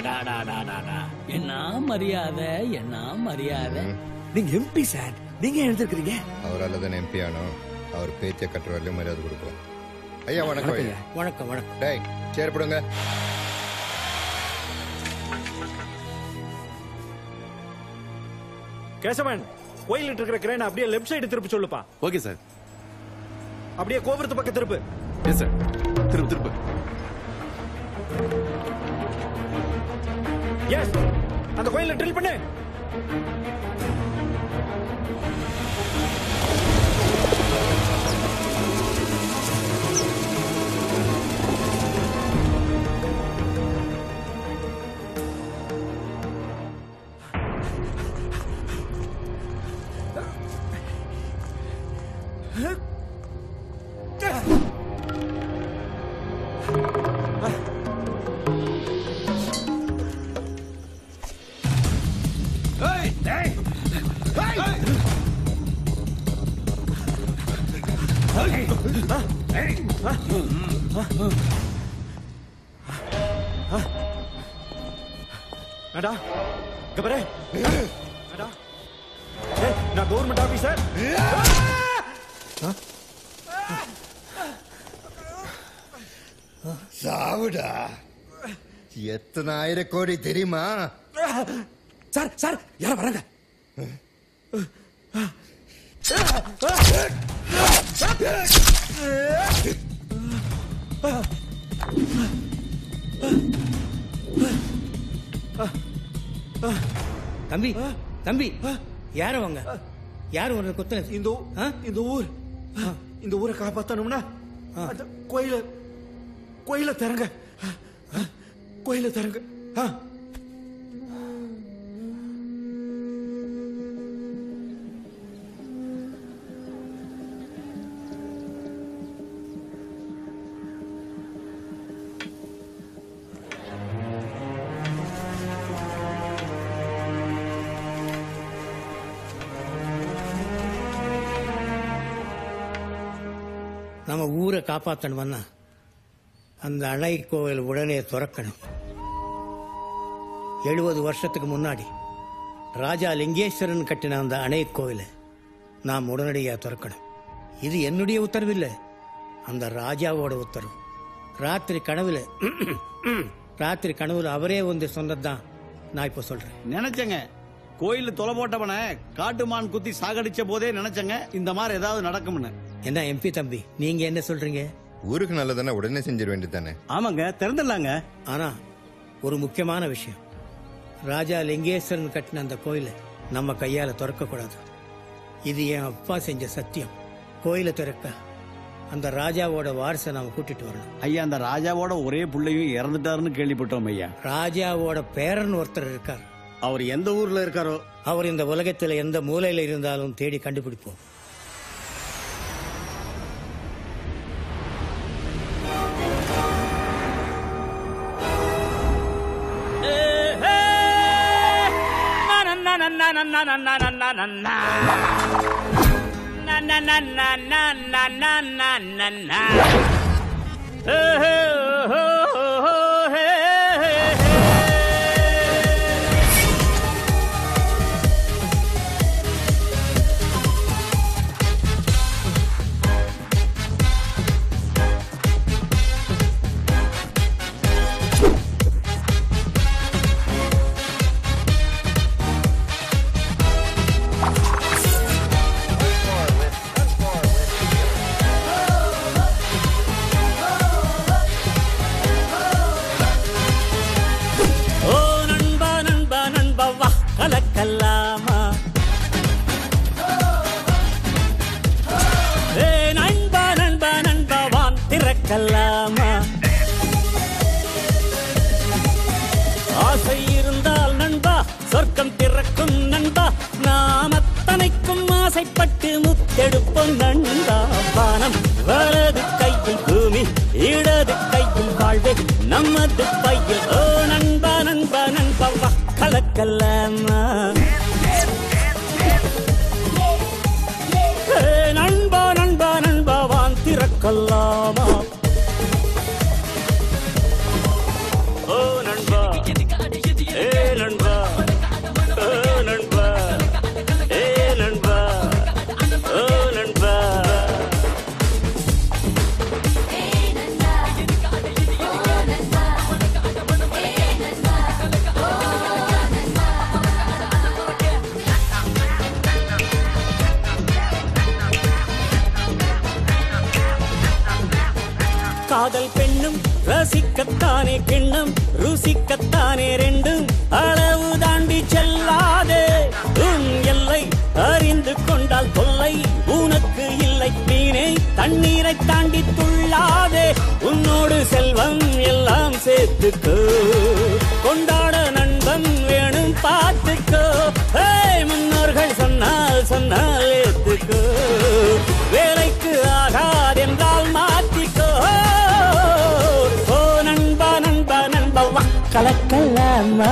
அடாடாடாடாடா என்ன மரியாதை என்ன மரியாதை நீங்க எம்பி சார் நீங்க எழுதிருக்கிறீங்க அவரால் தானே எம்பி ஆனோம் அவர் பேச்சை கட்டுற வரலையும் மரியாதை கொடுப்போம் ஐயா வணக்கம் ஐயா வணக்கம் வணக்கம் டேய் சேர் போடுங்க கேசவன் கோயிலிட்டு இருக்கிற கிரேன் அப்படியே லெஃப்ட் சைடு திருப்பி சொல்லுப்பா ஓகே சார் அப்படியே கோபுரத்து பக்கம் திருப்பு எஸ் சார் திருப்பு திருப்பு எஸ் அந்த கோயில ட்ரில் பண்ணு அடா இங்க பாரு அடா ஏய், நான் கவர்மெண்ட் ஆபீசர் சாவுடா எத்தனை ஆயிரம் கோடி தெரியுமா சார் சார் யார வராங்க தம்பி தம்பி யார வாங்க யார் ஒரு குத்தன இந்த ஊ- இந்த ஊர் இந்த ஊரை காப்பாத்தணும்னா அந்த கோயில கோயில திறங்க கோயில திறங்க ஆ. நம்ம ஊரை காப்பாத்தணும்னா அந்த அணை கோவில் உடனே திறக்கணும் எழுபது வருஷத்துக்கு முன்னாடி ராஜா லிங்கேஸ்வரன் கட்டின அந்த அணை கோவிலை நாம் உடனடியாக திறக்கணும் இது என்னுடைய உத்தரவு இல்லை அந்த ராஜாவோட உத்தரவு ராத்திரி கனவுல ராத்திரி கனவுல அவரே வந்து சொன்னதுதான் நான் இப்போ சொல்றேன் நினைச்சேங்க கோயில்ல தொலை போட்டவனை காட்டுமான் குத்தி சாகடிச்ச போதே நினைச்சேங்க இந்த மாதிரி ஏதாவது நடக்கும்னு என்ன எம்பி தம்பி நீங்க என்ன சொல்றீங்க ஊருக்கு நல்லதானே உடனே செஞ்சிட வேண்டியதானே ஆமாங்க திறந்துடலாங்க ஆனா ஒரு முக்கியமான விஷயம் ராஜா லிங்கேஸ்வரன் கட்டின அந்த கோயிலை நம்ம கையால திறக்க கூடாது இது என் அப்பா செஞ்ச சத்தியம் கோயிலை திறக்க அந்த ராஜாவோட வாரிசை நாம கூட்டிட்டு வரணும் ஐயா அந்த ராஜாவோட ஒரே புள்ளையும் இறந்துட்டாருன்னு கேள்விப்பட்டோம் ஐயா ராஜாவோட பேரன் ஒருத்தர் இருக்கார் அவர் எந்த ஊர்ல இருக்காரோ அவர் இந்த உலகத்துல எந்த மூலையில இருந்தாலும் தேடி கண்டுபிடிப்போம் ஓ நண்பா நண்பா நண்பா வா கலக்கல்லாமா ஏ நண்பா நண்பா நண்பா வான் திறக்கல்லாமா ஆசை இருந்தால் நண்பா சொர்க்கம் திறக்கும் நண்பா நாம் அத்தனைக்கும் ஆசைப்பட்டு முத்தெடுப்போம் நண்பா வானம் வலது கையில் பூமி இடது கையில் வாழ்வே நமது பையில் ஓ நண்பா நண்பா நண்பா வா கலக்கல்லாமா ஏ, நண்பா நண்பா நண்பா வான் திறக்கல்லாமா ஓ நண்பா காதல் பெண்ணும் ரசிக்கத்தானே கிண்ணம் ருசிக்கத்தானே ரெண்டும் அளவு தாண்டி செல்லாதே உன் எல்லை அறிந்து கொண்டால் தொல்லை உனக்கு இல்லை மீனே தண்ணீரை தாண்டி துள்ளாதே உன்னோடு செல்வம் எல்லாம் சேர்த்துக்கோ கொண்டாட நண்பன் வேணும் பார்த்துக்கோ ஏய், முன்னோர்கள் சொன்னால் சொன்னால் ஏத்துக்கோ வேலைக்கு ஆகாதென்றால் மாத்திக்கோ ஓ நண்பா நண்பா நண்பா வா கலக்கலாமா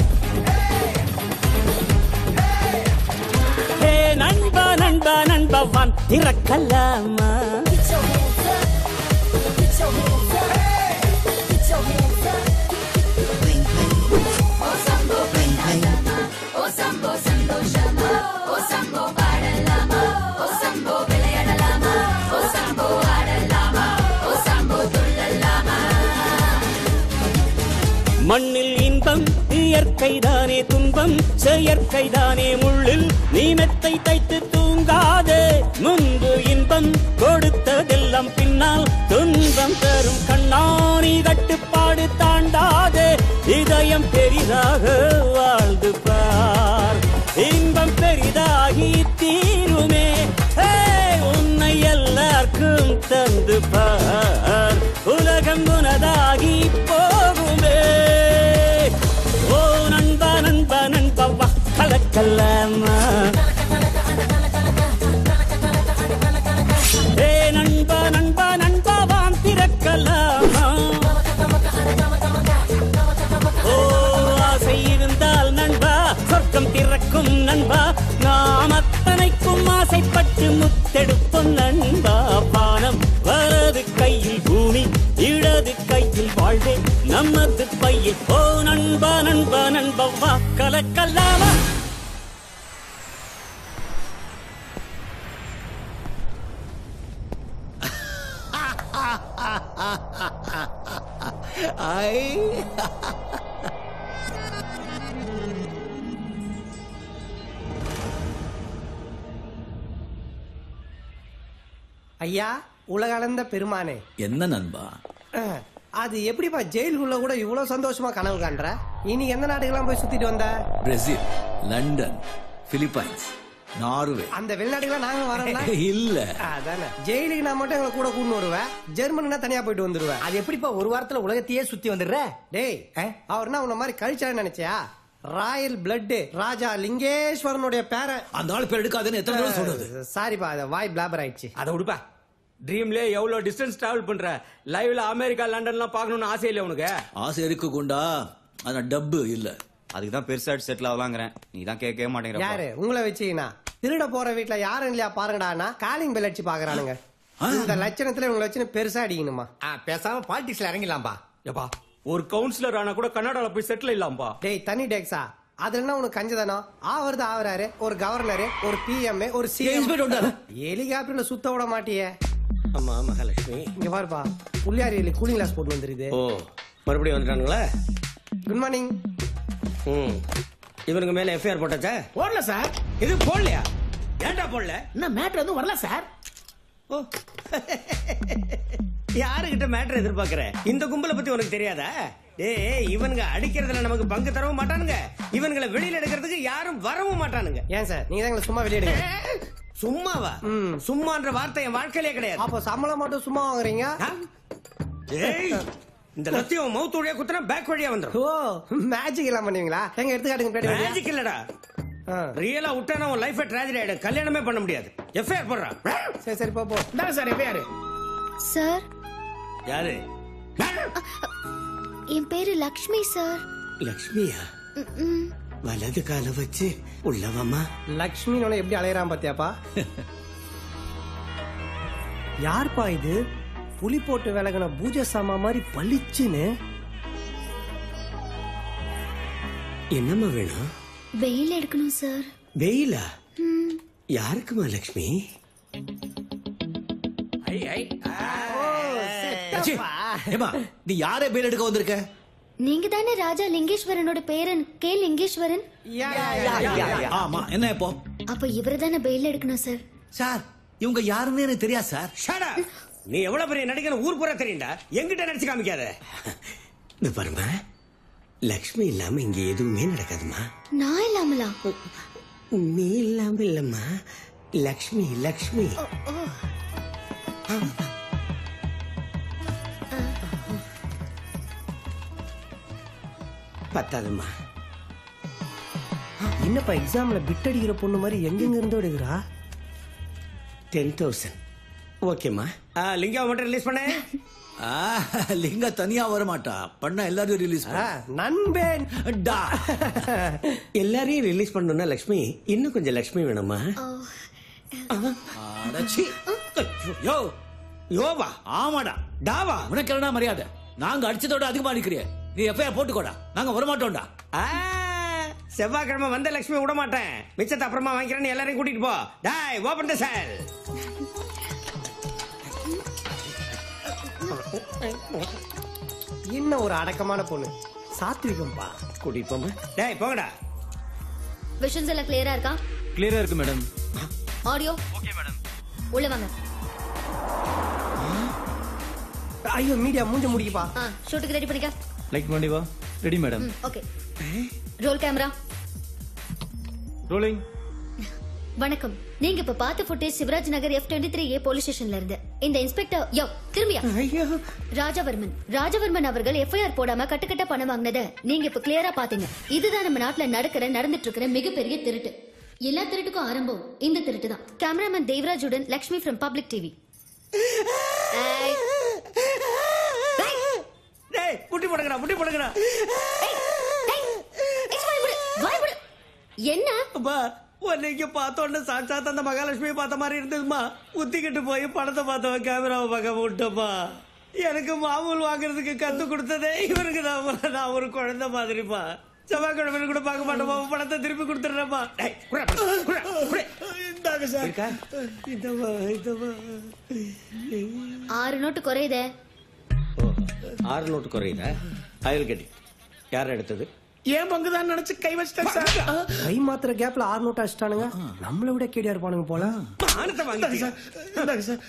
ஹே நண்பா நண்பா நண்பா வான் திறக்கலாமா மண்ணில் இன்பம் இயற்கைதானே துன்பம் செயற்கைதானே முள்ளில் நீ மெத்தை தைத்து தூங்காதே முன்பு இன்பம் கொடுத்ததெல்லாம் பின்னால் துன்பம் தரும் கண்ணாணி கட்டுப்பாடு தாண்டாதே இதயம் பெரிதாக வாழ்ந்து பார் இன்பம் பெரிதாகி தீருமே ஹே, உன்னை எல்லாருக்கும் தந்து பார் உலகம் உனதாகி போகுமே ஓ நண்பா நண்பா நண்பா வா கலக்கலாமா ஏ நண்பா நண்பா நண்பா வான் திறக்கலாமா ஓ ஆசை இருந்தால் நண்பா சொர்க்கம் திறக்கும் நண்பா நாம் அத்தனைக்கும் ஆசைப்பட்டு முத்தெடுப்போம் நண்பா பானம் வலது கையில் பூமி இடது கையில் வாழ்வே நமது பையில் ஓ நண்பா நண்பா நண்பா வா கலக்கல்லாமா ஐயா உலகளந்த பெருமானே என்ன நண்பா அஹ், அது எப்படிப்பா ஜெயிலுக்குள்ள கூட இவ்வளவு சந்தோஷமா கனவு காண்ற இனி எந்த நாட்டுக்கெல்லாம் போய் சுத்திட்டு வந்த பிரேசில் லண்டன் பிலிப்பைன்ஸ் நார்வே அந்த வெளிநாட்டுக்கெல்லாம் நாங்க வரோம்ல இல்ல அதானே ஜெயிலுக்கு நான் மட்டும் எங்களை கூட கூண்டு வருவேன் ஜெர்மனினா தனியா போயிட்டு வந்துருவேன் அது எப்படிப்பா ஒரு வாரத்துல உலகத்தையே சுத்தி வந்துடுற டேய் அவர்னா உன்ன மாதிரி கழிச்சாரு நினைச்சியா ராயல் பிளட் ராஜா லிங்கேஸ்வரனுடைய பேரன் அந்த ஆள் பேர் எடுக்காதுன்னு எத்தனை தடவை சொல்றது சாரிப்பா அது வாய் பிளாபர் ஆயிடுச்சு அதை விடுப்பா ட்ரீம்ல எவ்வளவு டிஸ்டன்ஸ் டிராவல் பண்ற லைவ்ல அமெரிக்கா லண்டன்லாம் பார்க்கணும்னு ஆசை இல்லை உனக்கு ஆசை இருக்கு குண்டா ஆனா டப்பு இல்ல அதுக்கு தான் பெருசா செட்டில் ஆகலாங்கிறேன் நீ தான் கேட்கவே மாட்டேங்கிற யாரு உங்களை வச்சீங்கன்னா திருட போற வீட்டுல யாரும் இல்லையா பாருங்கடான்னா காலிங் பெல் அடிச்சு பாக்குறானுங்க இந்த லட்சணத்துல உங்களை வச்சு பெருசா அடிக்கணுமா பேசாம பாலிடிக்ஸ்ல இறங்கிடலாம்பா ஏப்பா ஒரு கவுன்சிலர் ஆனா கூட கர்நாடகால போய் செட்டில் இல்லாம்பா டேய் தனி டேக்ஸா அதுல என்ன உனக்கு கஞ்சதானோ ஆவறது ஆவறாரு ஒரு கவர்னர் ஒரு பிஎம் ஒரு சிஎம் ஹெலிகாப்டர்ல சுத்த விட மாட்டியே ஆமா மகாலட்சுமி இங்க பாருப்பா புள்ளியாரி கூலிங் கிளாஸ் போட்டு வந்துருது ஓ மறுபடியும் வந்துட்டானுங்களா குட் மார்னிங் ம் இவனுக்கு மேல எஃப்ஐஆர் போட்டாச்சா போடல சார் இது போடலையா ஏன்டா போடல இன்னும் மேட்ரு வந்து வரல சார் ஓ யாருகிட்ட மேட்டர் எதிர்பார்க்கற இந்த கும்பலை பத்தி உனக்கு தெரியாதா ஏய் இவனுங்க அடிக்கிறதுல நமக்கு பங்கு தரவும் மாட்டானுங்க இவனுங்களை வெளியில எடுக்கிறதுக்கு யாரும் வரவும் மாட்டானுங்க ஏன் சார் நீங்க தான் எங்களை சும்மா வெளியிடுங்க சும்மாவா சும்மான்ற வார்த்தை என் வாழ்க்கையிலே கிடையாது அப்போ சம்பளம் மட்டும் சும்மா வாங்குறீங்க ஏய் இந்த லத்தியம் மவுத் வழியா குத்துனா பேக் வழியா வந்துரும் ஓ மேஜிக் எல்லாம் பண்ணுவீங்களா எங்க எடுத்துக்காட்டுங்க பேட்டி மேஜிக் இல்லடா ரியலா விட்டா உன் லைஃப் ட்ராஜடி ஆயிடும் கல்யாணமே பண்ண முடியாது எஃப்ஐஆர் போடுறான் சரி சரி போ போ இந்தாங்க சார் எஃப்ஐஆர் சார் யாரு என் பேரு லக்ஷ்மி சார் லக்ஷ்மியா ம், வலது கால வச்சு உள்ளவம்மா லக்ஷ்மி எப்படி அலையறான் பாத்தியாப்பா யார்ப்பா இது புலி போட்டு விலகின பூஜை சாமா மாதிரி பளிச்சுன்னு என்னம்மா வேணும் வெயில் எடுக்கணும் சார் வெயிலா ம், யாருக்குமா லக்ஷ்மி ச்சீ, ஏம்மா, நீ யாரே பேர் எடுக்க வந்திருக்க நீங்க தானே ராஜா லிங்கேஸ்வரனோட பேரன் கே லிங்கேஸ்வரன் ஆமா என்ன இப்போ அப்ப இவரை தானே பெயில் எடுக்கணும் சார் சார் இவங்க யாருன்னு எனக்கு தெரியாது சார் ஷட் அப் நீ எவ்வளவு பெரிய நடிகர் ஊர் பூரா தெரியும்டா எங்கிட்ட நடிச்சு காமிக்காத இந்த பாருமா லக்ஷ்மி இல்லாம இங்க எதுவுமே நடக்காதுமா நான் இல்லாமலா நீ இல்லாம இல்லம்மா லக்ஷ்மி லக்ஷ்மி பத்தாதுமா என்னப்பா எக்ஸாம்ல பிட் அடிக்கிற பொண்ணு மாதிரி எங்கெங்க இருந்து எடுக்கிறா டென் தௌசண்ட் ஓகேம்மா லிங்கா மட்டும் ரிலீஸ் பண்ண ஆ, லிங்கா தனியா வர மாட்டா பண்ண எல்லாரையும் ரிலீஸ் நண்பேன் டா எல்லாரையும் ரிலீஸ் பண்ணணும்னா லக்ஷ்மி இன்னும் கொஞ்சம் லக்ஷ்மி வேணுமா அடச்சி. யோ யோவா ஆமாடா டாவா உனக்கு என்னடா மரியாதை நாங்க அடிச்சதோட அதிகமா அடிக்கிறிய நீ எஃப்ஐஆர் போட்டுக்கோடா நாங்க வரமாட்டோம்டா ஆ, செவ்வாய்க்கிழமை வந்த லக்ஷ்மி விட மாட்டேன் மிச்சத்தை அப்புறமா வாங்கிக்கிறேன்னு எல்லாரையும் கூட்டிட்டு போ டாய் ஓபன் த செல் என்ன ஒரு அடக்கமான பொண்ணு சாத்விகம்பா கூட்டிட்டு போமா டேய் போங்கடா விஷன்ஸ் எல்லாம் கிளியரா இருக்கா கிளியரா இருக்கு மேடம் ஆடியோ உள்ள வாங்க ஐயோ மீடியா மூஞ்ச முடிப்பா ஆ ஷூட்டுக்கு ரெடி பண்ணிக்க லைக் பண்ணி வா ready madam okay roll camera rolling வணக்கம் நீங்க இப்ப பார்த்த footage Shivraj Nagar F twenty three A police ஸ்டேஷன்ல இருந்து இந்த இன்ஸ்பெக்டர் யோ திரும்பியா ராஜவர்மன் ராஜவர்மன் அவர்கள் எஃப்ஐஆர் போடாம கட்டுக்கட்ட பணம் வாங்கினத நீங்க இப்ப கிளியரா பாத்தீங்க இதுதான் நம்ம நாட்டுல நடக்கிற நடந்துட்டு இருக்கிற மிகப்பெரிய திருட்டு எல்லா திருட்டுக்கும் ஆரம்பம் இந்த திருட்டு தான் கேமராமேன் தேவராஜுடன் லக்ஷ்மி ஃப்ரம் பப்ளிக் டிவி டேய் புட்டி போடுங்கடா புட்டி போடுங்கடா என்ன அம்மா உன்னை இங்க பார்த்தோன்னு சாட்சாத் அந்த மகாலட்சுமியை பார்த்த மாதிரி இருந்ததுமா குத்திக்கிட்டு போய் படத்தை பார்த்தவன் கேமராவை பார்க்க விட்டப்பா எனக்கு மாமூல் வாங்குறதுக்கு கத்து கொடுத்ததே இவருக்கு தான் நான் ஒரு குழந்தை மாதிரிப்பா செவ்வாய்க்கிழமை கூட பார்க்க மாட்டோமா படத்தை திருப்பி கொடுத்துடுறேப்பா டேய், குடுறா, குடுறா, குடுறா. இருக்கா? இந்தம்மா, இந்தம்மா. ஆறு நோட்டு குறையுதே ஓ, ஆறு நோட்டு குறையுதா அயல் கட்டி யார் எடுத்தது ஏன் பங்கு தான் நினைச்சு கை வச்சிட்டேன் சார் கை மாத்திர கேப்ல ஆறு நோட்டு அடிச்சிட்டானுங்க நம்மள விட கேடியா இருப்பானுங்க போல மானத்தை வாங்கிட்டீங்க. இந்தாங்க சார்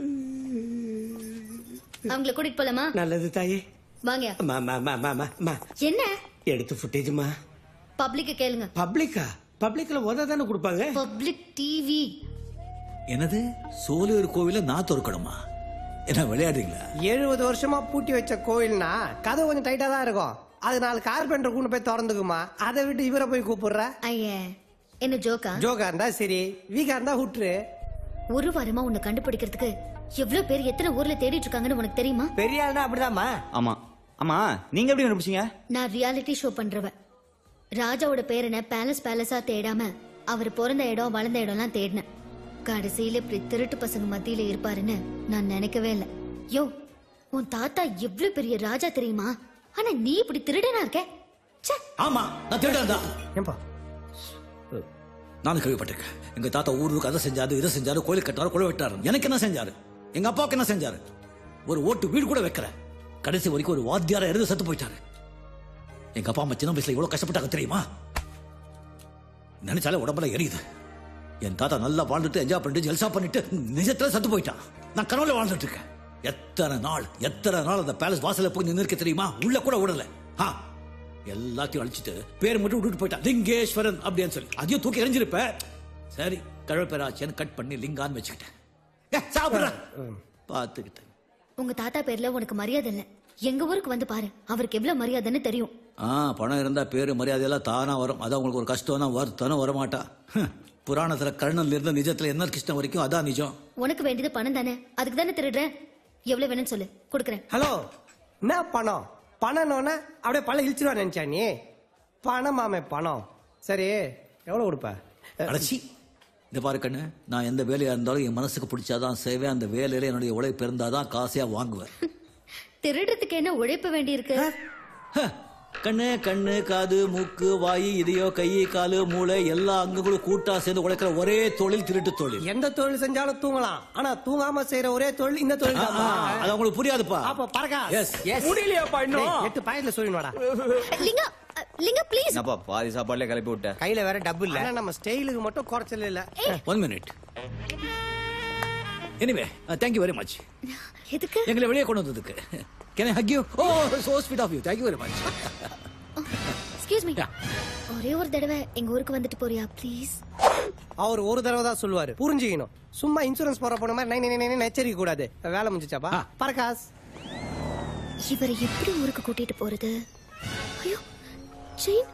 அவங்கள கூட்டிட்டு போலாமா நல்லது தாயே வாங்க மா, மா, மா, மா, மா, மா. என்ன எடுத்து ஃபுட்டேஜ்மா பப்ளிக்க கேளுங்க பப்ளிக்கா பப்ளிக்ல உத தானே கொடுப்பாங்க பப்ளிக் டிவி என்னது சோலையூர் கோவில நான் திறக்கணுமா என்ன விளையாடுறீங்களா எழுபது வருஷமா பூட்டி வச்ச கோயில்னா கதை கொஞ்சம் டைட்டா தான் இருக்கும் அது நாலு கார்பெண்டர் கொண்டு போய் திறந்துக்குமா அதை விட்டு இவரை போய் கூப்பிடுற ஐய என்ன ஜோக்கா ஜோகா இருந்தா சரி வீகா இருந்தா விட்டுரு ஒரு வாரமா உன்னை கண்டுபிடிக்கிறதுக்கு எவ்வளவு பேர் எத்தனை ஊர்ல தேடிட்டு இருக்காங்கன்னு உனக்கு தெரியுமா பெரிய ஆள்னா அப்படிதாம்மா ஆமா ஆமா நீங்க எப்படி கண்டுபிடிச்சீங்க நான் ரியாலிட்டி ஷோ பண்றவ ராஜாவோட பேரனை பேலஸ் பேலஸா தேடாம அவர் பிறந்த இடம் வளர்ந்த இடம்லாம் தேடினேன் கடைசியில இப்படி திருட்டு பசங்க மத்தியில இருப்பாருன்னு நான் நினைக்கவே இல்லை யோ உன் தாத்தா எவ்வளவு பெரிய ராஜா தெரியுமா ஆனா நீ இப்படி திருடனா இருக்க ஆமா நான் திருடன் தான் ஏன்பா நானும் கேள்விப்பட்டிருக்கேன் எங்க தாத்தா ஊருக்கு அதை செஞ்சாரு இதை செஞ்சாரு கோயில் கட்டாரு குழ வெட்டாரு எனக்கு என்ன செஞ்சாரு எங்க அப்பாவுக்கு என்ன செஞ்சாரு ஒரு ஓட்டு வீடு கூட வைக்கல கடைசி வரைக்கும் ஒரு வாத்தியார எழுத செத்து போயிட்டாரு எங்க அப்பா அம்மா சின்ன வயசுல எவ்வளவு கஷ்டப்பட்டாங்க தெரியுமா நினைச்சாலே உடம்புல எரியுது என் தாத்தா நல்லா வாழ்ந்துட்டு என்ஜாய் பண்ணிட்டு ஜல்சா பண்ணிட்டு நிஜத்துல செத்து போயிட்டான் நான் கனவுல வாழ்ந்துட்டு இருக்கேன் எத்தனை நாள் எத்தனை நாள் அந்த பேலஸ் வாசல்ல போய் நின்று இருக்க தெரியுமா உள்ள கூட விடல ஆ எல்லாத்தையும் அழிச்சிட்டு பேர் மட்டும் விட்டுட்டு போயிட்டான் லிங்கேஸ்வரன் அப்படின்னு சொல்லி அதையும் தூக்கி எறிஞ்சிருப்ப சரி கழப்பேராச்சேன்னு கட் பண்ணி லிங்கான்னு வச்சுக்கிட்டேன் ஏ, சாப்பிடுறேன் பார்த்துக்கிட்டேன் உங்க தாத்தா பேர்ல உனக்கு மரியாதை இல்ல எங்க ஊருக்கு வந்து பாரு அவருக்கு எவ்வளவு மரியாதைன்னு தெரியும் ஆ பணம் இருந்தா பேரு மரியாதையெல்லாம் தானா வரும் அதான் உங்களுக்கு ஒரு கஷ்டம்னா வருத்தனும் வரமாட்டா ஹம், புராணத்துல கர்ணன்ல இருந்து நிஜத்துல என்ன கிருஷ்ணன் வரைக்கும் அதான் நிஜம் உனக்கு வேண்டியது பணம் தானே அதுக்கு தானே திருடுறேன் எவ்வளவு வேணும்னு சொல்லு கொடுக்குறேன் ஹலோ என்ன பணம் பணம்னோன்னா அப்படியே பழம் இழிச்சிருவா நினைச்சா நீ பணமாமே பணம் சரி எவ்வளவு கொடுப்ப அடைச்சி இந்த பாரு கண்ணு நான் எந்த வேலையா இருந்தாலும் என் மனசுக்கு பிடிச்சாதான் செய்வேன் அந்த வேலையில என்னுடைய உழைப்பு இருந்தாதான் காசையா வாங்குவேன் திருடுறதுக்கு என்ன உழைப்பு வேண்டி இருக்கு கண்ணு கண்ணு காது மூக்கு வாய் இதயோ கை காலு மூளை எல்லா அங்கங்களும் கூட்டா சேர்ந்து உழைக்கிற ஒரே தொழில் திருட்டு தொழில் எந்த தொழில் செஞ்சாலும் தூங்கலாம் ஆனா தூங்காம செய்யற ஒரே தொழில் இந்த தொழில் ஆ, ஆ, அது உங்களுக்கு புரியாதுப்பா அப்ப பறக்கா Yes. முடியலையாப்பா இன்னும் எட்டு பாயிண்ட்ல சொல்லிடுவாடா லிங்கா அ, லிங்கா ப்ளீஸ் என்னப்பா பாதி சாப்பாடுல கிளப்பி விட்ட கையில வேற டபுள் இல்ல நம்ம ஸ்டைலுக்கு மட்டும் குறைச்சல இல்ல one minute anyway thank you very much எதுக்கு எங்களை வெளியே கொண்டு வந்ததுக்கு can I hug you oh so sweet of you thank you very much excuse me ஒரே ஒரு தடவை எங்க ஊருக்கு வந்துட்டு போறியா ப்ளீஸ் அவர் ஒரு தடவை தான் சொல்லுவாரு புரிஞ்சுக்கணும் சும்மா இன்சூரன்ஸ் போற போன மாதிரி நை நை நை நெச்சரிக்க கூடாது வேலை முடிஞ்சுச்சாப்பா பரகாஸ் இவரை எப்படி ஊருக்கு கூட்டிட்டு போறது ஐயோ செயின்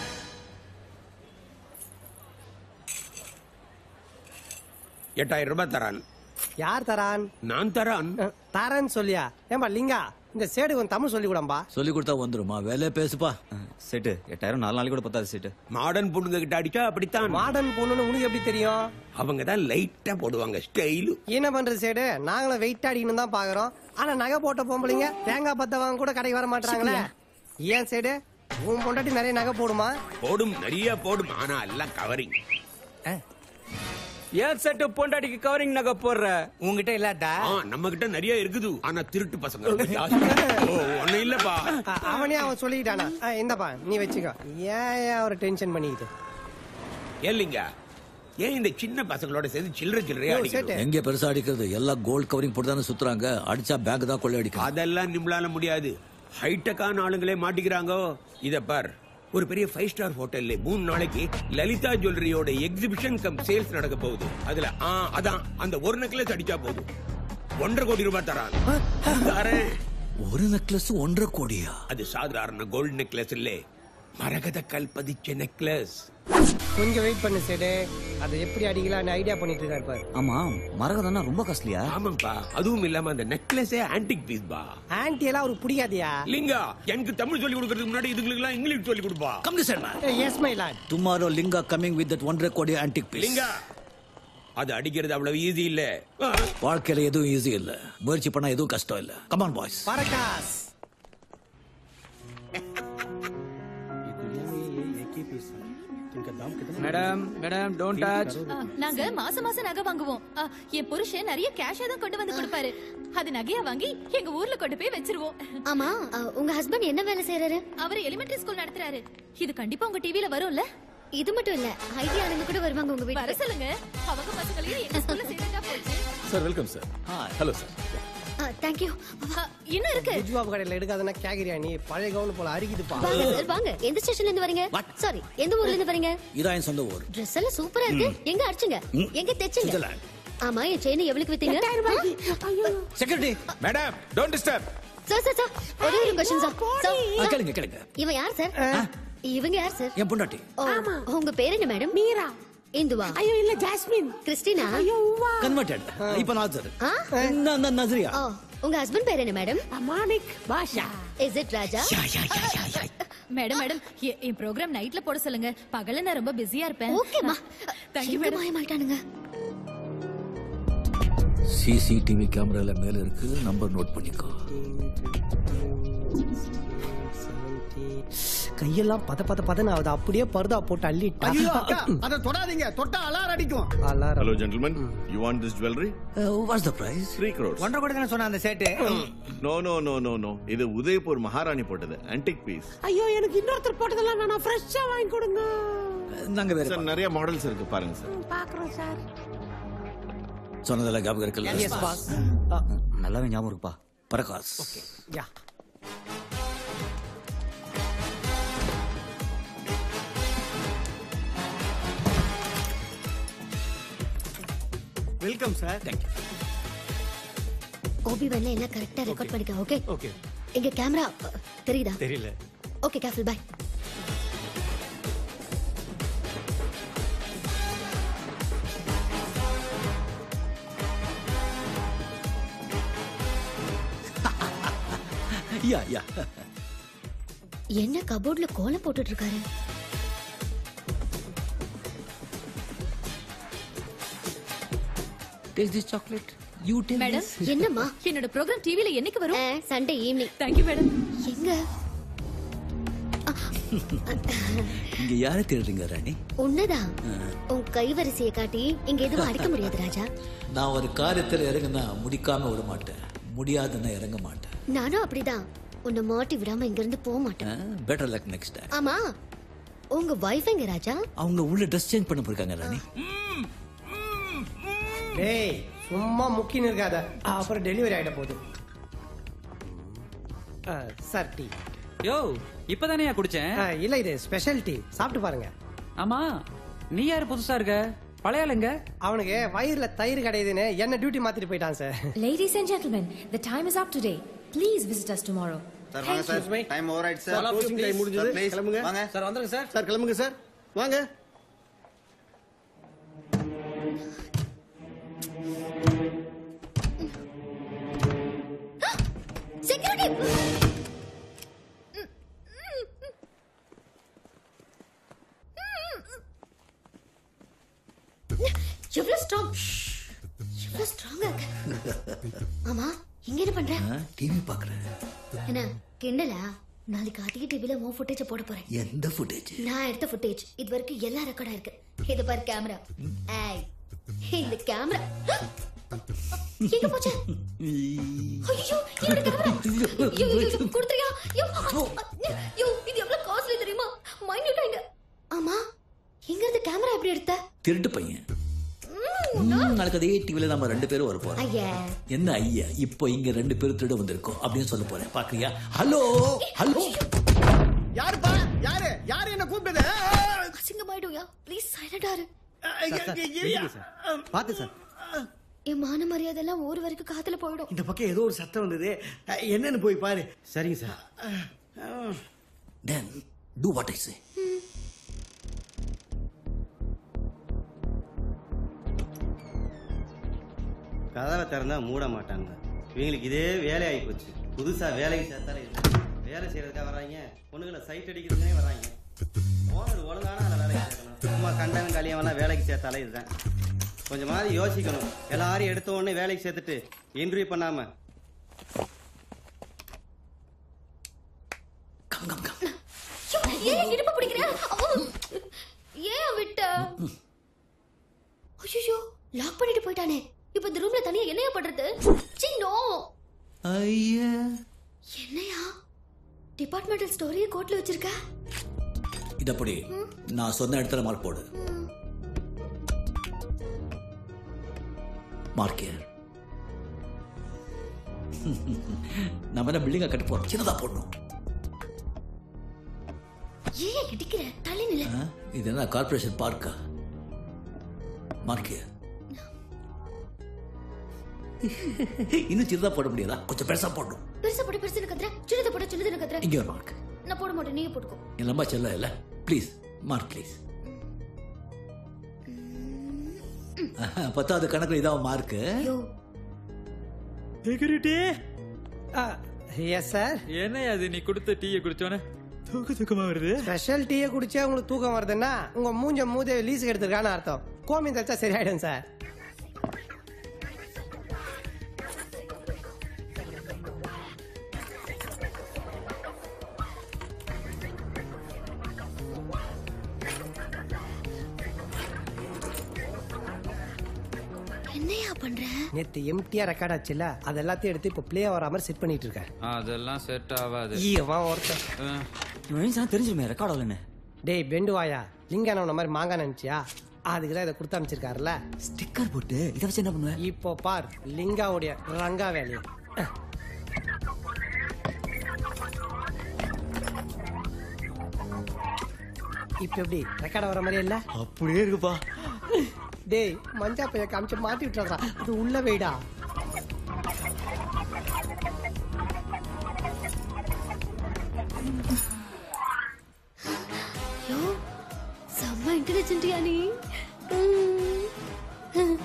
எட்டாயிரம் ரூபாய் தரான் யார் தரான் நான் தரான் தரேன்னு சொல்லியா ஏம்பா லிங்கா இந்த சேடு உன் தமிழ் சொல்லி கூடம்பா சொல்லி கொடுத்தா வந்துருமா வேலையை பேசுப்பா செட்டு எட்டாயிரம் நாலு நாளைக்கு கூட பத்தாது செட்டு மாடர்ன் பொண்ணுங்க கிட்ட அடிச்சா அப்படித்தான் மாடர்ன் பொண்ணுன்னு உனக்கு எப்படி தெரியும் அவங்க தான் லைட்டா போடுவாங்க ஸ்டைலு என்ன பண்றது சேடு நாங்களும் வெயிட் அடிக்கணும் தான் பாக்குறோம் ஆனா நகை போட்ட பொம்பளைங்க தேங்காய் பத்த வாங்க கூட கடைக்கு வர மாட்டாங்களே ஏன் சேடு உன் பொண்டாட்டி நிறைய நகை போடுமா போடும் நிறைய போடும் ஆனா எல்லாம் கவரிங் ஏன் செட்டு பொண்டாட்டிக்கு கவரிங் நகை போடுற உங்ககிட்ட இல்லாட்டா நம்ம கிட்ட நிறைய இருக்குது ஆனா திருட்டு பசங்க ஜாஸ்தி. ஓ, ஒண்ணும் இல்லப்பா அ- அவனே அவன் சொல்லிக்கிட்டானா அ, இந்தப்பா நீ வச்சுக்கோ ஏன் ஏன் அவரை டென்ஷன் பண்ணிக்கிட்டு ஏல்லிங்க ஏன் இந்த சின்ன பசங்களோட சேர்ந்து சில்லறை சில்லறையா அடிக்கணும் எங்க பெருசா அடிக்கிறது எல்லாம் கோல்ட் கவரிங் போட்டு தானே சுத்துறாங்க அடிச்சா பேங்க் தான் கொள்ளை அடிக்கும் அதெல்லாம் நம்மளால முடியாது ஹைடெக்கான ஆளுங்களே மாட்டிக்கிறாங்க இத பார் ஒரு பெரிய ஃபைவ் ஸ்டார் ஹோட்டல்ல மூணு நாளைக்கு லலிதா ஜுவல்லரியோட எக்ஸிபிஷன் கம் சேல்ஸ் நடக்க போகுது அதுல ஆ அதான் அந்த ஒரு நெக்லஸ் அடிச்சா போதும் ஒன்றரை கோடி ரூபாய் தரான் தரேன் ஒரு நெக்லஸ் ஒன்றரை கோடியா அது சாதாரண கோல்டு நெக்லஸ் இல்ல மரகத கல் பதிச்ச நெக்லஸ் கொஞ்சம் வெயிட் பண்ணு சேடு அதை எப்படி அடிக்கலாம்னு ஐடியா பண்ணிட்டு இருக்காரு பாரு ஆமா மரகதம்னா ரொம்ப காஸ்ட்லியா ஆமாப்பா அதுவும் இல்லாம அந்த நெக்லஸே ஆன்டிக் பீஸ் பா ஆன்டி எல்லாம் அவருக்கு பிடிக்காதியா லிங்கா எனக்கு தமிழ் சொல்லி கொடுக்கறதுக்கு முன்னாடி இதுங்களுக்கு எல்லாம் இங்கிலீஷ் சொல்லி கொடுப்பா come to sir yes my lord tomorrow Linga coming with that ஒன்றரை கோடி ஆன்டிக் பீஸ் லிங்கா அது அடிக்கிறது அவ்வளவு ஈஸி இல்ல வாழ்க்கையில எதுவும் ஈஸி இல்ல முயற்சி பண்ணா எதுவும் கஷ்டம் இல்ல come on boys Prakash madam madam don't touch ஆ, நாங்க மாசம் மாசம் நகை வாங்குவோம் ஆ, என் புருஷன் நிறைய கேஷா தான் கொண்டு வந்து கொடுப்பாரு அது நகையா வாங்கி எங்க ஊர்ல கொண்டு போய் வச்சிருவோம் ஆமா அ, உங்க ஹஸ்பண்ட் என்ன வேலை செய்யறாரு அவர் எலிமெண்டரி ஸ்கூல் நடத்துறாரு இது கண்டிப்பா உங்க டிவில வரும்ல இது மட்டும் இல்ல ஐடி ஆளுங்க கூட வருவாங்க உங்க வர வீட்டுக்கு சொல்லுங்க அவங்க பசங்களையும் எங்க ஸ்கூல்ல சேர்த்துட்டா போச்சு sir welcome sir hello sir thank you இன்னும் இருக்கு ஜுவாப் கடையில எடுக்காதனா கேக்குறியா நீ பழைய கவுன் போல அரிக்குதுப்பா வாங்க சார் வாங்க எந்த ஸ்டேஷன்ல இருந்து வரீங்க சாரி எந்த ஊர்ல இருந்து வரீங்க இதான் என் சொந்த ஊர் ட்ரெஸ் எல்லாம் சூப்பரா இருக்கு எங்க அடிச்சுங்க ம். எங்க தைச்சீங்க சுவிட்சர்லாந்து. ஆமா என் செயின் எவ்வளவுக்கு வித்தீங்க security madam don't disturb sir sir sir ஒரே ஒரு கொஸ்டின் சார் சார் கேளுங்க கேளுங்க இவன் யார் சார் இவங்க யார் சார் என் பொண்டாட்டி ஓ உங்க பேர் என்ன மேடம் மீரா இந்துவா ஐயோ இல்ல ஜாஸ்மின் கிறிஸ்டினா ஐயோ கன்வெர்டட் இப்ப நாசர் ஆ ந- ந- நஸ்ரியா ஓ உங்க ஹஸ்பண்ட் பேர் என்ன madam Manik Basha is it Raja madam madam எ- என் ப்ரோக்ராம் நைட்ல போட சொல்லுங்க பகல்ல நான் ரொம்ப பிஸியா இருப்பேன் ஓகேமா தேங்க்யூ எங்க மேடம் மாயமாயிட்டானுங்க சிசிடிவி கேமரால மேல இருக்கு நம்பர் நோட் பண்ணிக்கோ கையெல்லாம் பத பத பதன்னு ஆகுது அப்படியே பருதா போட்டு அள்ளிட்டா ஐயோ அக்கா அதை தொடாதீங்க தொட்டா அலார் அடிக்கும் hello gentleman you want this jewellery what's the price three crores ஒன்றரை கோடி தானே சொன்ன அந்த சேட்டு no no no no no இது உதயபூர் மகாராணி போட்டது ஆன்டிக் பீஸ் ஐயோ எனக்கு இன்னொருத்தர் போட்டதெல்லாம் வேணாம் ஃப்ரெஷ்ஷா வாங்கி கொடுங்க நாங்க வேற சார் நிறைய மாடல்ஸ் இருக்கு பாருங்க சார் பாக்குறோம் சார் சொன்னதெல்லாம் ஞாபகம் இருக்குல்ல நல்லாவே ஞாபகம் இருக்குப்பா Prakash yeah welcome sir thank you ஓபி வேணா எல்லாம் கரெக்டா ரெக்கார்ட் பண்ணிக்க ஓகே ஓகே எங்க கேமரா தெரியுதா தெரியல okay careful bye yeah yeah என்ன கபோர்ட்ல கோலம் போட்டுட்டு இருக்காரு take this chocolate you take madam என்னம்மா என்னோட ப்ரோக்ராம் டிவில என்னைக்கு வரும் சண்டே ஈவினிங் தேங்க்யூ மேடம் எங்க இங்க யாரை தேடுறீங்க ராணி உன்னதான் உன் கைவரிசையை காட்டி இங்க எதுவும் அடிக்க முடியாது ராஜா நான் ஒரு காரியத்தில் இறங்குனா முடிக்காம விட மாட்டேன் முடியாதுன்னா இறங்க மாட்டேன் நானும் அப்படிதான் உன்னை மாட்டி விடாம இங்க இருந்து போக மாட்டேன் பெட்டர் லக் நெக்ஸ்ட் டைம் ஆமா உங்க வைஃப் எங்க ராஜா அவங்க உள்ள ட்ரெஸ் சேஞ்ச் பண்ண போயிருக்காங்க ராணி டேய் சும்மா முக்கின்னு இருக்காத அப்புறம் டெலிவரி ஆயிட போகுது ஆ, சார் டீ யோ இப்பதானே குடிச்சேன் ஆ, இல்ல இது ஸ்பெஷல் டீ சாப்பிட்டு பாருங்க ஆமா நீ யாரு புதுசா இருக்க பழைய ஆளுங்க அவனுக்கு வயிறுல தயிர் கிடையாதுன்னு என்ன டியூட்டி மாத்திட்டு போயிட்டான் sir Ladies and gentlemen, the time is up today. Please visit us tomorrow. Sir வாங்க சார் டைம் ஓவர் ஆயிடுச்சு சார் closing time முடிஞ்சது please, கிளம்புங்க வாங்க சார் வந்துருங்க சார் சார் கிளம்புங்க சார் வாங்க செக்யூரிட்டி எவ்வளவு ஸ்ட்ராங் எவ்வளவு ஸ்ட்ராங்கா இருக்கு ஆமா இங்க என்ன பண்ற டிவி பாக்குறேன் என்ன கிண்டலா நாளைக்கு அதிக டிவில உன் ஃபுட்டேஜ் போட போறேன் எந்த ஃபுட்டேஜ் நான் எடுத்த ஃபுட்டேஜ் இது வரைக்கும் எல்லா ரெக்கார்டா இருக்கு இது பாரு கேமரா ஏய் இந்த கேமரா எங்க போச்சு ஐயோ என்னோட கேமரா ஐயோ ஐயோ கொடுத்துறியா ஐயோ ஐயோ இது எவ்வளவு காஸ்ட்லி தெரியுமா மைன்யூட்டா இங்க ஆமா எங்க இருந்து கேமரா எப்படி எடுத்த திருட்டு பையன் ம், நாளைக்கு அதே டிவில நம்ம ரெண்டு பேரும் வர போறோம் ஐயா என்ன ஐயா இப்போ இங்க ரெண்டு பேரும் திருட வந்திருக்கோம் அப்படின்னு சொல்ல போறேன் பாக்குறியா ஹலோ ஹலோ யாருப்பா யாரு யாரு என்ன கூப்பிட்டது அசிங்கமாயிடுயா ப்ளீஸ் சைலண்டா இரு பாத்து சார் என் மான மரியாதை எல்லாம் ஊர் வரைக்கும் காத்துல போயிடும் இந்த பக்கம் ஏதோ ஒரு சத்தம் வந்தது அஹ், என்னன்னு போய் பாரு சரிங்க sir Dan, do what I say. கதவை திறந்தா மூட மாட்டாங்க இவங்களுக்கு இதே வேலை ஆகி போச்சு புதுசா வேலைக்கு சேர்த்தாலே இது. வேலை செய்யறதுக்காக வராங்க பொண்ணுங்களை சைட் அடிக்கிறதுனே வராங்க ஓனர் ஒழுங்கான ஆளை வேலைக்கு சேர்க்கணும் சும்மா கண்டவன் கலியவெல்லாம் வேலைக்கு சேர்த்தாலே இதுதான் கொஞ்சமாவது யோசிக்கணும் எல்லாரையும் எடுத்த உடனே வேலைக்கு சேர்த்துட்டு இன்டர்வியூ பண்ணாம ஏன் இடுப்பு பிடிக்கிற அவ- ஏன் விட்ட ஐயோ லாக் பண்ணிட்டு போயிட்டானே இப்ப இந்த ரூம்ல தனியா என்னையா பண்றது சின்னோ ஐயா என்னையா டிபார்ட்மெண்டல் ஸ்டோரியை கோட்ல வச்சிருக்க இதப்படி நான் சொன்ன இடத்துல மார்க் போடு மார்க்கியர் நம்ம என்ன பில்டிங்கா கட்ட போறோம் சின்னதா போடணும் ஏன் இடிக்கிற தள்ளி நில ஆ? இது என்ன கார்பரேஷன் பார்க்கா மார்க்கியர் இன்னும் சின்னதா போட முடியாதா கொஞ்சம் பெருசா போடணும் பெருசா போட பெருசு கத்துற சின்னதை போட சின்னது கத்துற இங்க ஒரு மார்க் நான் போட மாட்டேன் நீங்க போட்டுக்கோ என் லம்பா செல்ல இல்ல ப்ளீஸ் மார்க் ப்ளீஸ் பத்தாவது கணக்குல இதான் மார்க் செக்யூரிட்டி எஸ் சார் என்ன அது நீ கொடுத்த டீயை குடிச்சோன்னே தூக்க தூக்கமா வருது ஸ்பெஷல் டீயை குடிச்சா உங்களுக்கு தூக்கம் வருதுன்னா உங்க மூஞ்ச மூதேவி லீஸுக்கு எடுத்திருக்கான்னு அர்த்தம் கோமி தச்சா சரியாயிடும் சார் என்னையா பண்ற நேத்து எம்டியா ரெக்கார்ட் ஆச்சுல அது எல்லாத்தையும் எடுத்து இப்போ ப்ளே ஆகிற மாதிரி செட் பண்ணிட்டு இருக்கேன் அதெல்லாம் செட் ஆகாது இவன் ஒருத்தன் தெரிஞ்சுமே ரெக்கார்ட் ஆகலன்னு டேய் பெண்டு வாயா லிங்கான உன்ன மாதிரி மாங்கா நினைச்சியா அதுக்கு தான் இதை கொடுத்து அமைச்சிருக்காருல்ல ஸ்டிக்கர் போட்டு இதை வச்சு என்ன பண்ணுவேன் இப்போ பார் லிங்காவுடைய ரங்கா வேலையை இப்ப எப்படி ரெக்கார்ட் வர மாதிரி இல்ல அப்படியே இருக்குப்பா டேய் மஞ்சா பைய காமிச்சு மாட்டி விட்டுறா அது உள்ள வெயிடா ஐயோ செம்ம இன்டெலிஜென்ட்டியா நீ ம்.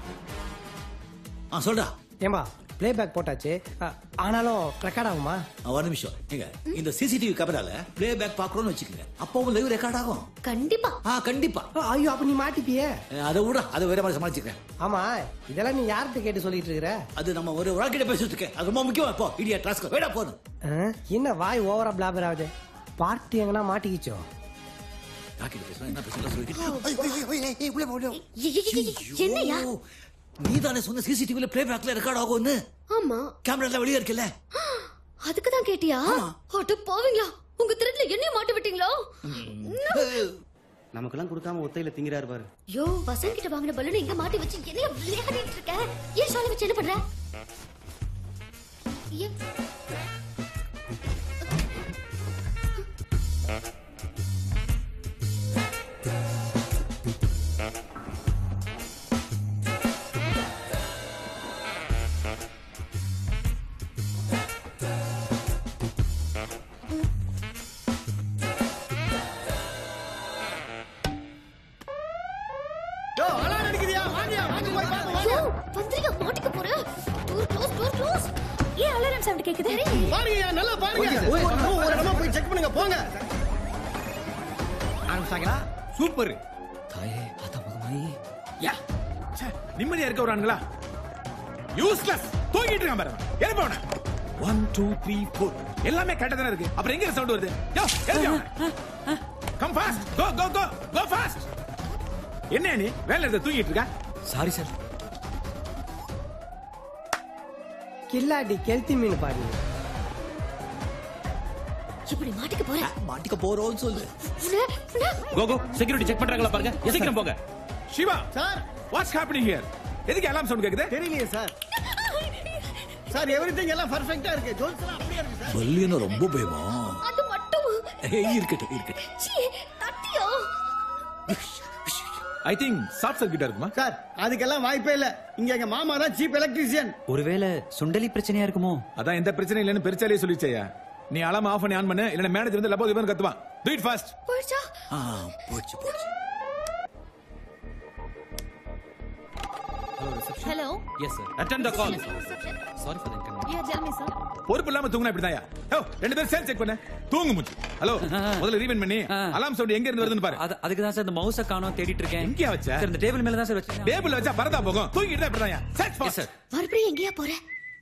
ஆ சொல்டா ஏம்பா ப்ளே பேக் போட்டாச்சு அ, ஆனாலும் ரெக்கார்ட் ஆகுமா ஆ, ஒரு நிமிஷம் ஏங்க இந்த சிசிடிவி கேமரால ப்ளே பேக் பாக்குறோம்னு வச்சுக்கோங்க அப்பவும் லைவ் ரெக்கார்ட் ஆகும் கண்டிப்பா ஆ கண்டிப்பா ஐயோ அப்ப நீ மாட்டிப்பியே அஹ், அதை விட அதை வேற மாதிரி சமாளிச்சுக்கிறேன் ஆமா இதெல்லாம் நீ யார்கிட்ட கேட்டு சொல்லிட்டு இருக்கிற அது நம்ம ஒரு ஒரு ஆள்கிட்ட பேசிட்டு இருக்கேன் அது ரொம்ப முக்கியம் இப்போ இடியா டாஸ்க் வேடா போதும் ஆ, என்ன வாய் ஓவரா பிளாபர் ஆகுது பார்ட்டி எங்கன்னா மாட்டிக்கிச்சோ யார்கிட்ட பேசுறேன் என்ன பேசுறேன் சொல்லிட்டு என்னையா நீ தானே சொன்ன சிசிடிவில ப்ளே பேக்ல ரெக்கார்ட் ஆகும்னு ஆமா கேமரா வெளியே இருக்குல்ல அதுக்கு தான் கேட்டியா அட போவீங்களா உங்க திருட்டுல என்னைய மாட்டி விட்டீங்களா நமக்கெல்லாம் கொடுக்காம ஒத்தையில திங்கிறாரு பாரு யோ வசந்த் கிட்ட வாங்கின பலூன் எங்க மாட்டி வச்சு என்னைய விளையாடிட்டு இருக்க ஏன் ஷாலை வச்சு என்ன பண்ற ஏன் யோ அலாரம் அடிக்குதியா வாங்கயா வாங்க போய் பாப்போம் வாங்க யோ வந்துருங்க மாட்டிக்க போற டோர் க்ளோஸ் டோர் க்ளோஸ் ஏன் அலாரம் சவுண்ட் கேக்குது பாருங்கயா நல்லா பாருங்க ஒவ்வொரு இடமும் ஒவ்வொரு இடமா போய் செக் பண்ணுங்க போங்க ஆரம்பிச்சாங்களா சூப்பர் தாயே ஆத்தா மகமாயி யா ச்சே, நிம்மதியா இருக்க வரானுங்களா யூஸ்லெஸ் தூங்கிட்டு இருக்கான் பாருங்க எழுப்ப அவனை ஒன் டூ த்ரீ ஃபோர் எல்லாமே கரெக்டா தானே இருக்கு அப்புறம் எங்க சவுண்ட் வருது யோ எழுப்பி come fast go go go go fast என்ன நீ வேலை இருக்க தூங்கிட்டு இருக்க சாரி சார் கில்லாடி கெல்த்தி மீன் பாருங்க இப்படி மாட்டிக்க போற மாட்டிக்க போறோம்னு சொல்லு உன்னை- உன்னை கோகோ செக்யூரிட்டி செக் பண்றாங்களா பாருங்க சீக்கிரம் போங்க Shiva sir what's happening here எதுக்கு அலாம் சவுண்ட் கேக்குது தெரியலையே சார் சார் எவ்ரிதிங் எல்லாம் பர்ஃபெக்ட்டா இருக்கு ஜோல்ஸ் எல்லாம் அப்படியே இருக்கு சார் பல்லியன ரொம்ப பயமா அது மட்டும் ஏய், இருக்கட்டும் இருக்கட்டும் சீ தட்டியோ ஐ திங்க் ஷார்ட் சர்க்கிட்டா இருக்குமா சார் அதுக்கெல்லாம் வாய்ப்பே இல்ல இங்க எங்க மாமா தான் சீப் எலக்ட்ரீஷியன் ஒருவேளை சுண்டலி பிரச்சனையா இருக்குமோ அதான் எந்த பிரச்சனையும் இல்லைன்னு பெருச்சாலே சொல்லிச்சேயா நீ அலாம் ஆஃப் பண்ணி ஆன் பண்ணு இல்லைன்னா மேனேஜர் வந்து லப்போ இவன் கத்துவான் டூ இட் ஃபாஸ்ட் போயிடுச்சா ஆ போச்சு போச்சு hello yes sir attend the call sorry for the yeah tell me sir பொறுப்பு இல்லாம தூங்கினா இப்படிதான் யோ ரெண்டு பேரும் சேர்ந்து செக் பண்ணு தூங்கு முச்சு ஹலோ முதல்ல ரீவெண்ட் பண்ணி அலாம் சவுண்ட் எங்க இருந்து வருதுன்னு பாரு அது அதுக்கு தான் சார் இந்த மவுஸை காணோம் தேடிட்டு இருக்கேன் எங்கேயா வச்ச சார் இந்த டேபிள் மேல தான் சார் வச்சேன் டேபிள் வச்சா பரதா போகும் தூங்கிட்டு தான் இப்படிதான் சர்ச் ஃபாஸ்ட் சார் மறுபடியும் எங்கேயா போற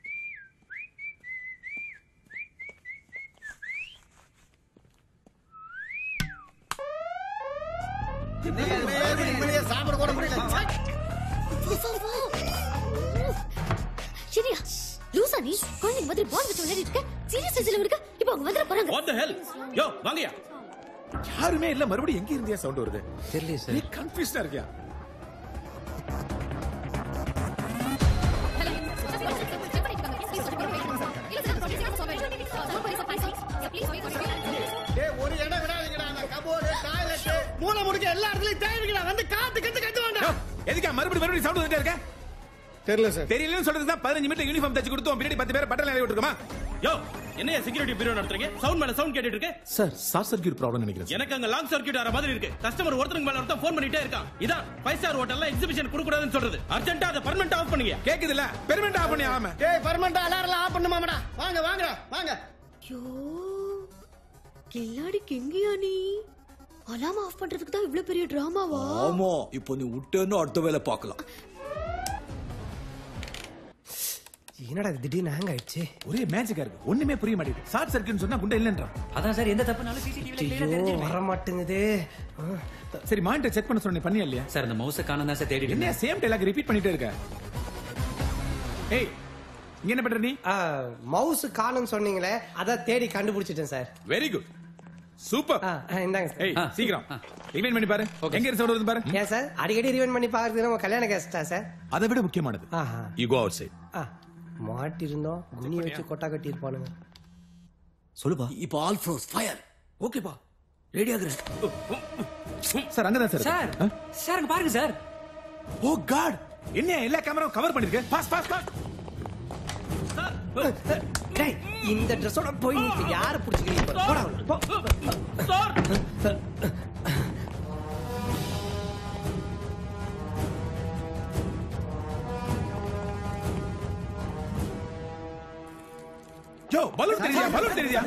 நிம்மதியா சாப்பிட கூட முடியல ச்சே. வா, வா, வா. சரியா லூசா நீ குழந்தைங்க மாதிரி பால் வச்சு விளையாடிட்டு இருக்க சீரியஸ் ஸ்டேஜ்ல இருக்க இப்போ அவங்க வந்துட போறாங்க வாட் தி ஹெல் யோ வாங்கயா யாருமே இல்ல மறுபடியும் எங்க இருந்தியா சவுண்ட் வருது தெரியல நீ கன்ஃபியூஸ்டா இருக்கியா டேய் ஒரு இடம் விடாதீங்கடா அந்த கபோர்டு டாய்லெட் மூளை முடிக்க எல்லா இடத்துலயும் தேவைங்கடா வந்து காத்து கத்து கத்து யோ, வேண்டாம் எதுக்கா மறுபடியும் மறுபடியும் சவுண்ட் வந்துட்டே இருக்க தெரியல சார் தெரியலன்னு சொல்றது தான் பதினஞ்சு மீட்டர் யூனிஃபார்ம் தச்சு கொடுத்து உன் பின்னாடி பத்து பேர் பட்டல நிலைய விட்டுருக்குமா யோ என்னையா செக்யூரிட்டி பீரோ நடத்துறீங்க சவுண்ட் மேல சவுண்ட் கேட்டுட்டு இருக்கு சார் ஷார்ட் சர்க்கியூட் ப்ராப்ளம் நினைக்கிறேன் எனக்கு அங்க லாங் சர்க்கியூட் ஆற மாதிரி இருக்கு கஸ்டமர் ஒருத்தருக்கு மேல ஒருத்தன் ஃபோன் பண்ணிட்டே இருக்கான் இதான் ஃபைவ் ஸ்டார் ஹோட்டல்ல எக்ஸிபிஷன் கொடுக்க கூடாதுன்னு சொல்றது அர்ஜென்ட்டா அதை பர்மனெண்ட் ஆஃப் பண்ணுங்க கேக்குது இல்ல பெர்மனெண்ட் ஆஃப் பண்ணி ஆகாம டேய் பர்மனண்டா அலாரம் ஆஃப் பண்ணுமாமடா வாங்க வாங்க வாங்க ஐயோ கில்லாடிக்கு எங்கேயா நீ அலாரம் ஆஃப் பண்றதுக்கு தான் இவ்ளோ பெரிய டிராமாவா ஆமா இப்போ நீ விட்டேன்னு அடுத்த வேலை பார்க்கலாம் என்னடா இது திடீர்னு ஹேங் ஆயிடுச்சு ஒரே மேஜிக்கா இருக்கு ஒண்ணுமே புரிய மாட்டேங்குது ஷார்ட் சர்க்கியூட் சொன்னா குண்டை இல்லன்றான் அதான் சார் எந்த தப்புனாலும் சிசிடிவில ஐயோ வர மாட்டேங்குது சரி மானிட்டர் செக் பண்ண சொன்ன பண்ணியா இல்லையா சார் இந்த மவுஸை காணோம் தான் சார் தேடிட்டு என்ன இருந்தேன். சேம் டைலாக் ரிப்பீட் பண்ணிட்டே இருக்க ஏய் இங்க என்ன பண்ற நீ மவுஸ் காணும்னு சொன்னீங்களே அதான் தேடி கண்டுபிடிச்சிட்டேன் சார் வெரி குட் சூப்பர் ஆ, ஆ, இந்தாங்க சார் ஏய் சீக்கிரம் ரிவைண்ட் பண்ணி பாரு எங்க இருந்து சவுண்ட் வருது பாரு ஏன் சார் அடிக்கடி ரிவைன் பண்ணி பார்க்கறது நம்ம கல்யாண கேஸ்டா சார் அதை விட முக்கியமானது ஆஹா யூ கோ அவுட் சைட் ஆ மாட்டிருந்தோம் குனி வச்சு கொட்டா கட்டி இருப்பானுங்க சொல்லுப்பா இப்போ ஆல் ஃப்ரோஸ் ஃபயர் ஓகேப்பா ரெடி ஆகுறேன் சார் அங்கதான் சார் சார் சார் அங்க பாருங்க சார் ஓ காட் என்ன எல்லா கேமராவும் கவர் பண்ணிருக்கு பாஸ் பாஸ் பாஸ் டேய் இந்த ட்ரெஸ்ஸோட போய் நீ இப்ப யார புடிச்சுக்கிறீங்க பாரு. போடா உள்ள, போ. யோ பலூன் தெரியுதா பலூன் தெரியுதா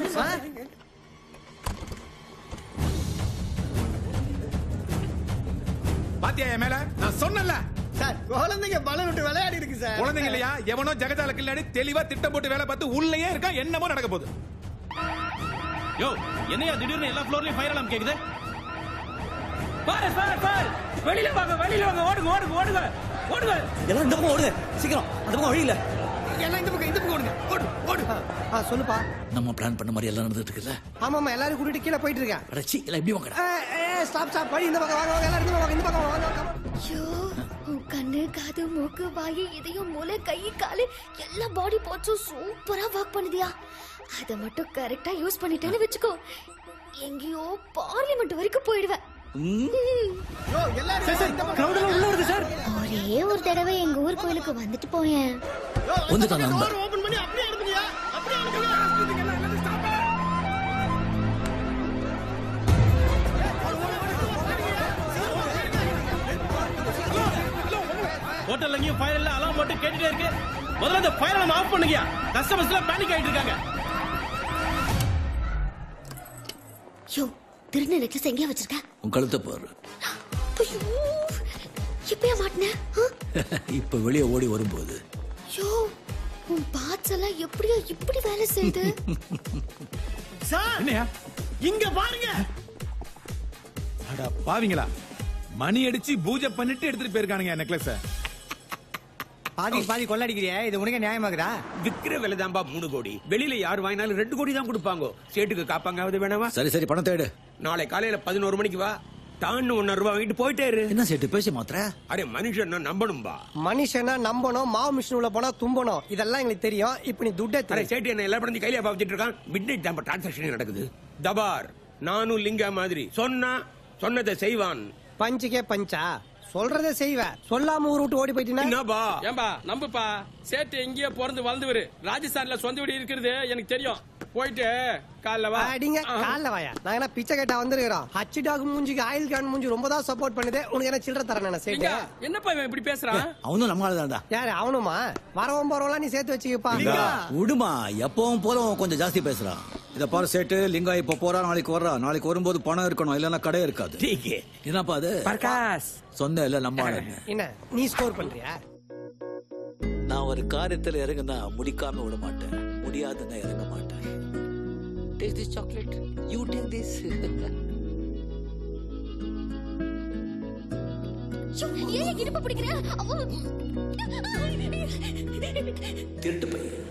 பாத்தியா என் மேல நான் சொன்னல சார் குழந்தைங்க பலன் விட்டு விளையாடி இருக்கு சார் குழந்தைங்க இல்லையா எவனோ ஜெகஜால கில்லாடி தெளிவா திட்டம் போட்டு வேலை பார்த்து உள்ளேயே இருக்கான் என்னமோ நடக்க போகுது யோ என்னையா திடீர்னு எல்லா ஃப்ளோர்லயும் ஃபயர் அலாம் கேக்குது பாரு பாரு பாரு வெளியில வாங்க வெளியில வாங்க ஓடுங்க ஓடுங்க ஓடுங்க ஓடுங்க எல்லாம் இந்த பக்கம் ஓடுங்க சீக்கிரம் அந்த பக்கம் வழி இல்ல எல்லாம் இந்த பக்கம் இந்த பக்கம் ஓடுங்க ஓடு ஓடு ஆ சொல்லுப்பா நம்ம பிளான் பண்ண மாதிரி எல்லாம் நடந்துட்டு இருக்குல்ல ஆமா ஆமா எல்லாரும் கூட்டிட்டு கீழே போயிட்டு இருக்கேன் அடச்சி எல்லாம் எப்படி வாங்கடா ஆ, ஏ, ஸ்டாப் ஸ்டாப் படி இந்த பக்கம் வாங்க வாங்க எல்லாரும் இந்த பக்கம் வாங்க, இந்த பக்கம் வாங்க, வாங்க ஐயோ உன் கண்ணு காது மூக்கு வாயு இதயம் மூளை கை காலு எல்லா பாடி பார்ட்ஸும் சூப்பரா ஒர்க் பண்ணுதியா அத மட்டும் கரெக்டா யூஸ் பண்ணிட்டேன்னு வெச்சுக்கோ எங்கேயோ பார்லிமெண்ட் வரைக்கும் போயிடுவேன் ஒரே ஒரு தடவை எங்க ஊர் கோயிலுக்கு வந்துட்டு போயேன் வந்துட்டான் நண்பர் ஓபன் பண்ணி அப்படியே அனுப்புங்க அப்படியே அனுப்புங்க ஹோட்டல்ல எங்கேயும் ஃபயர் இல்ல அலாம் போட்டு கேட்டுட்டே இருக்கு முதல்ல அந்த ஃபயர் நம்ம ஆஃப் பண்ணுங்க கஸ்டமர்ஸ் எல்லாம் பேனிக் ஆயிட்டு இருக்காங்க யோ திருநெல் நெக்லஸ் எங்கேயா வச்சிருக்க உன் கழுத்தை பாரு ஐயோ இப்பயா மாட்டின இப்ப வெளியே ஓடி வரும்போது யோ உன் பார்ட்ஸ் எல்லாம் எப்படியோ இப்படி வேலை செய்யுது சார் என்னையா இங்க பாருங்க அட பாவிங்களா மணி அடிச்சு பூஜை பண்ணிட்டு எடுத்துட்டு போயிருக்கானுங்க நெக்லஸ் பாதி பாதி கொள்ளடிக்கிறியா இது உனக்கு நியாயமாகுதா விக்கிற விலை தான்பா மூணு கோடி வெளியில யார் வாங்கினாலும் ரெண்டு கோடி தான் கொடுப்பாங்க சேட்டுக்கு காப்பாங்காவது வேணாவா சரி சரி பணம் தேடு நாளை காலையில பதினோரு மணிக்கு வா டான்னு ஒன்னு ரூபாய் வாங்கிட்டு போயிட்டே இரு என்ன சேட்டு பேசி மாத்திர அரே மனுஷன் நம்பணும்பா மனுஷனா நம்பணும் மாவு மிஷின் உள்ள போனா தும்பணும் இதெல்லாம் எங்களுக்கு தெரியும் இப்ப நீ துட்டே அரே சேட்டு என்ன எல்லா படம் கையில பாவிச்சிட்டு இருக்கான் மிட் நைட் தான் டிரான்சாக்ஷன் நடக்குது தபார் நானும் லிங்கா மாதிரி சொன்னா சொன்னதை செய்வான் பஞ்சுக்கே பஞ்சா சொல்றதே செய்வ சொல்லாம ஊர் விட்டு ஓடி போயிட்டீங்கன்னா என்னப்பா ஏம்பா நம்புப்பா சேட்டு எங்கேயோ பிறந்து வளர்ந்துவரு ராஜஸ்தான்ல சொந்த வீடு இருக்கிறது எனக்கு தெரியும் போயிட்டு காலைல வா அடிங்க கால்ல வாயா நாங்க என்ன பிச்சை கேட்டா வந்திருக்கிறோம் ஹச் டாக் மூஞ்சிக்கு ஆயில் கேன் மூஞ்சி ரொம்ப தான் சப்போர்ட் பண்ணுது உனக்கு என்ன சில்லற தரேன் நான் எங்க? சேர்த்து என்னப்பா இவன் இப்படி பேசுறான் அவனும் நம்ம ஆளுதான்டா யாரு அவனுமா வரவும் போறவங்களா நீ சேர்த்து வச்சுக்கப்பா விடுமா எப்பவும் போல அவன் கொஞ்சம் ஜாஸ்தி பேசுறான் இத பாரு சேட்டு லிங்கா இப்ப போறா நாளைக்கு வர்றா நாளைக்கு வரும்போது பணம் இருக்கணும் இல்லன்னா கடை இருக்காது என்னப்பா அது பர்காஸ் சொந்த இல்ல நம்ம ஆளு. என்ன நீ ஸ்கோர் பண்றியா நான் ஒரு காரியத்துல இறங்குனா முடிக்காம விட மாட்டேன் முடியாதுன்னா இறங்க மாட்டேன் take this chocolate you take this யோ, ஏன் இடுப்பு பிடிக்கிற அவ- திருட்டு பையன்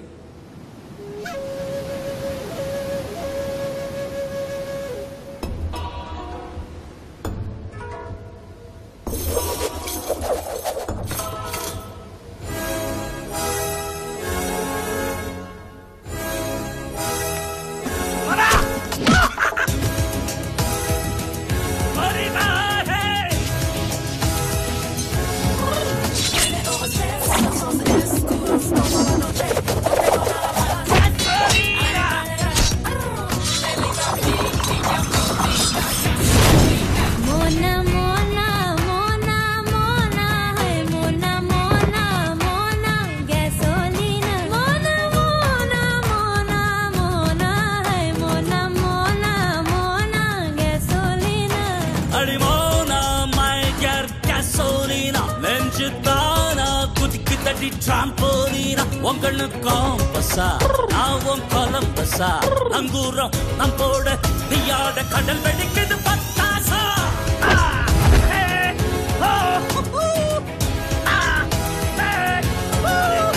मोना मोना मोना मोना है मोना मोना मोना गैसोलीना मोना मोना मोना मोना है मोना मोना मोना गैसोलीना அடிமோனா மைகர் கசோலினா நெஞ்சு தானா குதிக்கு தட்டி டிராம்போலினா உங்கன்னு காம்பஸா நான் உன் கொலம்பஸா அங்கூரம் நம் போட நீயாட கடல் வெடிக்குது பத்தாசா ஆ, ஏ, ஓ, ஹூ, ஆ, ஏ, ஓ,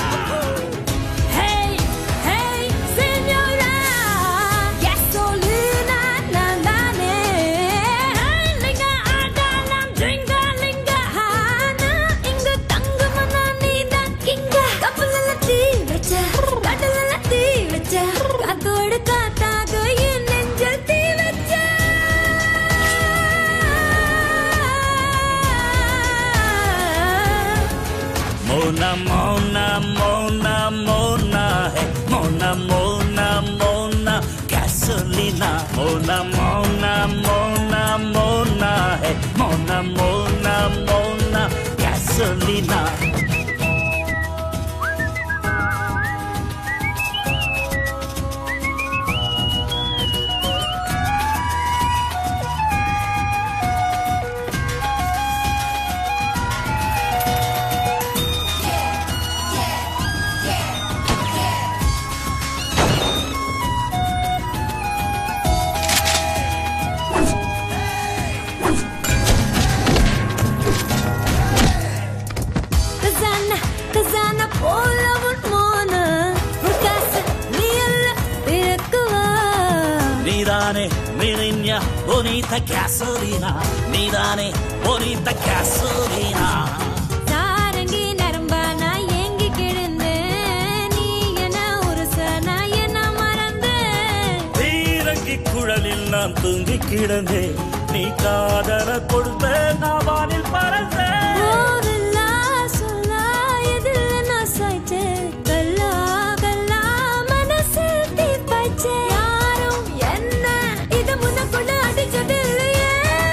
Hey hey señora gasolina na na ne linga adalam dringa linga hana inga தங்கமனா நீதான் கிங்க கப்பல்ல தீ வச்ச கடல்ல தீ வச்ச காத்தோடு காத்தாக என் நெஞ்சில் தீ வச்ச मोना मोना मोना मोना है मोना मोना मोना गैसोलीना मोना मोना मोना मोना है मोना मोना मोना गैसोलीना நீதானே மிரிஞ்சா bonita gasolina நீதானே bonita gasolina சாரங்கி நரம்பா நான் ஏங்கி கிடந்தேன் நீ என்ன உருச நான் என்ன மறந்தேன் தீரங்கி குழலில் நான் தூங்கி கிடந்தேன் நீ காதல கொடுத்த நான் வானில் பறந்தேன் போதல்லா சொல்லா எதில் நான் சாய்ச்சேன் கல்லா கல்லா மனசில் தீ பாய்ச்சேன் யாரும் என்ன இது முன்னக்குள்ள அடிச்சது இல்லையே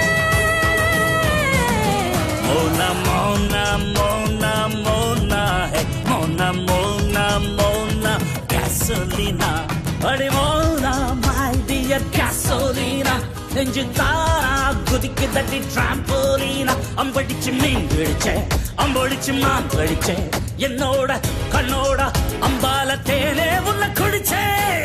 மோனா மோனா மோனா மோனா ஹே மோனா மோனா மோனா gasolina அடி மோனா my dear gasolina நெஞ்சு தாரா குதிக்கு தட்டி டிராம்போலீனா அம்படிச்சு மீன் பிடிச்சேன் அம்படிச்சு மான் கடிச்சேன் என்னோட கண்ணோட அம்பால தேனே உள்ள குடிச்சேன்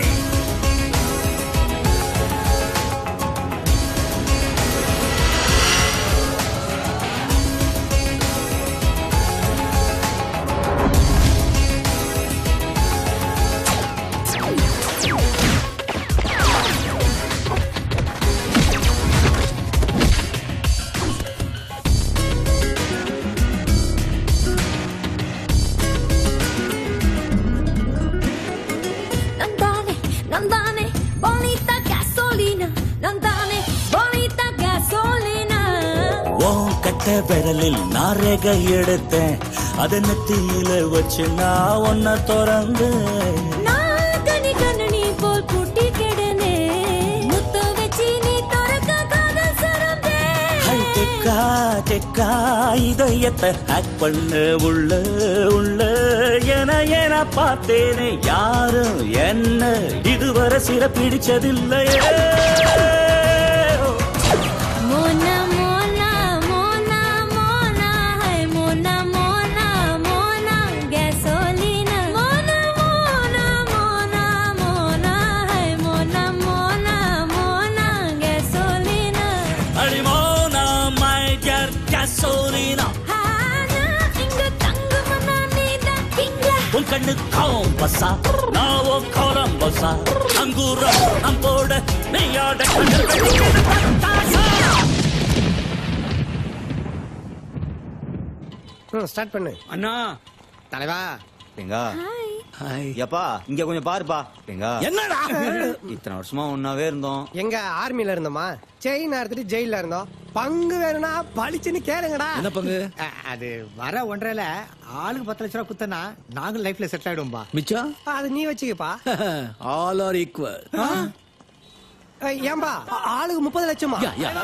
நந்தானே நந்தானே bonita gasolina நந்தானே bonita gasolina உன் கட்ட விரலில் நான் ரேகை எடுத்தேன் அதை நெத்தியில வச்சு நான் ஒன்ன திறந்து நான் கனி கண்ணனி போல் பூட்டி கிடனே முத்து வச்சு நீ திறக்க காதல் சரந்தே ஹை தெக்கா தெக்கா இதயத்தை ஹேக் பண்ண உள்ள உள்ள என என பார்த்தேனே யாரும் என்ன இதுவரை சிற பிடிச்சதில்லையே Mona Mona Mona Mona hi Mona Mona Mona gasolina Mona Mona Mona Mona hi Mona Mona Mona gasolina அடிமோனா மை டியர் gasolina ஆனா இங்க தங்குமனா நீதான் இங்க உன் கண்ணு காம்பஸா நான் உன் கோலம்பஸா அங்கூரம் அம்போட நெய்யாட கண்ணு வெடிக்குது பட்டாசா ஸ்டார்ட் பண்ணு அண்ணா தலைவா எங்கா எப்பா இங்க கொஞ்சம் பாருப்பா எங்கா என்னடா? இத்தனை வருஷமா ஒன்னாவே இருந்தோம் எங்க ஆர்மில இருந்தோமா செயின் எடுத்துட்டு ஜெயில இருந்தோம் பங்கு வேணும்னா பளிச்சுன்னு கேளுங்கடா என்ன பங்கு அது வர ஒன்றரைல ஆளுக்கு பத்து லட்ச ரூபா குத்தனா நாங்களும் லைஃப்ல செட்டில் ஆயிடுவோம்பா மிச்சம் அது நீ வச்சுக்கப்பா ஆல் ஆர் ஈக்குவல் ஏய், ஏம்பா ஆளுக்கு முப்பது லட்சமா யா, யா.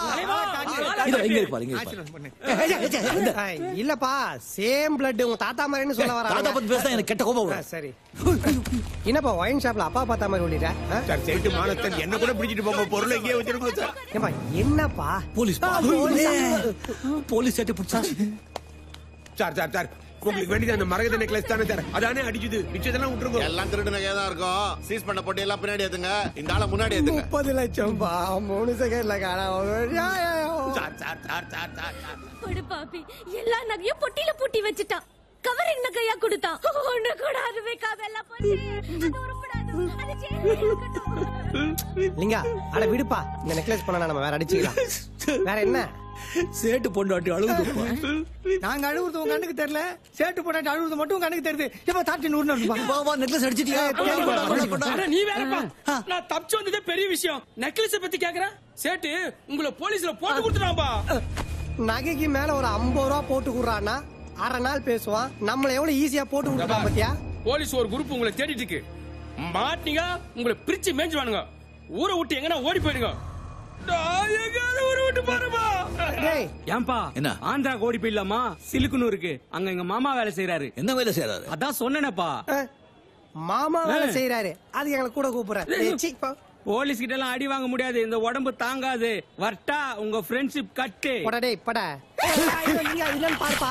இதோ இங்க இருக்கு பாரு, இங்க இருக்கு பாரு. ஏய், இல்லப்பா சேம் பிளட் உங்க தாத்தா மாதிரின்னு சொல்ல வர தாத்தா பத்தி பேசினா எனக்கு கெட்ட கோபம் வரும். சரி என்னப்பா ஒயின் ஷாப்ல அப்பா பார்த்தா மாதிரி சொல்லிட்ட சார் செட்டு மானத்தன் என்ன கூட பிடிச்சிட்டு போங்க பொருள் எங்கேயே வச்சிருக்கோம் சார் ஏப்பா என்னப்பா போலீஸ் ஆ, போலீஸா? போலீஸ் சேட்டை பிடிச்சா சார் சார் சார் உங்களுக்கு வேண்டியது அந்த மரகத நெக்லஸ் தானே சார் அதானே அடிச்சது மிச்சதெல்லாம் விட்டுருங்க எல்லாம் திருடு நகையா தான் இருக்கும் சீஸ் பண்ண போட்டு எல்லாம் பின்னாடி ஏத்துங்க இந்த ஆளை முன்னாடி ஏத்துங்க முப்பது லட்சம் பா மூணு செகண்ட்ல காணாம sir sir sir sir sir படு பாப்பி எல்லா நகையும் பொட்டியில பூட்டி வச்சுட்டான் கவரிங் நகையா கொடுத்தான் ஒண்ணு கூட அது வைக்காம எல்லாம் போச்சு அது உருப்படாது அது ஜெயில்ல இருக்கட்டும் லிங்கா அட விடுப்பா இந்த நெக்லஸ் பண்ணா நம்ம வேற அடிச்சுக்கலாம் வேற என்ன சேட்டு பொண்டாட்டி அழுகுதுப்பா நாங்க அழுகுறது உங்க கண்ணுக்கு தெரியல சேட்டு போட்டாட்டி அழுகுறது மட்டும் உங்க கண்ணுக்கு தெரியுது எப்ப தாட்டி நூறு வா வா நெக்லஸ் அடிச்சிட்டியா அட, நீ வேறப்பா நான் தப்பிச்சு வந்ததே பெரிய விஷயம் நெக்லஸ் பத்தி கேக்குறேன் சேட்டு உங்களை போலீஸ்ல போட்டு கொடுத்துட்டான்பா நகைக்கு மேல ஒரு ஐம்பது ரூபா போட்டு குடுறான்னா அரை நாள் பேசுவான் நம்மள எவ்வளவு ஈஸியா போட்டு கொடுத்துட்டான் பாத்தியா போலீஸ் ஒரு குரூப் உங்களை தேடிட்டு இருக்கு மாட்டீங்க உங்களை பிரிச்சு மேய்ஞ்சுவானுங்க ஊரை விட்டு எங்கன்னா ஓடி போயிடுங்க நான் எங்கேயாவது ஊரை விட்டு பாருப்பா ஏன்பா என்ன? ஆந்திரா ஓடி போயிடலாமா சிலுக்குனூருக்கு அங்க எங்க மாமா வேலை செய்யறாரு என்ன வேலை செய்யறாரு அதான் சொன்னேனப்பா மாமா வேலை செய்யறாரு அது எங்களை கூட கூப்பிடுற போலீஸ் கிட்ட எல்லாம் அடி வாங்க முடியாது இந்த உடம்பு தாங்காது வர்ட்டா உங்க ஃப்ரெண்ட்ஷிப் கட்டு படடே பட இல்லன்னு பாருப்பா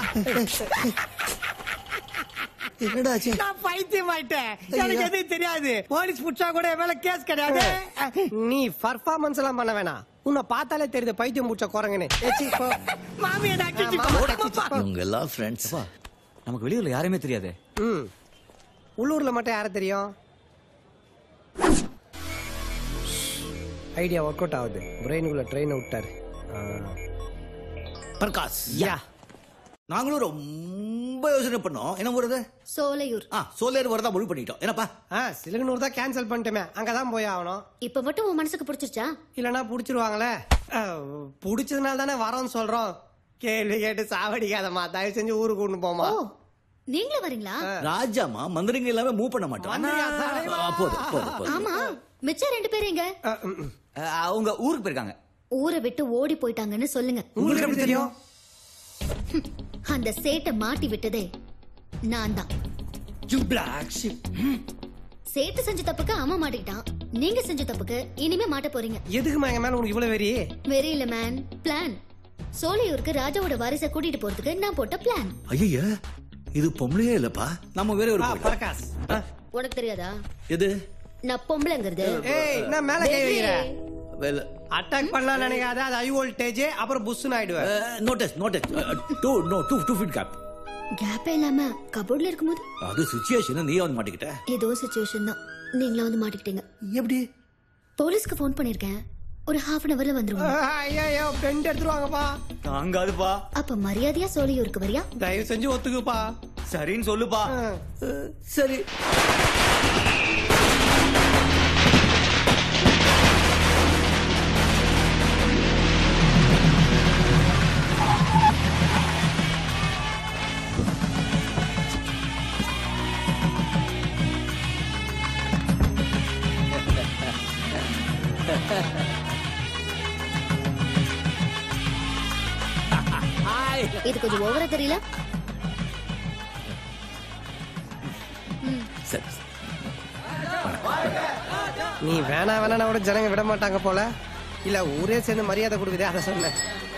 என்னடாச்சு நான் பைத்தியம் ஆயிட்டேன் எனக்கு எதுவும் தெரியாது போலீஸ் புடிச்சா கூட என் மேல கேஸ் கிடையாது நீ பர்ஃபார்மன்ஸ் எல்லாம் பண்ண வேணாம் உன்னை பார்த்தாலே தெரியுது பைத்தியம் முடிச்ச குரங்குன்னு ஏ, சீ, போ. மாமி என்ன அடிச்சு ஆ, மாமா. இவங்க எல்லாம் ஃப்ரெண்ட்ஸ் நமக்கு வெளியூர்ல யாருமே தெரியாதே ம் உள்ளூர்ல மட்டும் யார தெரியும் ஐடியா ஒர்க் அவுட் ஆகுது பிரெயினுக்குள்ள ட்ரெயினை விட்டாரு ஆ. பிரகாஷ் யா நாங்களும் ரொம்ப யோசனை பண்ணோம் என்ன வருது சோலையூர் ஆ சோலேர் வரதா முடிவு பண்ணிட்டோம் என்னப்பா ஆ சிலுகனூர் தான் கேன்சல் பண்ணிட்டோமே அங்கதான் போய் ஆகணும் இப்ப மட்டும் உன் மனசுக்கு பிடிச்சிருச்சா இல்லனா புடிச்சிருவாங்களே ஆ, புடிச்சதுனால தானே வரோம்னு சொல்றோம் கேள்வி கேட்டு சாவடிக்காதம்மா தயவு செஞ்சு ஊருக்கு கொண்டு போமா நீங்களும் வரீங்களா ராஜாமா மந்திரிங்க எல்லாமே மூவ் பண்ண மாட்டோம் மந்திரியா தலைவா? ஆ, போதும் போதும் போதும் ஆமா மிச்சம் ரெண்டு பேரும் எங்க அவங்க ஊருக்கு போயிருக்காங்க ஊரை விட்டு ஓடி போயிட்டாங்கன்னு சொல்லுங்க உங்களுக்கு எப்படி தெரியும் அந்த சேட்டை மாட்டி விட்டதே நான் தான் சேட்டு செஞ்ச தப்புக்கு அவன் மாட்டிக்கிட்டான் நீங்க செஞ்ச தப்புக்கு இனிமே மாட்ட போறீங்க எதுக்குமா எங்க மேல உனக்கு இவ்வளவு வெறி வெரி இல்ல மேன் பிளான் சோலையூருக்கு ராஜாவோட வாரிசை கூட்டிட்டு போறதுக்கு நான் போட்ட பிளான் ஐயா இது பொம்பளையே இல்லப்பா நம்ம வேற ஒரு கோயில். பிரகாஷ் உனக்கு தெரியாதா எது நான் பொம்பளைங்கிறது ஏய் நான் மேல கை வைக்கிற வேலை அட்டாக் பண்ணலாம் நினைக்காத அது ஹை வோல்டேஜ் அப்புறம் புஷ்னு ஆயிடுவேன் notice notice two no two two feet gap கேப்பே இல்லாம கபோர்ட்ல இருக்கும்போது அது சுச்சுவேஷன் நீ வந்து மாட்டிக்கிட்ட ஏதோ சுச்சுவேஷன் தான் நீங்களும் வந்து மாட்டிக்கிட்டீங்க எப்படி போலீஸ்க்கு ஃபோன் பண்ணிருக்கேன் ஒரு ஹாஃப் அன் அவர்ல வந்துருவாங்க ஐயோ பெண்ட் எடுத்துருவாங்கப்பா தாங்காதுப்பா அப்ப மரியாதையா சோலையூருக்கு வரியா தயவு செஞ்சு ஒத்துக்குப்பா சரின்னு சொல்லுப்பா சரி இது கொஞ்சம் ஓவரா தெரியல சரி நீ வேணா வேணா கூட ஜனங்க விட மாட்டாங்க போல இல்ல ஊரே சேர்ந்து மரியாதை கொடுக்குதே அதை சொன்னேன்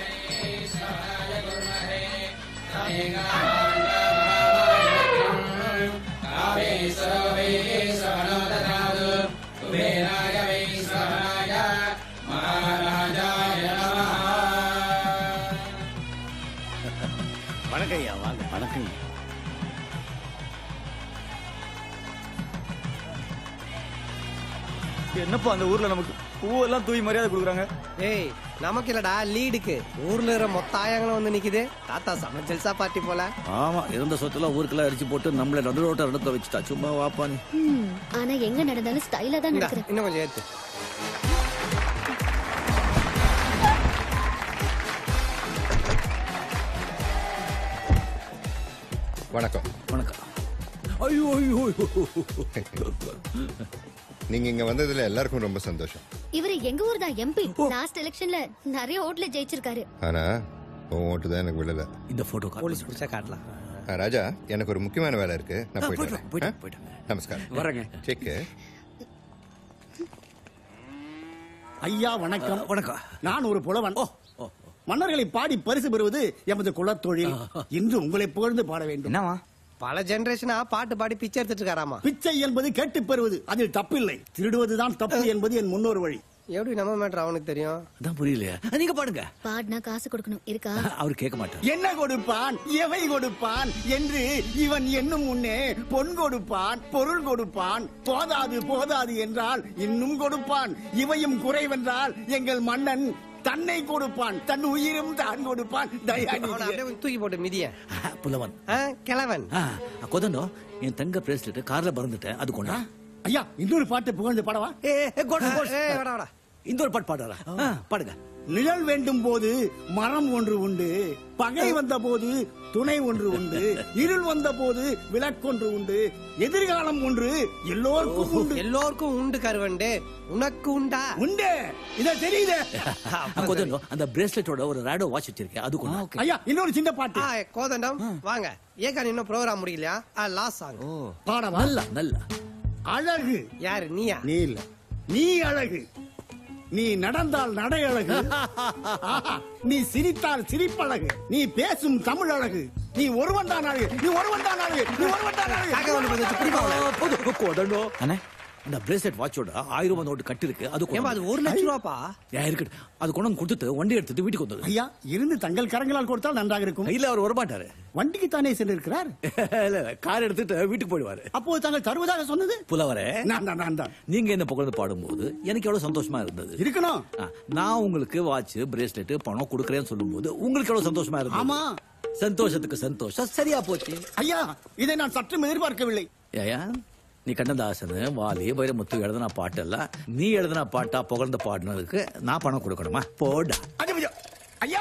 வணக்கம் ஐயா வாங்க வணக்கம் என்னப்பா அந்த ஊர்ல நமக்கு பூவெல்லாம் தூய் மரியாதை கொடுக்குறாங்க ஏய் நமக்கு இல்லடா லீடுக்கு ஊர்ல இருக்கிற மொத்த ஆயங்களும் வந்து நிக்குது தாத்தா செம ஜல்சா பார்ட்டி போல ஆமா இருந்த சொத்தெல்லாம் ஊருக்கெல்லாம் அடிச்சு போட்டு நம்மள நடு ரோட்ட நடத்த வச்சுட்டா சும்மா வாப்பா நீ ம், ஆனா எங்க நடந்தாலும் ஸ்டைலா தான் இந்தா, நடக்கிறேன் இன்னும் கொஞ்சம் ஏத்து வணக்கம் வணக்கம் ஐயோ ஐயோ நீங்க இங்க வந்ததுல எல்லாருக்கும் ரொம்ப சந்தோஷம் இவரு எங்க ஊர் தான் எம்பி லாஸ்ட் எலெக்ஷன்ல நிறைய ஓட்ல ஜெயிச்சிருக்காரு ஆனா உன் ஓட்டு தான் எனக்கு விழல இந்த போட்டோ போலீஸ் பிடிச்சா காட்டலாம் ஆ, ராஜா எனக்கு ஒரு முக்கியமான வேலை இருக்கு நான் ஆ, போயிட்டு போயிட்டு வரேன். வா, போயிட்டு ஆ? வா, போயிட்டு நமஸ்காரம் வரேங்க. செக் ஐயா வணக்கம் வணக்கம் நான் ஒரு புலவன் மன்னர்களை பாடி பரிசு பெறுவது எமது குலத்தொழில் இன்று உங்களை புகழ்ந்து பாட வேண்டும் என்னவா பல ஜெனரேஷனா பாட்டு பாடி பிச்சை எடுத்துட்டு இருக்காராமா பிச்சை என்பது கேட்டு பெறுவது அதில் தப்பில்லை திருடுவதுதான் தப்பு என்பது என் முன்னோர் வழி எப்படி நம்ம மேட்ரு அவனுக்கு தெரியும் அதான் புரியலையா நீங்க பாடுங்க பாடினா காசு கொடுக்கணும் இருக்கா அவர் கேட்க மாட்டார் என்ன கொடுப்பான் எவை கொடுப்பான் என்று இவன் என்னும் முன்னே பொன் கொடுப்பான் பொருள் கொடுப்பான் போதாது போதாது என்றால் இன்னும் கொடுப்பான் இவையும் குறைவென்றால் எங்கள் மன்னன் தன்னை கொடுப்பான் தன் உயிரும் தான் கொடுப்பான் அவனை தயாநிதியே. அப்படியே கொஞ்சம் தூக்கி போட்டு மிதிய புலவன் ஆ, கிழவன் ஆ, கொதண்டோ என் தங்க பிரேஸ்லெட் கார்ல பறந்துட்டேன் அது கொண்டா ஐயா இன்னொரு பாட்டு புகழ்ந்து பாடவா ஏ ஏ, கோட், கோட். ஏய், வாடா, வாடா. இந்த ஒரு பாட்டு பாடுறா ஆ, பாடுங்க நிழல் வேண்டும் போது மரம் ஒன்று உண்டு பகை வந்த போது துணை ஒன்று உண்டு இருள் வந்த போது விளக்கொன்று உண்டு எதிர்காலம் ஒன்று எல்லோருக்கும் உண்டு எல்லோருக்கும் உண்டு கருவண்டு உனக்கு உண்டா உண்டு இத தெரியுது கொதண்டோ அந்த பிரேஸ்லெட்டோட ஒரு ரேடோ வாட்ச் வச்சிருக்கேன் அது கொண்டா ஐயா இன்னொரு சின்ன பாட்டு ஆ, கோதண்டம் வாங்க ஏகா இன்னும் ப்ரோக்ராம் முடியலையா லாஸ்ட் சாங் பாடவா நல்ல நல்ல அழகு யாரு நீயா நீ இல்ல நீ அழகு நீ நடந்தால் நடை அழகு ஆஹா, நீ சிரித்தால் சிரிப்பழகு நீ பேசும் தமிழ் அழகு நீ ஒருவன் தான் அழகு நீ ஒருவன் தான் அழகு நீ ஒருவன் தான் அழகு கொதண்டோ அண்ணே இந்த பிரேஸ்லெட் வாட்சோட ஆயிரம் ரூபாய் நோட்டு கட்டி இருக்கு அது கொண்டு ஏம்பா, அது ஒரு லட்ச ரூபாப்பா ஏன் இருக்கட்டும் அது கொண்டு வந்து கொடுத்துட்டு வண்டி எடுத்துட்டு வீட்டுக்கு வந்தது ஐயா இருந்து தங்கள் கரங்களால் கொடுத்தால் நன்றாக இருக்கும் இல்ல அவர் வரமாட்டாரு வண்டிக்கு தானே சென்றிருக்கிறார் இல்ல இல்ல கார் எடுத்துட்டு வீட்டுக்கு போயிடுவாரு அப்போது தாங்கள் தருவதாக சொன்னது புலவரே நான் தான் நான் தான் நீங்க என்ன புகழ்ந்து பாடும்போது எனக்கு எவ்வளவு சந்தோஷமா இருந்தது இருக்கணும் ஆ, நான் உங்களுக்கு வாட்ச் பிரேஸ்லெட் பணம் கொடுக்கறேன்னு சொல்லும்போது உங்களுக்கு எவ்வளவு சந்தோஷமா இருந்தது ஆமா. சந்தோஷத்துக்கு சந்தோஷம் சரியா போச்சு ஐயா இதை நான் சற்றும் எதிர்பார்க்கவில்லை ஏயா நீ கண்ணதாசன் வாலி வைரமுத்து எழுதின பாட்டெல்லாம் நீ எழுதின பாட்டா புகழ்ந்து பாடினதுக்கு நான் பணம் கொடுக்கணுமா போடா ஐயா, ஐயா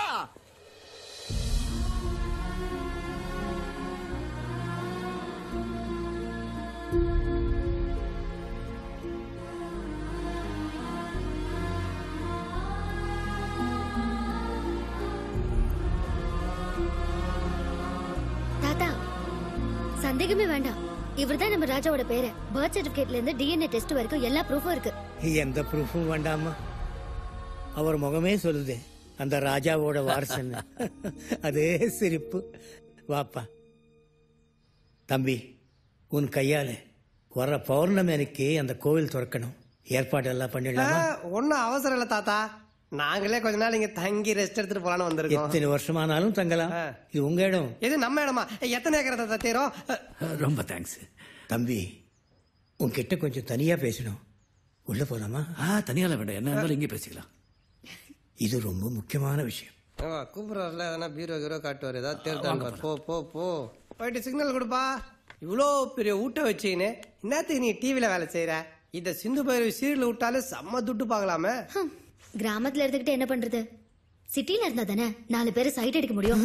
தாத்தா சந்தேகமே வேண்டாம் இவர்தான் நம்ம ராஜாவோட பேரு பர்த் சர்டிபிகேட்ல இருந்து டிஎன்ஏ டெஸ்ட் வரைக்கும் எல்லா ப்ரூஃபும் இருக்கு எந்த ப்ரூஃபும் வேண்டாமா அவர் முகமே சொல்லுது அந்த ராஜாவோட வாரசன்னு அதே சிரிப்பு வாப்பா தம்பி உன் கையால வர்ற பௌர்ணமி அன்னைக்கு அந்த கோவில் திறக்கணும் ஏற்பாடு எல்லாம் பண்ணிடலாமா ஒன்னும் அவசரம் இல்ல தாத்தா நாங்களே கொஞ்ச நாள் இங்க தங்கி ரெஸ்ட் எடுத்துட்டு போலான்னு வந்திருக்கோம் எத்தனை வருஷமானாலும் தங்கலாம் இது உங்க இடம் இது நம்ம இடமா எத்தனை ஏக்கர் தாத்தா தேரும் ரொம்ப தேங்க்ஸ் தம்பி உன்கிட்ட கொஞ்சம் தனியா பேசணும் உள்ள போலாமா ஆ தனியால வேண்டாம் என்ன இருந்தாலும் இங்கே பேசிக்கலாம் இது ரொம்ப முக்கியமான விஷயம் கூப்பிடுறாருல எதனா பீரோ கீரோ காட்டுவார் ஏதாவது தேர்தான் போ போ போ போயிட்டு சிக்னல் கொடுப்பா இவ்வளோ பெரிய ஊட்ட வச்சுக்கின்னு என்னத்துக்கு நீ டிவில வேலை செய்யற இத சிந்து பைரவி சீரியல் விட்டாலே செம்ம துட்டு பார்க்கலாமே கிராமத்துல இருந்துகிட்டு என்ன பண்றது சிட்டில இருந்தா தானே நாலு பேரை சைட் அடிக்க முடியும்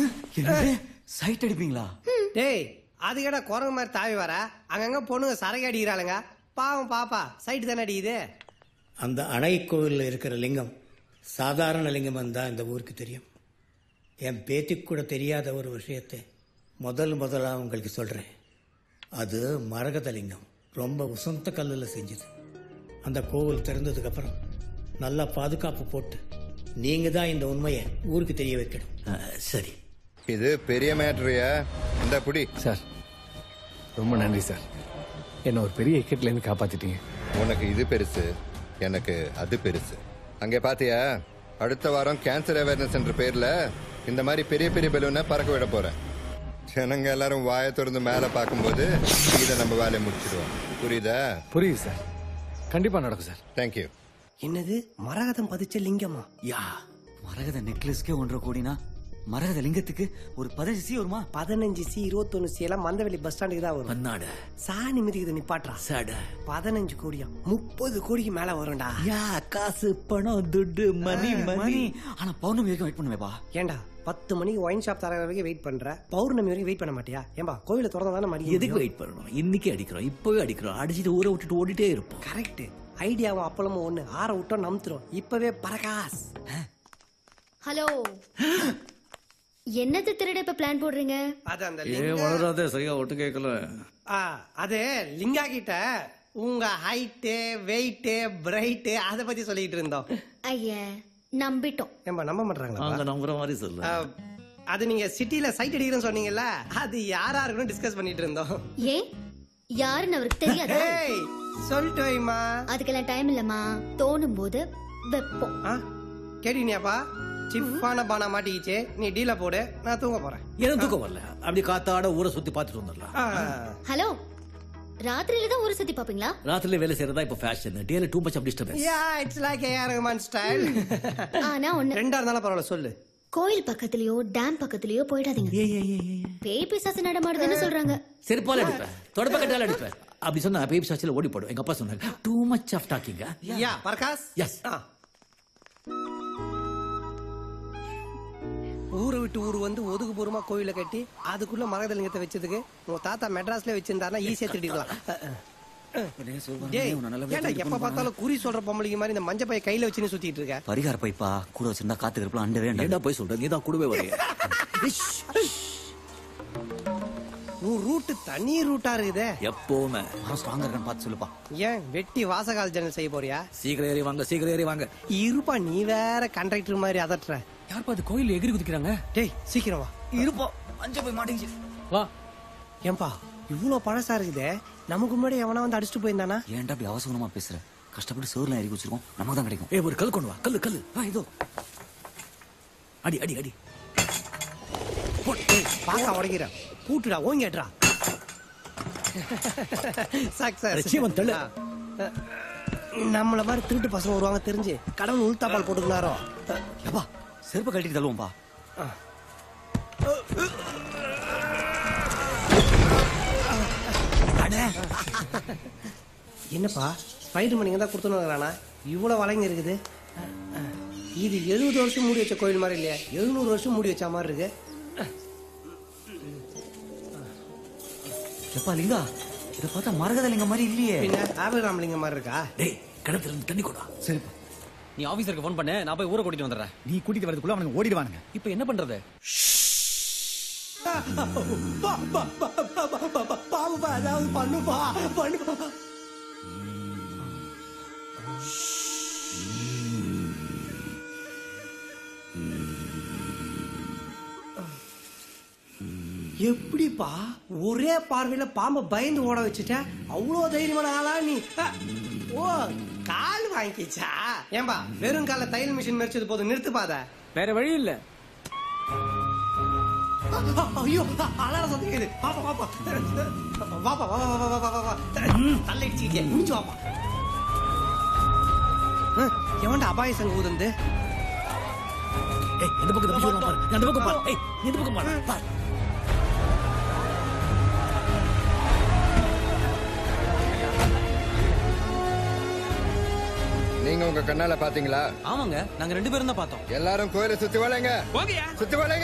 சைட் அடிப்பீங்களா டேய் அதுக்கடா குரங்கு மாதிரி தாவி வர அங்கங்க பொண்ணுங்க சரக்கு அடிக்கிறாளுங்க பாவம் பாப்பா சைட்டு தானே அடிக்குது அந்த அணை கோவிலில் இருக்கிற லிங்கம் சாதாரண லிங்கம் தான் இந்த ஊருக்கு தெரியும் என் பேத்திக்கு கூட தெரியாத ஒரு விஷயத்தை முதல் முதலா உங்களுக்கு சொல்றேன் அது மரகத லிங்கம் ரொம்ப உசந்த கல்லில் செஞ்சது அந்த கோவில் திறந்ததுக்கு அப்புறம் நல்லா பாதுகாப்பு போட்டு நீங்க தான் இந்த உண்மையை ஊருக்கு தெரிய வைக்கணும் சரி இது பெரிய மேட்ரியா இந்த புடி சார் ரொம்ப நன்றி சார் என்ன ஒரு பெரிய இக்கட்ல இருந்து காப்பாத்திட்டீங்க உனக்கு இது பெருசு எனக்கு அது பெருசு அங்கே பாத்தியா அடுத்த வாரம் கேன்சர் அவேர்னஸ் என்ற பேர்ல இந்த மாதிரி பெரிய பெரிய பலூனை பறக்க விட போறேன் ஜனங்க எல்லாரும் வாயை திறந்து மேல பார்க்கும்போது இதை நம்ம வேலையை முடிச்சிடுவோம் புரியுதா புரியுது சார் கண்டிப்பா நடக்கும் சார் தேங்க்யூ என்னது மரகதம் பதிச்ச லிங்கமா யா மரகத நெக்லஸ்க்கே ஒன்றரை கோடினா மரகத லிங்கத்துக்கு ஒரு பதினஞ்சு சி வருமா பதினஞ்சு சி இருபத்தொன்னு சி எல்லாம் மந்தவெளி பஸ் ஸ்டாண்டுக்கு தான் வரும் பன்னாட சாணி மிதிக்குது நிப்பாட்றா சட பதினஞ்சு கோடியா முப்பது கோடிக்கு மேல வரும்டா யா காசு பணம் துட்டு மணி மணி ஆனா பௌர்ணமி வரைக்கும் வெயிட் பண்ணுவேப்பா ஏண்டா பத்து மணிக்கு ஒயின் ஷாப் தர வரைக்கும் வெயிட் பண்ற பௌர்ணமி வரைக்கும் வெயிட் பண்ண மாட்டியா ஏம்பா கோயில திறந்தா தானே மணி எதுக்கு வெயிட் பண்ணணும் இன்னைக்கு அடிக்கிறோம் இப்பவே அடிக்கிறோம் அடிச்சிட்டு ஊரை விட்டுட்டு ஓடிட்டே இருப்போம் கரெக்ட் ஐடியாவும் அப்பளமும் ஒண்ணு ஆற விட்டோம் நம்புறோம் இப்பவே பரகாஸ் ஹலோ என்னது திருட இப்ப பிளான் போடுறீங்க அது அந்த ஏ லிங்க- வளராதே சரியா ஒட்டு கேட்கல ஆ, அது லிங்கா கிட்ட உங்க ஹைட்டு வெயிட்டு பிரைட்டு அத பத்தி சொல்லிட்டு இருந்தோம் ஐயா நம்பிட்டோம் ஏம்பா நம்ப மாட்டாங்களா அங்க நம்புற மாதிரி சொல்லு அது நீங்க சிட்டில சைட் அடிக்கிறேன்னு சொன்னீங்கல்ல அது யாரா இருக்குன்னு டிஸ்கஸ் பண்ணிட்டு இருந்தோம் ஏன் யாருன்னு அவருக்கு தெரியாதா ஏய் சொல்லிட்டு வைமா அதுக்கெல்லாம் டைம் இல்லம்மா தோணும் போது வெப்போம் கேட்டீங்கப்பா சிப்பான பானா மாட்டிக்கிச்சு நீ டீல போடு நான் தூங்க போறேன் எனக்கு தூக்கம் வரல அப்படி காத்தாட ஊரை சுத்தி பார்த்துட்டு வந்துடலாம் ஹலோ ராத்திரியில தான் ஊரை சுத்தி பாப்பீங்களா ராத்திரில வேலை செய்யறதா இப்ப ஃபேஷன் டேல too much of disturbance yeah it's like a Rahman style ஆனா ஒண்ணு ரெண்டா இருந்தாலும் பரவாயில்ல சொல்லு கோயில் பக்கத்துலயோ டேம் பக்கத்துலயோ போயிடாதீங்க பேய் பிசாசு நடமாடுதுன்னு சொல்றாங்க செருப்பால அடிப்பேன் தொடப்ப கட்டால அடிப்பேன் அப்படி சொன்னா பேபி சாச்சில ஓடி போடும் எங்க அப்பா சொன்னாங்க டூ மச் ஆஃப் டாக்கிங்க யா பரகாஸ் எஸ் ஊரை விட்டு ஊர் வந்து ஒதுக்குபூர்வமா கோயில கட்டி அதுக்குள்ள மரகதலிங்கத்தை வச்சதுக்கு உங்க தாத்தா மெட்ராஸ்ல வச்சிருந்தாருன்னா ஈஸியா திருடிக்கலாம் டேய் ஏன்டா எப்ப பார்த்தாலும் குறி சொல்ற பொம்பளைங்க மாதிரி இந்த மஞ்ச பைய கையில வச்சுன்னு சுத்திட்டு இருக்க பரிகார பைப்பா கூட வச்சிருந்தா காத்து இருப்பலாம் அண்டவே ஏன்டா போய் சொல்ற நீ தான் கூடவே வரைய உன் ரூட் தனி ரூட்டா இருக்குதே எப்பவுமே ஸ்ட்ராங்கா இருக்கான்னு பார்த்து சொல்லுப்பா ஏன் வெட்டி வாசகால் ஜன்னல் செய்ய போறியா சீக்கிரம் ஏறி வாங்க சீக்கிரம் ஏறி வாங்க இருப்பா நீ வேற கண்டக்டர் மாதிரி அதட்டுற யாருப்பா அது கோயில் எகிரி குதிக்கிறாங்க டேய் சீக்கிரம் வா இருப்பா மஞ்ச போய் மாட்டேங்குச்சு வா ஏன்பா இவ்வளவு பழசா இருக்குதே நமக்கு முன்னாடி எவனா வந்து அடிச்சுட்டு போயிருந்தானா ஏன்டா அப்படி அவசரமா பேசுற கஷ்டப்பட்டு சோறுல இறக்கி வச்சிருக்கோம் நமக்கு தான் கிடைக்கும் ஏ ஒரு கல் கொண்டு வா கல்லு கல்லு ஆ இதோ அடி அடி அடி பாக்கா உடைக்கிறேன் கூட்டுடா ஓங்கேட்ரா அட, சீவன் தள்ளு. நம்மள மாதிரி திருட்டு பசங்க வருவாங்க தெரிஞ்சு கடவுள் உள்தாப்பால் போட்டுக்கினாரோ எப்பா செருப்பு கழட்டி தள்ளுவோம்பா என்னப்பா ஸ்பைடர் மணிங்க தான் கொடுத்துனுங்கிறானா இவ்வளவு வளைங்க இருக்குது இது எழுபது வருஷம் மூடி வச்ச கோயில் மாதிரி இல்லையா எழுநூறு வருஷம் மூடி வச்ச மாதிரி இருக்கு எப்பா லிங்கா இத பார்த்தா மரகத லிங்கம் மாதிரி இல்லையே பின்ன ஆபிரகாம் லிங்கம் மாதிரி இருக்கா டேய் கிணத்துல இருந்து தண்ணி கொண்டா சரிப்பா நீ ஆபீசருக்கு ஃபோன் பண்ணு நான் போய் ஊரை கூட்டிட்டு வந்துடுறேன் நீ கூட்டிட்டு வரதுக்குள்ள அவனுக்கு ஓடிடுவானுங்க இப்போ என்ன பண்றது பாம்புப்பா ஏதாவது பண்ணுப்பா பண்ணுப்பா எப்படிப்பா ஒரே பார்வையில பாம்பை பயந்து ஓட வச்சுட்ட அவ்வளோ தைரியமான ஆளா நீ அ, ஓ கால் வாங்கிக்கிச்சா ஏன்பா வெறும் கால தையல் மிஷின் மெரிச்சது போதும் நிறுத்துப்பாத வேற வழி இல்ல ஐயோ அலார சத்தம் கேக்குது பாப்பா பாப்பா வாப்பா வா வா வா வா வா வா தள்ளிடுச்சு முடிஞ்சு வாப்பா அஹ், எவன்டா அபாய சங்கு ஊதுந்து ஏய் இந்த பக்கம் தப்பிச்சு வருவான் பாரு நீ அந்த பக்கம் பாரு ஏய் நீ இந்த பக்கம் பாரு பாரு நீங்க உங்க கண்ணால பாத்தீங்களா ஆமாங்க நாங்க ரெண்டு பேரும் தான் பார்த்தோம் எல்லாரும் கோயிலை சுத்தி வளைங்க சுத்தி வளைங்க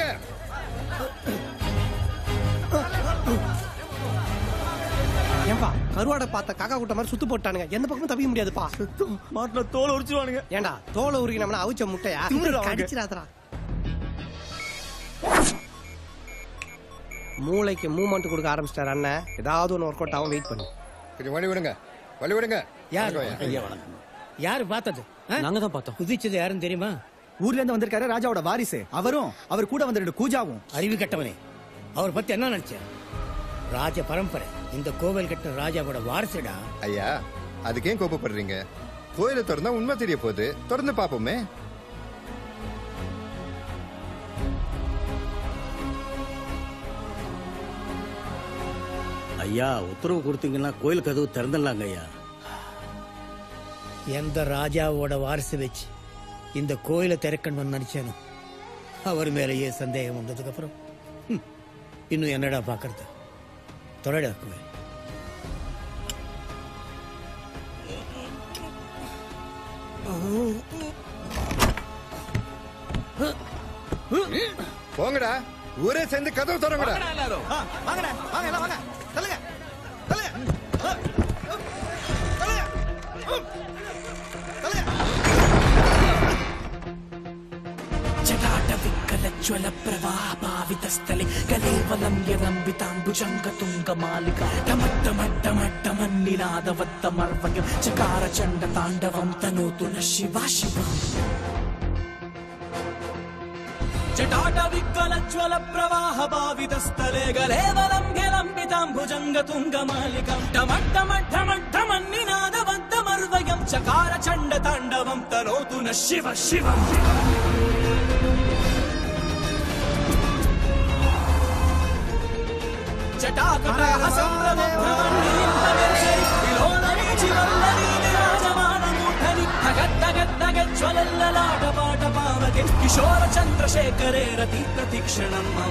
ஏன்பா கருவாடை பார்த்த காக்கா கூட்ட மாதிரி சுத்து போட்டானுங்க எந்த பக்கமும் தப்பிக்க முடியாதுப்பா மாட்டுல தோலை உரிச்சிருவானுங்க ஏண்டா தோலை உருகினோம்னா அவிச்ச முட்டையா திமிருடா அவனுக்கு. கடிச்சிடாதடா மூளைக்கு மூமெண்ட் கொடுக்க ஆரம்பிச்சிட்டார் அண்ணன் ஏதாவது ஒன்று ஒர்க் அவுட் ஆகும் வெயிட் பண்ணு கொஞ்சம் வழி விடுங்க வழி விடுங்க யார் ஐயா, யாரு பார்த்தது நாங்க தான் பார்த்தோம் குதிச்சது யாருன்னு தெரியுமா ஊர்ல இருந்து வந்திருக்காரு ராஜாவோட வாரிசு அவரும் அவர் கூட வந்த ரெண்டு கூஜாவும் அறிவு கட்டவனே அவர் பத்தி என்ன நினைச்ச ராஜ பரம்பரை இந்த கோவில் கட்டின ராஜாவோட வாரிசுடா ஐயா அதுக்கு ஏன் கோபப்படுறீங்க கோயிலை திறந்தா உண்மை தெரிய போகுது திறந்து பாப்போமே ஐயா உத்தரவு கொடுத்தீங்கன்னா கோயில் கதவு திறந்துடலாங்க ஐயா எந்த ராஜாவோட வாரிசு வச்சு இந்த கோயிலை திறக்கணும்னு நினைச்சேனோ அவர் மேலேயே சந்தேகம் வந்ததுக்கு அப்புறம் ஹம், இன்னும் என்னடா பாக்குறது தொடடா கோயில் போங்கடா ஊரே சேர்ந்து கதவு திறங்கடா வாங்கடா வாங்க எல்லாம் வாங்க தள்ளுங்க జటాటవిక్కలజ్వల ప్రవాహపావితస్థలే కలేవలం యదంబితాంబుజంగతుంగమాలిక టమట్టమట్టమట్టమన్నినాదవత్తమర్వయం చకార చండ తాండవం తనోతు న శివ శివ జటాటవిక్కలజ్వల ప్రవాహ భావితస్థలే గలేవలం యలంబితాంబుజంగతుంగమాలికం టమట్టమట్టమట్టమన్నినాదవత్తమర్వయం చకార చండ తాండవం తనోతు న శివ శివ జటాకటాహ సంభ్రమం భ్రమణీంద్రవర్షై విలోలనీచి వల్లరీ విరాజమానమూఢని తగత్తగత్తగజ్వలల్లలాట పాట పావకే కిశోర చంద్రశేఖరే రతి ప్రతిక్షణం మమ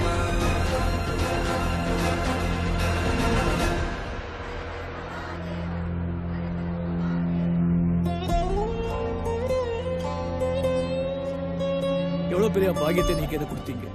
எவ்வளவு பெரிய பாக்கியத்தை நீங்க இதை கொடுத்தீங்க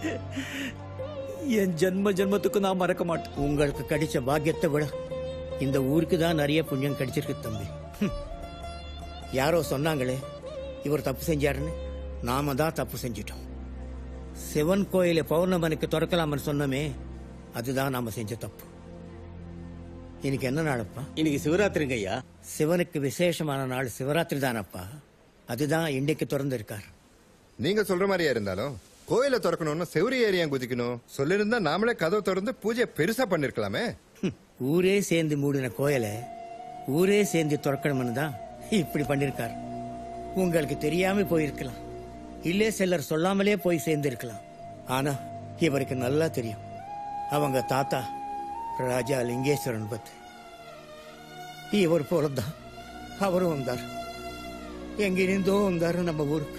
என் ஜென்ம ஜென்மத்துக்கு நான் மறக்க மாட்டேன் உங்களுக்கு கிடைச்ச பாக்கியத்தை விட இந்த ஊருக்கு தான் நிறைய புண்ணியம் கிடைச்சிருக்கு தம்பி ஹம். யாரோ சொன்னாங்களே இவர் தப்பு செஞ்சாருன்னு நாம தான் தப்பு செஞ்சிட்டோம் சிவன் கோயிலை பௌர்ணமனுக்கு திறக்கலாம்னு சொன்னோமே அதுதான் நாம செஞ்ச தப்பு இன்னைக்கு என்ன நாளப்பா இன்னைக்கு சிவராத்திரிங்க ஐயா சிவனுக்கு விசேஷமான நாள் சிவராத்திரி தானப்பா அதுதான் இன்னைக்கு திறந்து இருக்கார் நீங்க சொல்ற மாதிரியா இருந்தாலும் கோயிலை திறக்கணும்னு செவரி ஏரியா குதிக்கணும் சொல்லிருந்தா நாமளே கதவு திறந்து பூஜை பெருசா பண்ணிருக்கலாமே ஹம். ஊரே சேர்ந்து மூடின கோயிலை ஊரே சேர்ந்து திறக்கணும்னு தான் இப்படி பண்ணிருக்கார் உங்களுக்கு தெரியாம போயிருக்கலாம் இல்லே சிலர் சொல்லாமலே போய் சேர்ந்திருக்கலாம் ஆனா இவருக்கு நல்லா தெரியும் அவங்க தாத்தா ராஜா லிங்கேஸ்வரன் பத்தி இவர் போலதான் அவரும் வந்தார் எங்கிருந்தோ வந்தாரு நம்ம ஊருக்கு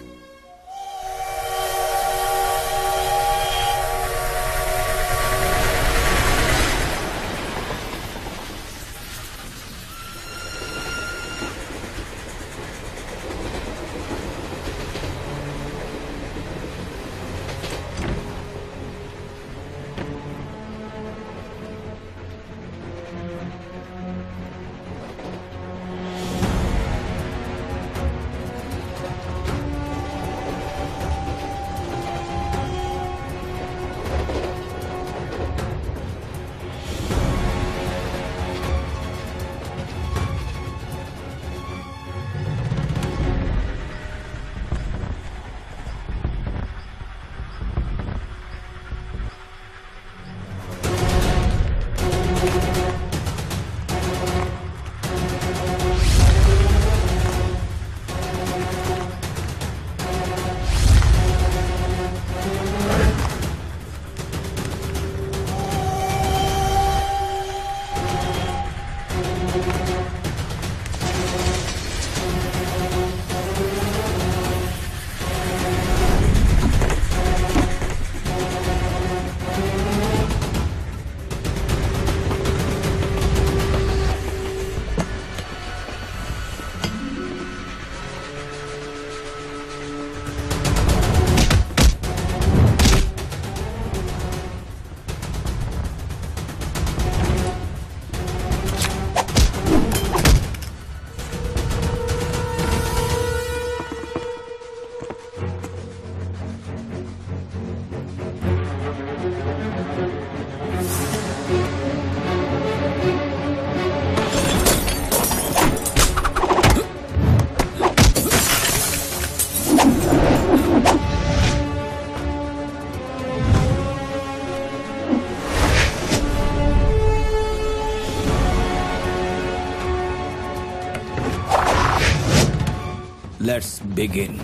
Let's begin.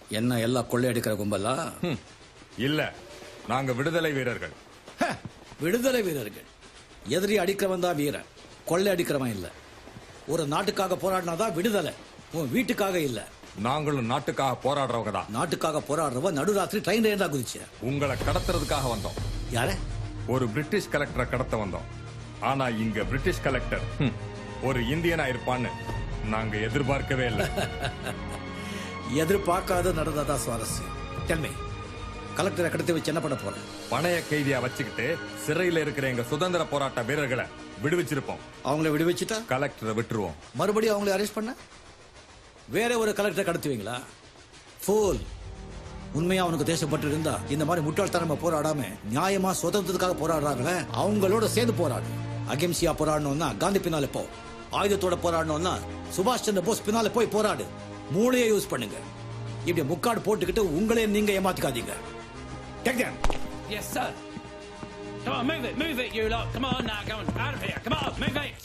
என்ன எல்லாம் கொள்ளையடிக்கிற கும்பலா இல்ல நாங்க விடுதலை வீரர்கள் விடுதலை வீரர்கள் எதிரி அடிக்கிறவன் தான் வீரன் கொள்ளை அடிக்கிறவன் இல்ல ஒரு நாட்டுக்காக போராடினாதான் விடுதலை உன் வீட்டுக்காக இல்ல நாங்களும் நாட்டுக்காக போராடுறவங்க தான் நாட்டுக்காக போராடுறவன் நடுராத்திரி ட்ரெயின் ஏண்டா குதிச்ச உங்களை கடத்துறதுக்காக வந்தோம் யார ஒரு பிரிட்டிஷ் கலெக்டரை கடத்த வந்தோம் ஆனா இங்க பிரிட்டிஷ் கலெக்டர் ஹம், ஒரு இந்தியனா இருப்பான்னு நாங்க எதிர்பார்க்கவே இல்லை எதிர்பார்க்காத நடந்ததா சுவாரஸ்யம் தென்மை கலெக்டரை கடத்தி வச்சு என்ன பண்ண போறேன் பணைய கைதியா வச்சுக்கிட்டு சிறையில இருக்கிற எங்க சுதந்திர போராட்ட வீரர்களை விடுவிச்சிருப்போம் அவங்கள விடுவிச்சுட்டா கலெக்டரை விட்டுருவோம் மறுபடியும் அவங்களை அரெஸ்ட் பண்ண வேற ஒரு கலெக்டரை கடத்துவீங்களா ஃபோல் உண்மையா அவனுக்கு தேசப்பட்டு இருந்தா இந்த மாதிரி முட்டாள்தனமா போராடாம நியாயமா சுதந்திரத்துக்காக போராடுறாங்களே அவங்களோட சேர்ந்து போராடு அகிம்சையா போராடணும்னா காந்தி பின்னால போ ஆயுதத்தோட போராடணும்னா சுபாஷ் சந்திர போஸ் பின்னால போய் போராடு மூளையை யூஸ் பண்ணுங்க இப்படி முக்காடு போட்டுக்கிட்டு உங்களே நீங்க ஏமாத்திக்காதீங்க Take them. Yes, sir. Come on, move it, move it, you lot. Come on now, go on, out of here. Come on, move it.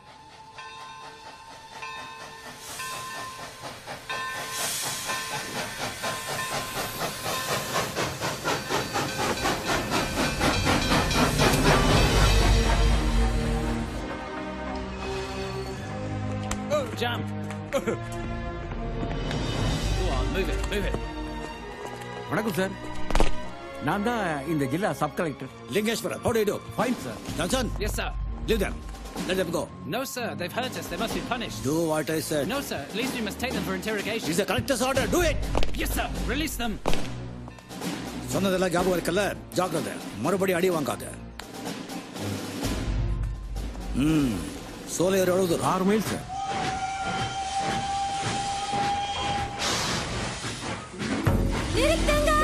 Oh, jump. Go on, move it, move it. வணக்கம் sir நான் தான் இந்த ஜில்லா sub collector Lingeswaran how do you do fine sir Johnson Yes, sir. leave them let them go No, sir. They've hurt us. They must be punished. do what I said No, sir. At least we must take them for interrogation. It's the collector's order do it Yes, sir. Release them. சொன்னதெல்லாம் ஞாபகம் இருக்குல்ல ஜாக்கிரதை மறுபடியும் அடி வாங்காத ம் சோலையர் எழுது ஆறு மைல் சார் நிறுத்துங்க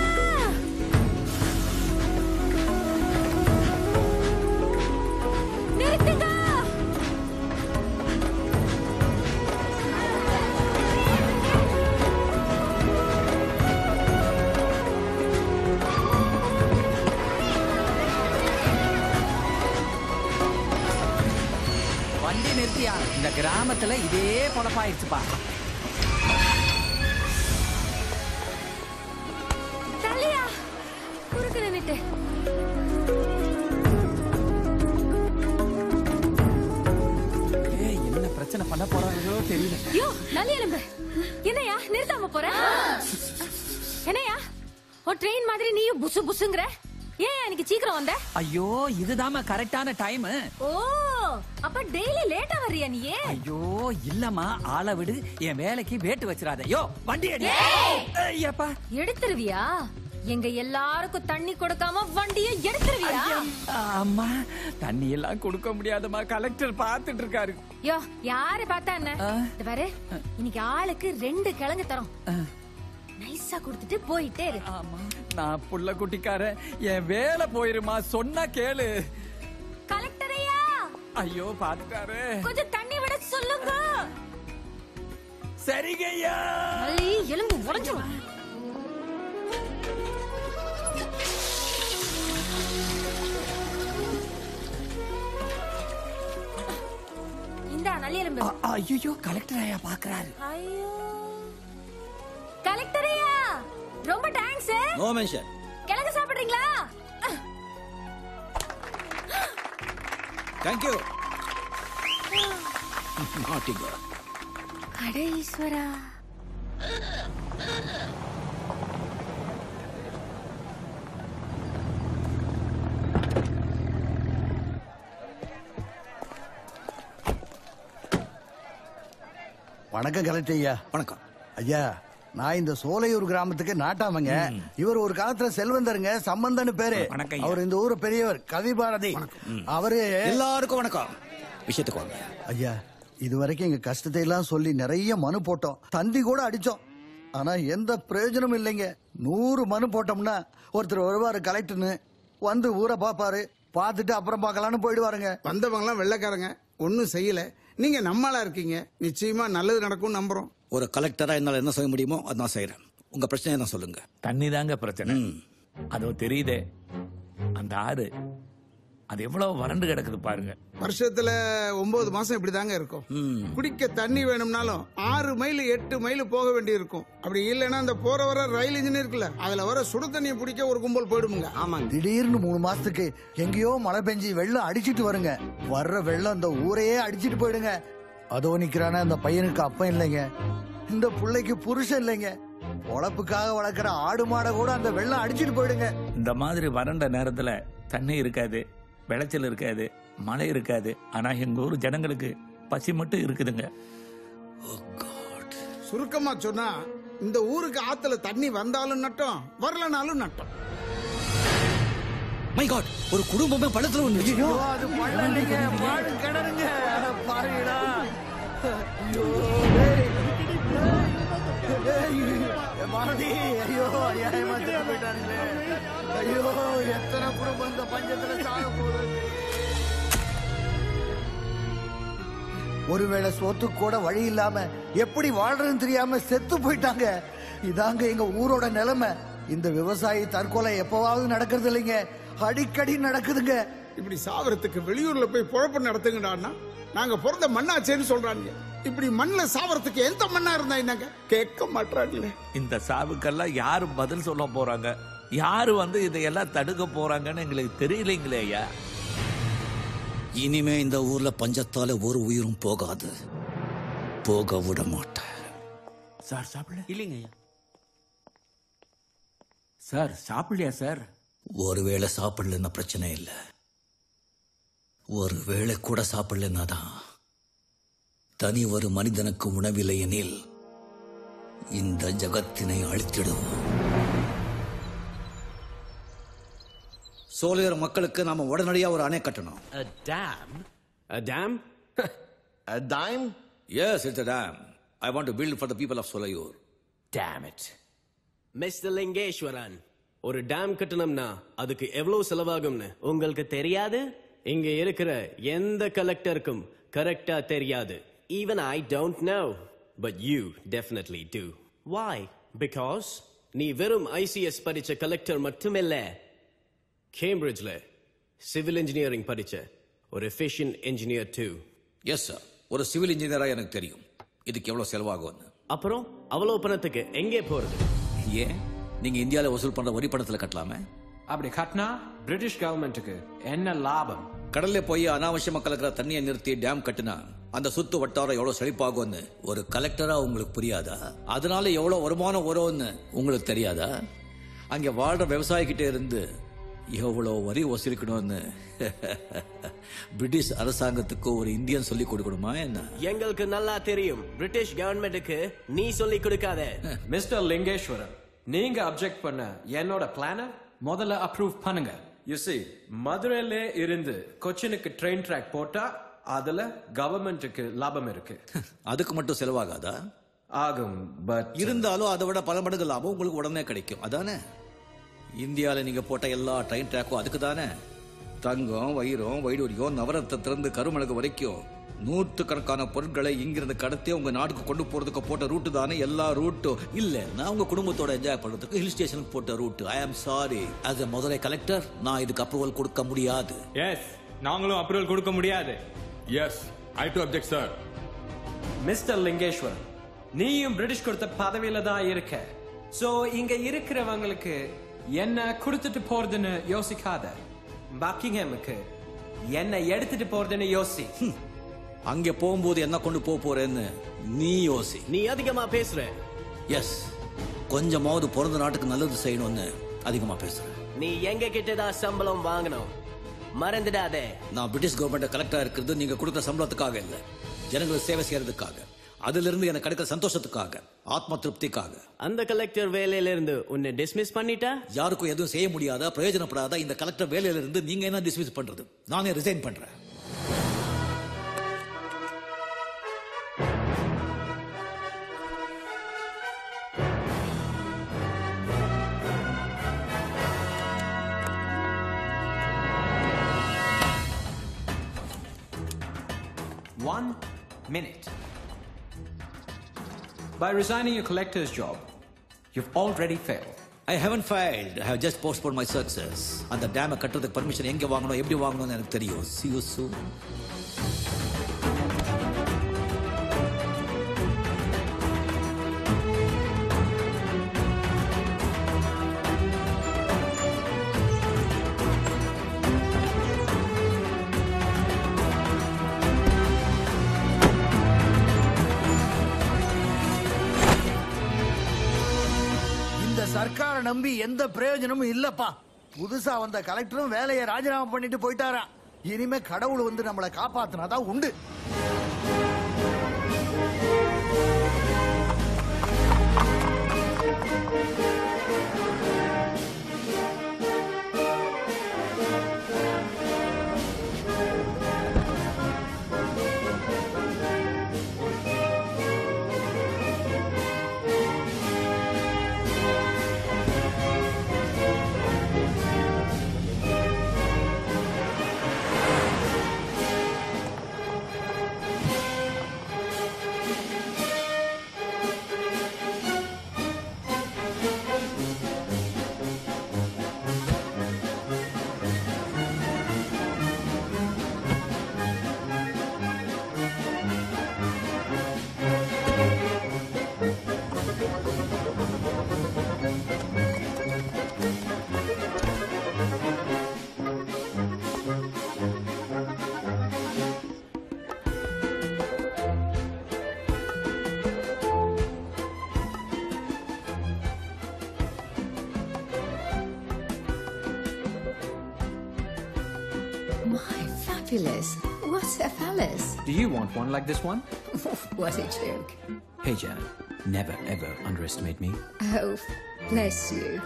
நிறுத்துங்க வண்டி நிறுத்தியா இந்த கிராமத்துல இதே பொழப்பாயிருச்சுப்பா தள்ளியா குறுக்கு நின்னுட்டு ஏய் என்ன பிரச்சனை பண்ண போறாங்களோ தெரியல யோ நல்ல எலும்பு என்னையா நிறுத்தாம போற என்னையா ஒரு ட்ரெயின் மாதிரி நீயும் புசு புசுங்கிற ஏன் எனக்கு சீக்கிரம் வந்த ஐயோ இதுதாம்மா கரெக்டான டைம் ஓ அப்ப டெய்லி லேட்டா வர்றியா நீ ஐயோ இல்லம்மா ஆளை விடு என் வேலைக்கு வேட்டு வச்சிடாத யோ வண்டி எடு ஐயப்பா எடுத்துருவியா எங்க எல்லாருக்கும் தண்ணி கொடுக்காம வண்டியை எடுத்துருவியா அம்மா தண்ணி எல்லாம் கொடுக்க முடியாதம்மா கலெக்டர் பார்த்துட்டு இருக்காரு யோ யாரு பார்த்தா என்ன இது பாரு இன்னைக்கு ஆளுக்கு ரெண்டு கிழங்கு தரோம் நைஸா கொடுத்துட்டு போயிட்டே இரு நான் புள்ள குட்டிக்காரன் என் வேலை போயிருமா சொன்னா கேளு கலெக்டரையா ஐயோ பாத்துட்டாரு கொஞ்சம் தண்ணி விட சொல்லுங்க சரிங்க ஐயா ஐ, எலும்பு உடைஞ்சிரும் இந்தா நல்ல எலும்பு ஐயோ கலெக்டர் ஐயா பாக்குறாரு ஐயோ கலெக்டரையா ரொம்ப தேங்க்ஸ் நோ மென்ஷன் கிழங்கு சாப்பிடுறீங்களா தேங்க்யூ நாட்டி அட ஈஸ்வரா வணக்கம் கலெக்டர் ஐயா வணக்கம் ஐயா நான் இந்த சோலையூர் கிராமத்துக்கு நாட்டாமங்க இவர் ஒரு காலத்துல செல்வந்தருங்க சம்பந்தன்னு பேரு அவர் இந்த ஊரு பெரியவர் கவி பாரதி அவரு எல்லாருக்கும் வணக்கம் விஷயத்துக்கு வாங்க ஐயா இது வரைக்கும் எங்க கஷ்டத்தை எல்லாம் சொல்லி நிறைய மனு போட்டோம் தந்தி கூட அடிச்சோம் ஆனா எந்த பிரயோஜனமும் இல்லைங்க நூறு மனு போட்டோம்னா ஒருத்தர் வருவாரு கலெக்டர்னு வந்து ஊரை பாப்பாரு பார்த்துட்டு அப்புறம் பார்க்கலாம்னு போயிடுவாருங்க வந்தவங்கலாம் வெள்ளைக்காரங்க ஒன்றும் செய்யல நீங்க நம்மளா இருக்கீங்க நிச்சயமா நல்லது நடக்கும் நம்புறோம் ஒரு கலெக்டரா என்னால என்ன செய்ய முடியுமோ அதை நான் செய்யறேன் உங்க பிரச்சனையை நான் சொல்லுங்க தண்ணி தாங்க பிரச்சனை அதோ தெரியுதே அந்த ஆறு அது எவ்வளவு வறண்டு கிடக்குது பாருங்க வருஷத்துல ஒன்பது மாசம் இப்படிதாங்க இருக்கும் குடிக்க தண்ணி வேணும்னாலும் ஆறு மைல் எட்டு மைல் போக வேண்டி இருக்கும் அப்படி இல்லைன்னா அந்த போற வர ரயில் இன்ஜின் இருக்குல்ல அதுல வர சுடு தண்ணியை பிடிக்க ஒரு கும்பல் போயிடுமுங்க ஆமாங்க திடீர்னு மூணு மாசத்துக்கு எங்கேயோ மழை பெஞ்சு வெள்ளம் அடிச்சிட்டு வருங்க வர்ற வெள்ளம் அந்த ஊரையே அடிச்சிட்டு போயிடுங்க அதோ நிக்கிறானே அந்த பையனுக்கு அப்பன் இல்லைங்க இந்த பிள்ளைக்கு புருஷன் இல்லைங்க பொழப்புக்காக வளர்க்குற ஆடு மாடை கூட அந்த வெள்ளம் அடிச்சிட்டு போயிடுங்க இந்த மாதிரி வறண்ட நேரத்துல தண்ணி இருக்காது விளைச்சல் இருக்காது மழை இருக்காது ஆனா எங்க ஊர் ஜனங்களுக்கு பசி மட்டும் இருக்குதுங்க சுருக்கமா சொன்னா இந்த ஊருக்கு ஆத்துல தண்ணி வந்தாலும் நட்டம் வரலனாலும் நட்டம் மை காட் ஒரு குடும்பமே பள்ளத்துல ஒண்ணு ஐயோ, அது பள்ளம் இல்லைங்க, பாடு கிணறுங்க. அட பாருங்கடா. ஐயோ, டேய். டேய், பாரதி, ஐயோ, அநியாயமா செத்து போயிட்டானுங்களே. ஐயோ, எத்தனை குடும்பம் இந்த பஞ்சத்துல சாக போகுது. ஒருவேளை சோத்துக்கு கூட வழி இல்லாம எப்படி வாழ்றதுன்னு தெரியாம செத்து போயிட்டாங்க இதாங்க எங்க ஊரோட நிலைமை இந்த விவசாயி தற்கொலை எப்பவாவது நடக்கிறது இல்லைங்க அடிக்கடி நடக்குதுங்க இப்படி சாவறதுக்கு வெளியூர்ல போய் பொழப்பு நடத்துங்கடான்னா நாங்க பிறந்த மண்ணாச்சேன்னு சொல்றாங்க இப்படி மண்ணுல சாவறதுக்கு எந்த மண்ணா இருந்தா என்னங்க கேட்க மாட்டாங்களே இந்த சாவுக்கெல்லாம் யாரு பதில் சொல்ல போறாங்க யாரு வந்து இதையெல்லாம் தடுக்க போறாங்கன்னு எங்களுக்கு தெரியலைங்களே ஐயா இனிமே இந்த ஊர்ல பஞ்சத்தால ஒரு உயிரும் போகாது போக விட மாட்டேன் சார் சாப்பிடல இல்லைங்க ஐயா சார் சாப்பிடலையா சார் ஒருவேளை சாப்பிடலன்னா பிரச்சனை இல்லை ஒருவேளை கூட சாப்பிடலன்னா தான் தனி ஒரு மனிதனுக்கு உணவில்லை எனில் இந்த ஜகத்தினை அழித்திடுவோம் சோழியர் மக்களுக்கு நாம உடனடியா ஒரு அணை கட்டணும் A dam? A dam? a dime? Yes, it's a dam. I want to build for the people of Solayur. Damn it. Mister Lingeswaran ஒரு டேம் கட்டணும்னா அதுக்கு எவ்வளவு செலவாகும்னு உங்களுக்கு தெரியாது இங்க இருக்கிற எந்த கலெக்டருக்கும் கரெக்டா தெரியாது even I don't know but you definitely do why because நீ வெறும் ஐசிஎஸ் படிச்ச கலெக்டர் மட்டுமில்ல கேம்பிரிட்ஜ்ல சிவில் இன்ஜினியரிங் படிச்ச ஒரு efficient engineer too yes sir ஒரு சிவில் இன்ஜினியரா எனக்கு தெரியும் இதுக்கு எவ்வளவு செலவாகும்னு அப்புறம் அவ்வளவு பணத்துக்கு எங்கே போறது ஏன் நீங்க இந்தியால வசூல் பண்ற வரி பணத்துல கட்டலாமே அப்படி கட்டினா பிரிட்டிஷ் கவர்மெண்ட்டுக்கு என்ன லாபம் கடல்ல போய் அனாவசியமா கலக்கிற தண்ணியை நிறுத்தி டேம் கட்டினா அந்த சுத்து வட்டாரம் எவ்வளவு செழிப்பாகும்னு ஒரு கலெக்டரா உங்களுக்கு புரியாதா அதனால எவ்வளவு வருமானம் வரும்னு உங்களுக்கு தெரியாதா அங்க வாழ்ற விவசாயி கிட்ட இருந்து எவ்வளவு வரி வசூலிக்கணும்னு பிரிட்டிஷ் அரசாங்கத்துக்கு ஒரு இந்தியன் சொல்லி கொடுக்கணுமா என்ன எங்களுக்கு நல்லா தெரியும் பிரிட்டிஷ் கவர்மெண்ட்டுக்கு நீ சொல்லி கொடுக்காத மிஸ்டர் லிங்கேஸ்வரன் நீங்க அப்செக்ட் பண்ண என்னோட பிளான முதல்ல அப்ரூவ் பண்ணுங்க யூ see மதுரையில இருந்து கொச்சினுக்கு ட்ரெயின் ட்ராக் போட்டா அதுல கவர்மெண்ட்டுக்கு லாபம் இருக்கு அதுக்கு மட்டும் செலவாகாதா ஆகும் பட் இருந்தாலும் அதை விட பல மடங்கு லாபம் உங்களுக்கு உடனே கிடைக்கும் அதானே இந்தியால நீங்க போட்ட எல்லா ட்ரெயின் ட்ராக்கும் அதுக்கு தானே தங்கம் வைரம் வைடூரியம் நவரத்திலிருந்து கருமலகு வரைக்கும் நூற்றுக்கணக்கான பொருட்களை இங்கிருந்து கடத்தி உங்க நாட்டுக்கு கொண்டு போறதுக்கு போட்ட ரூட்டு தானே எல்லா ரூட்டும் இல்ல நான் உங்க குடும்பத்தோட என்ஜாய் பண்றதுக்கு ஹில் ஸ்டேஷனுக்கு போட்ட route I am sorry as a Madurai collector நான் இதுக்கு அப்ரூவல் கொடுக்க முடியாது எஸ் நாங்களும் அப்ரூவல் கொடுக்க முடியாது yes I do object sir mister Lingeswaran நீயும் பிரிட்டிஷ் கொடுத்த பதவியில தான் இருக்க சோ இங்க இருக்கிறவங்களுக்கு என்ன கொடுத்துட்டு போறதுன்னு யோசிக்காத பக்கிங்ஹாமுக்கு என்ன எடுத்துட்டு போறதுன்னு யோசி அங்க போகும்போது என்ன கொண்டு போக போறேன்னு நீ யோசி நீ அதிகமா பேசுற எஸ் கொஞ்சமாவது பிறந்த நாட்டுக்கு நல்லது செய்யணும்னு அதிகமா பேசுறேன் நீ எங்க கிட்டதான் சம்பளம் வாங்கணும் மறந்துடாதே நான் பிரிட்டிஷ் கவர்மெண்ட் கலெக்டரா இருக்கிறது நீங்க கொடுத்த சம்பளத்துக்காக இல்ல ஜனங்களுக்கு சேவை செய்யறதுக்காக அதுல இருந்து எனக்கு கிடைக்கிற சந்தோஷத்துக்காக ஆத்ம திருப்திக்காக அந்த கலெக்டர் வேலையில இருந்து உன்னை டிஸ்மிஸ் பண்ணிட்டா யாருக்கும் எதுவும் செய்ய முடியாத பிரயோஜனப்படாத இந்த கலெக்டர் வேலையில இருந்து நீங்க என்ன டிஸ்மிஸ் பண்றது நானே ரிசைன் பண்றேன் One minute. By resigning your collector's job, you've already failed. I haven't failed I have just postpone my success அந்த டேமை கட்டுறதுக்கு பர்மிஷன் எங்க வாங்கணும் எப்படி வாங்கணும்னு எனக்கு தெரியும் see you soon இந்த சர்க்காரை நம்பி எந்த பிரயோஜனமும் இல்லப்பா புதுசா வந்த கலெக்டரும் வேலையை ராஜினாமா பண்ணிட்டு போயிட்டாராம் இனிமே கடவுள் வந்து நம்மளை காப்பாத்தினாதான் உண்டு My fabulous. What a phallus. Do you want one like this one? what a joke. Hey, Janet. Never, ever underestimate me. Oh, bless you.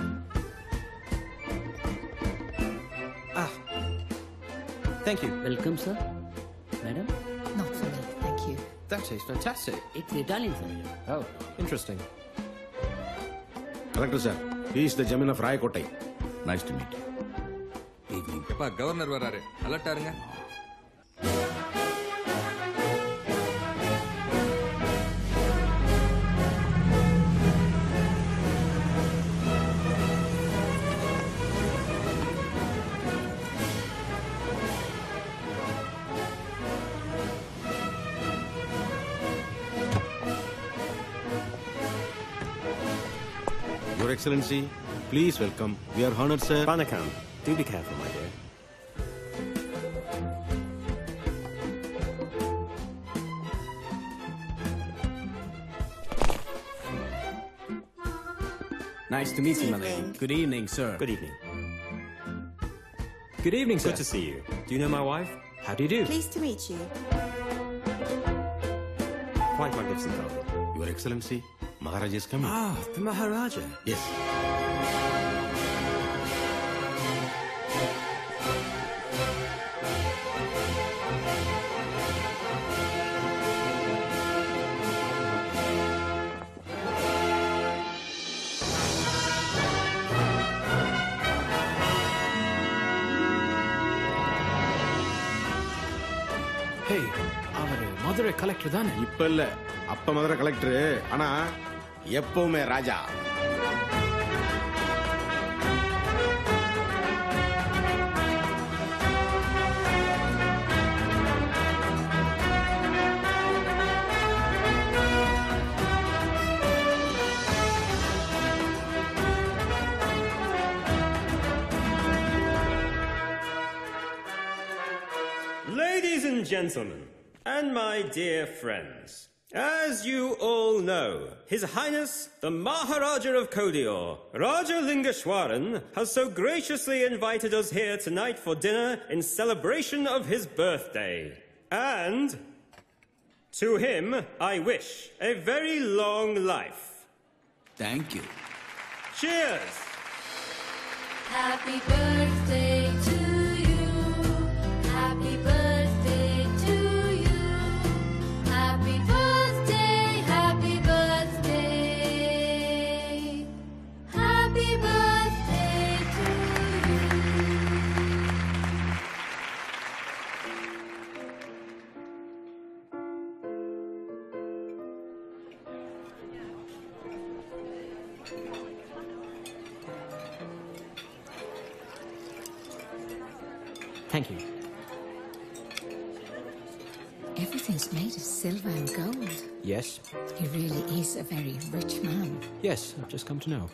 Thank you. Welcome, sir. Madam? Not for me, thank you. That tastes fantastic. It's Italian, sir. Oh, interesting. Collector sir is the zamin of Rayakottai nice to meet எப்பா governor வராரு அலர்ட்டா இருங்க Your Excellency, please welcome. We are honored, sir. Banakam, do be careful, my dear. Nice to meet you, my lady. Good evening, sir. Good evening. Good evening, sir. Good to see you. Do you know my wife? How do you do? Pleased to meet you. Quite magnificent fellow. Your Excellency, Maharaja is coming. Ah, the Maharaja. Yes. Hey அவர் Madurai collector தானே இப்ப இல்ல அப்ப Madurai collector ஆனா எப்பவுமே ராஜா Ladies and gentlemen, and my dear friends, as you all know, His Highness the Maharaja of Kodior, Raja Lingeshwaran, has so graciously invited us here tonight for dinner in celebration of his birthday. And to him, I wish a very long life. Thank you. Cheers! Happy birthday to you. Happy birthday to you. Happy birthday, happy birthday. Happy birthday to you. Thank you. Everything's made of silver and gold. Yes. He really is a very rich man. Yes, I've just come to know.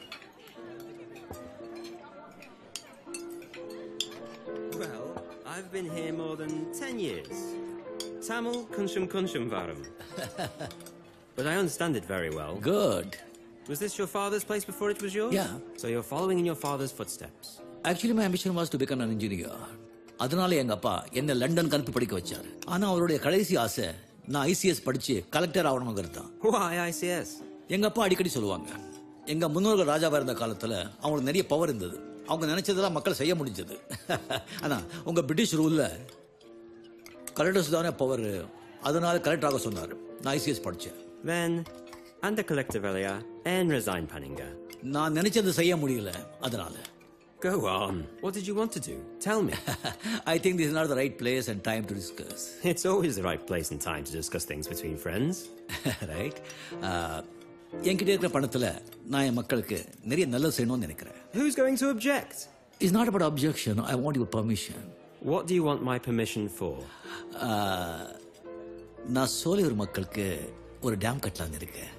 Well, I've been here more than ten years. Tamil Kunshum Kunshum Varam. but I understand it very well. Good. Was this your father's place before it was yours? Yeah. So you're following in your father's footsteps. Actually my ambition was to become an engineer அதனால எங்க அப்பா என்ன London அனுப்பி படிக்க வச்சாரு ஆனா அவருடைய கடைசி ஆசை நான் ஐசிஎஸ் படிச்சு கலெக்டர் ஆகணுங்கிறது தான் Why ICS? எங்க அப்பா அடிக்கடி சொல்லுவாங்க எங்க முன்னோர்கள் ராஜாவா இருந்த காலத்துல அவங்களுக்கு நிறைய பவர் இருந்தது அவங்க நினைச்சதெல்லாம் மக்கள் செய்ய முடிஞ்சது ஆனா உங்க பிரிட்டிஷ் ரூல்ல கலெக்டர்ஸ் தானே பவர் அதனால கலெக்டர் ஆக சொன்னாரு நான் ஐசிஎஸ் படிச்சேன் Then, under collector Velia, and resign Paninga. நான் நினைச்சது செய்ய முடியல அதனால Go on. What did you want to do? Tell me. I think this is not the right place and time to discuss. It's always the right place and time to discuss things between friends. right? Uh, என்கிட்ட இருக்கிற பணத்துல நான் என் மக்களுக்கு நிறைய நல்லது செய்யணும்னு நினைக்கிறேன் Who's going to object? It's not about objection. I want your permission. What do you want my permission for? Uh, நான் சோலையூர் மக்களுக்கு ஒரு டேம் கட்டலாம்னு இருக்கேன்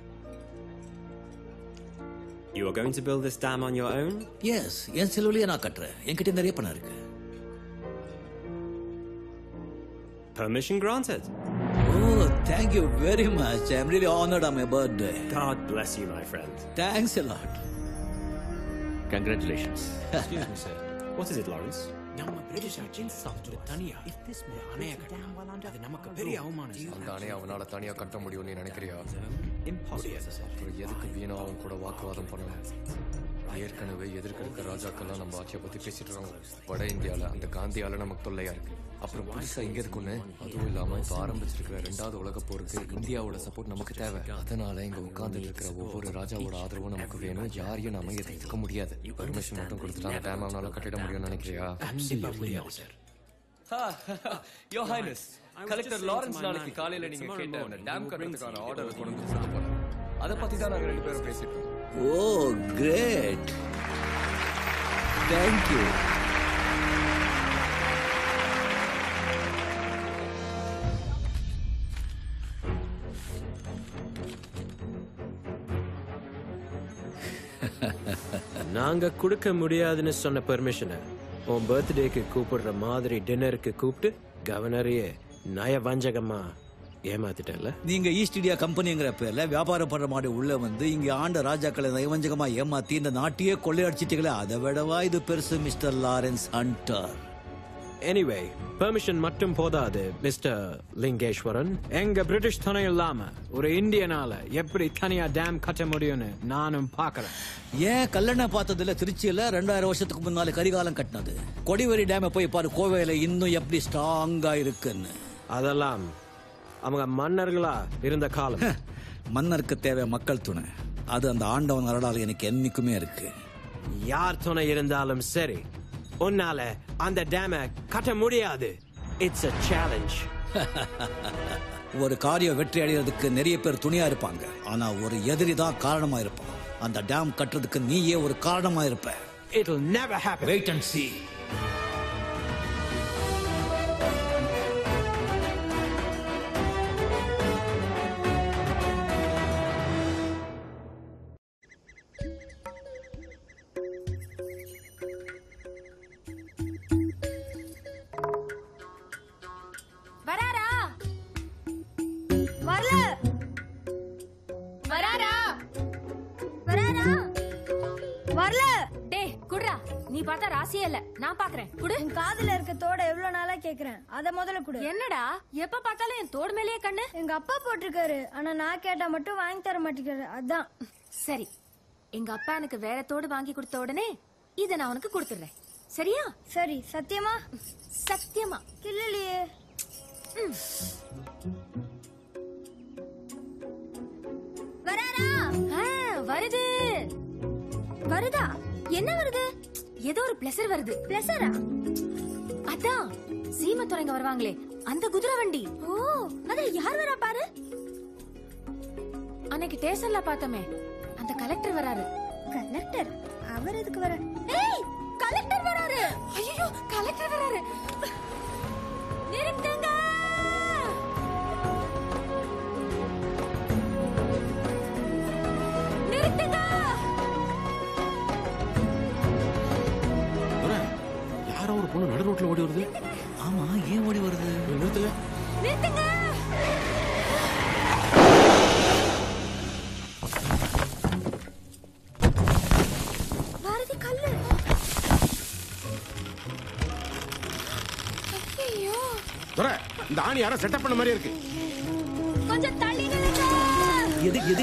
You are going to build this dam on your own? Yes என் செலவுலயே நான் கட்டுறேன் என்கிட்ட நிறைய பணம் இருக்கு Permission granted. Oh, thank you very much. I'm really honored on my birthday. God bless you, my friend. Thanks a lot. Congratulations. Excuse me, sir. What is it, Lawrence? நம்ம British ஆட்சியின் சாப்பிட்டு தனியா ஒரு அணைய கட்டலாம் அது நமக்கு பெரிய அவமானம் சார். அந்த அணையை அவனால தனியா கட்ட முடியும் நீ நினைக்கிறியா முடியாது சார். அப்புறம் எதுக்கு வீணா அவன் கூட வாக்குவாதம் பண்ணணும் ஏற்கனவே எதிர்க்க இருக்க ராஜாக்கள்லாம் நம்ம ஆட்சியை பத்தி பேசிட்டு இருக்காங்க வட இந்தியால அந்த காந்தியால நமக்கு தொல்லையா இருக்கு அப்புறம் புதுசா இங்க இருக்குன்னு அதுவும் இல்லாம இப்ப ஆரம்பிச்சிருக்கிற ரெண்டாவது உலக போருக்கு இந்தியாவோட சப்போர்ட் நமக்கு தேவை அதனால இங்க உட்கார்ந்துட்டு இருக்கிற ஒவ்வொரு ராஜாவோட ஆதரவும் நமக்கு வேணும் யாரையும் நாம எதிர்க்க முடியாது பர்மிஷன் மட்டும் கொடுத்துட்டு அந்த டேம் அவனால கட்டிட முடியும்னு நினைக்கிறியா கண்டிப்பா முடியாது sir your highness collector Lawrence நாளைக்கு காலையில நீங்க கேட்ட அந்த டேம் கட்டுறதுக்கான ஆர்டர் கொண்டு வந்து சொல்ல போறேன் அதை பத்தி தான் நாங்க ரெண்டு பேரும் பேசிட்டு இருக்கோம் Oh, great. Thank you. நாங்க கொடுக்க முடியாதுன்னு சொன்ன பெர்மிஷனை உன் பர்த்டேக்கு கூப்பிடுற மாதிரி டின்னருக்கு கூப்பிட்டு கவர்னரையே நயவஞ்சகமா ஏமாத்திட்டல நீங்க ஈஸ்ட் இந்தியா கம்பெனிங்கிற பேர்ல வியாபாரம் பண்ற மாதிரி உள்ள வந்து இங்க ஆண்ட ராஜாக்களை நயவஞ்சகமா ஏமாத்தி இந்த நாட்டையே கொள்ளையடிச்சிட்டீங்களே அதை விடவா இது பெருசு mister Lawrence Hunter anyway permission மட்டும் போதாது மிஸ்டர் லிங்கேஸ்வரன் எங்க பிரிட்டிஷ் துணை இல்லாம ஒரு இந்தியனால எப்படி தனியா டேம் கட்ட முடியும்னு நானும் பாக்குறேன் ஏன் கல்லணை பார்த்ததுல திருச்சியில ரெண்டாயிரம் வருஷத்துக்கு முன்னால கரிகாலம் கட்டினது கொடிவேரி டேமை போய் பாரு கோவையில இன்னும் எப்படி ஸ்ட்ராங்கா இருக்குன்னு அதெல்லாம் அவங்க மன்னர்களா இருந்த காலம் மன்னருக்கு தேவை மக்கள் துணை அது அந்த ஆண்டவன் அருளால் எனக்கு என்னைக்குமே இருக்கு யார் துணை இருந்தாலும் சரி உன்னால அந்த டேம கட்ட முடியாது இட்ஸ் a சேலஞ்ச் ஒரு காரியம் வெற்றி அடைகிறதுக்கு நிறைய பேர் துணியா இருப்பாங்க ஆனா ஒரு எதிரி தான் காரணமா இருப்பான் அந்த டேம் கட்டுறதுக்கு நீயே ஒரு காரணமா இருப்ப it'll never happen wait and see வராரா வரல வராரா வராரா வரல டேய் குடுறா நீ பார்த்தா ராசியே இல்ல நான் பாக்குறேன் குடு உன் காதுல இருக்க தோட எவ்வளவு நாளா கேக்குறேன் அத முதல்ல குடு என்னடா எப்ப பார்த்தாலும் என் தோடு மேலேயே கண்ணு எங்க அப்பா போட்டிருக்காரு ஆனா நான் கேட்டா மட்டும் வாங்கி தர மாட்டேங்கிறாரு அதான் சரி எங்க அப்பா எனக்கு வேற தோடு வாங்கி கொடுத்த உடனே இத நான் உனக்கு கொடுத்துறேன் சரியா சரி சத்தியமா சத்தியமா கிள்ளலையே வராரா ஆ, வருது வருதா என்ன வருது ஏதோ ஒரு பிளஸர் வருது பிளஸரா அதான் சீமத்துறைங்க வருவாங்களே அந்த குதிரை வண்டி ஓ அதுல யார் வரா பாரு அன்னைக்கு ஸ்டேஷன்ல பார்த்தோமே அந்த கலெக்டர் வராரு கலெக்டர் அவர் எதுக்கு வர ஏய் கலெக்டர் வராரு ஐயோ கலெக்டர் வராரு ஓடி வருது ஆமா ஏன் ஓடி வருது நிறுத்துல நிறுத்துங்க பாரதி கல்லு ஐயோ துரை இந்த ஆணி யாரோ செட்டப் பண்ண மாதிரி இருக்கு கொஞ்சம் தள்ளி நில்லுங்க எது எது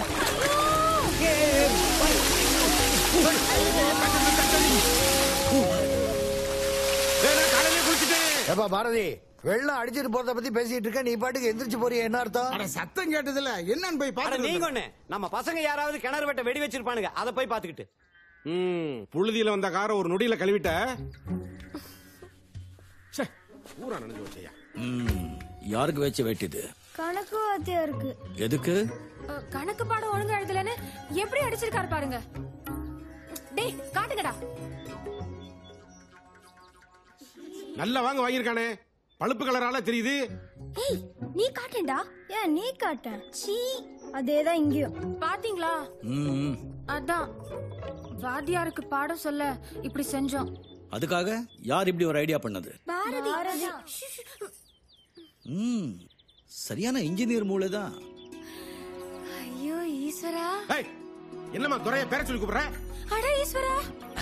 ஏப்பா பாரதி வெள்ளம் அடிச்சிட்டு போறத பத்தி பேசிட்டு இருக்க நீ பாட்டுக்கு எந்திரிச்சு போறிய என்ன அர்த்தம் அட சத்தம் கேட்டதுல என்னன்னு போய் அட பாத்து நீங்க ஒண்ணு நம்ம பசங்க யாராவது கிணறு வெட்ட வெடி வச்சிருப்பானுங்க அதை போய் பாத்துக்கிட்டு ம் புழுதியில வந்த காரை ஒரு நொடியில கழுவிட்ட ச்சே, ஊரா நினைஞ்சு வச்சையா ம், யாருக்கு வச்ச வேட்டிது கணக்கு வாத்தியா இருக்கு எதுக்கு அஹ், கணக்கு பாடம் ஒழுங்கா எழுதலன்னு எப்படி அடிச்சிருக்காரு பாருங்க டேய் காட்டுங்கடா நல்ல வாங்க வாங்கியிருக்கானே பழுப்பு கலரால தெரியுது ஏய் நீ காட்டேன்டா ஏன் நீ காட்டேன் சீ அதேதான் இங்கேயும் பாத்தீங்களா ம், அதான் வாத்தியாருக்கு பாடம் சொல்ல இப்படி செஞ்சோம் அதுக்காக யார் இப்படி ஒரு ஐடியா பண்ணது பாரதி ம் சரியான இன்ஜினியர் மூளை தான் ஐயோ ஈஸ்வரா ஏய், என்னம்மா துறைய பேர சொல்லி கூப்பிடுற அட ஈஸ்வரா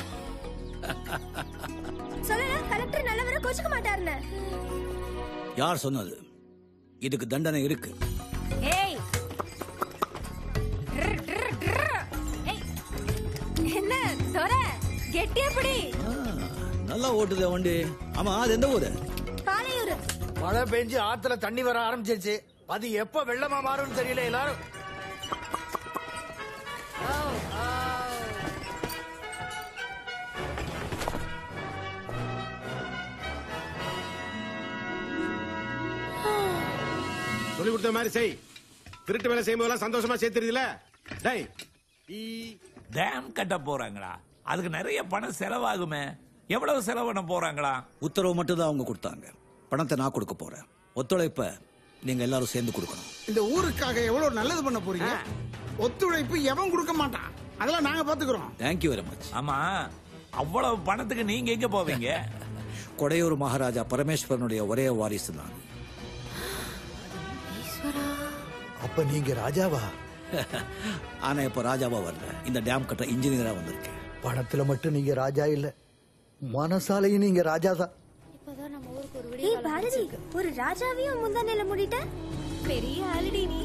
சொல்லல கலெக்டர் நல்லவரை கோச்சுக்க மாட்டாருன்னு யார் சொன்னது இதுக்கு தண்டனை இருக்கு ஏய் ட்ரு, ட்ரு, ட்ரு. ஏய். என்ன தொர கெட்டியா பிடி நல்லா ஓட்டுதே வண்டி ஆமா அது எந்த ஊரு பாலையூர் மழை பெஞ்சு ஆத்துல தண்ணி வர ஆரம்பிச்சிருச்சு அது எப்ப வெள்ளமா மாறும்னு தெரியல எல்லாரும் சொல்லி கொடுத்த மாதிரி செய் திருட்டு வேலை செய்யும் போதெல்லாம் சந்தோஷமா சேர்த்துருதுல டேய் டேம் கட்ட போறாங்களா அதுக்கு நிறைய பணம் செலவாகுமே எவ்வளவு செலவு பண்ண போறாங்களா உத்தரவு மட்டும் தான் அவங்க கொடுத்தாங்க பணத்தை நான் கொடுக்க போறேன் ஒத்துழைப்ப நீங்க எல்லாரும் சேர்ந்து கொடுக்கணும் இந்த ஊருக்காக எவ்வளவு நல்லது பண்ண போறீங்க ஒத்துழைப்பு எவன் கொடுக்க மாட்டான் அதெல்லாம் நாங்க பாத்துக்கிறோம் தேங்க்யூ வெரி மச் ஆமா அவ்வளவு பணத்துக்கு நீங்க எங்க போவீங்க கொடையூர் மகாராஜா பரமேஸ்வரனுடைய ஒரே வாரிசு நான் அப்ப நீங்க ராஜாவா ஆனா இப்ப ராஜாவா வரல இந்த டேம் கட்ட இன்ஜினியரா வந்திருக்கேன் பணத்துல மட்டும் நீங்க ராஜா இல்ல மனசாலையும் நீங்க ராஜா தான் ஏய் பாரதி ஒரு ராஜாவையும் முந்தானையில முடிட்ட பெரிய ஆளுடி நீ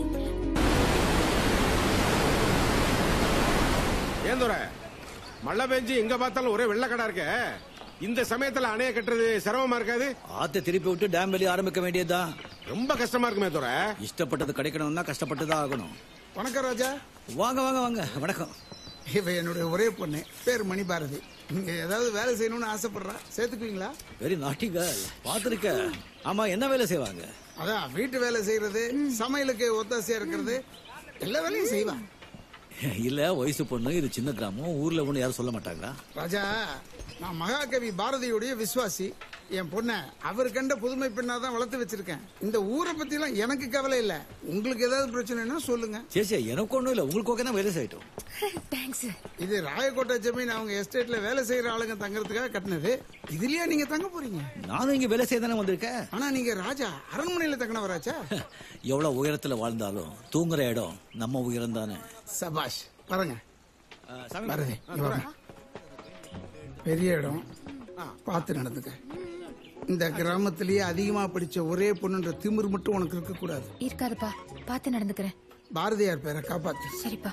ஏன் துரை மழை பெஞ்சு எங்க பார்த்தாலும் ஒரே வெள்ளக்கடா இருக்க இந்த சமயத்துல அணைய கட்டுறது சிரமமா இருக்காது ஆத்தை திருப்பி விட்டு டேம் வெளியே ஆரம்பிக்க வேண்டியதுதான் ரொம்ப கஷ்டமா இருக்குமே துரை இஷ்டப்பட்டது கிடைக்கணும்னா கஷ்டப்பட்டு தான் ஆகணும் வணக்கம் ராஜா வாங்க வாங்க வாங்க வணக்கம் இவ என்னுடைய ஒரே பொண்ணு பேர் மணி பாரதி நீங்க ஏதாவது வேலை செய்யணும்னு ஆசைப்படுறா சேர்த்துக்குவீங்களா வெரி நாட்டி கேர்ள் பாத்திருக்க ஆமா என்ன வேலை செய்வாங்க அதான் வீட்டு வேலை செய்யறது சமையலுக்கு ஒத்தாசையா இருக்கிறது எல்லா வேலையும் செய்வா இல்ல வயசு பொண்ணு இது சின்ன கிராமம் ஊர்ல ஒண்ணு யாரும் சொல்ல மாட்டாங்களா ராஜா நான் மகாகவி பாரதியுடைய விசுவாசி என் பொண்ண அவர் கண்ட புதுமை பெண்ணா தான் வளர்த்து வச்சிருக்கேன் இந்த ஊரை பத்தி எல்லாம் எனக்கு கவலை இல்ல உங்களுக்கு ஏதாவது பிரச்சனைனா சொல்லுங்க சரி சரி எனக்கு ஒண்ணும் இல்ல உங்களுக்கு ஓகே வேலை செய்யட்டும் தேங்க்ஸ் இது ராயக்கோட்டை ஜமீன் அவங்க எஸ்டேட்ல வேலை செய்யற ஆளுங்க தங்கறதுக்காக கட்டினது இதுலயே நீங்க தங்க போறீங்க நானும் இங்க வேலை செய்ய தானே வந்திருக்கேன் ஆனா நீங்க ராஜா அரண்மனையில தங்கினவராச்சா எவ்வளவு உயரத்துல வாழ்ந்தாலும் தூங்குற இடம் நம்ம உயரம் தானே சபாஷ் பாருங்க பாரதி இங்க வாங்க. பெரிய இடம் பார்த்து நடந்துக்க இந்த கிராமத்திலேயே அதிகமா படிச்ச ஒரே பொண்ணுன்ற திமிரு மட்டும் உனக்கு இருக்க கூடாது இருக்காதுப்பா பார்த்து நடந்துக்கிறேன் பாரதியார் பேரை காப்பாத்து சரிப்பா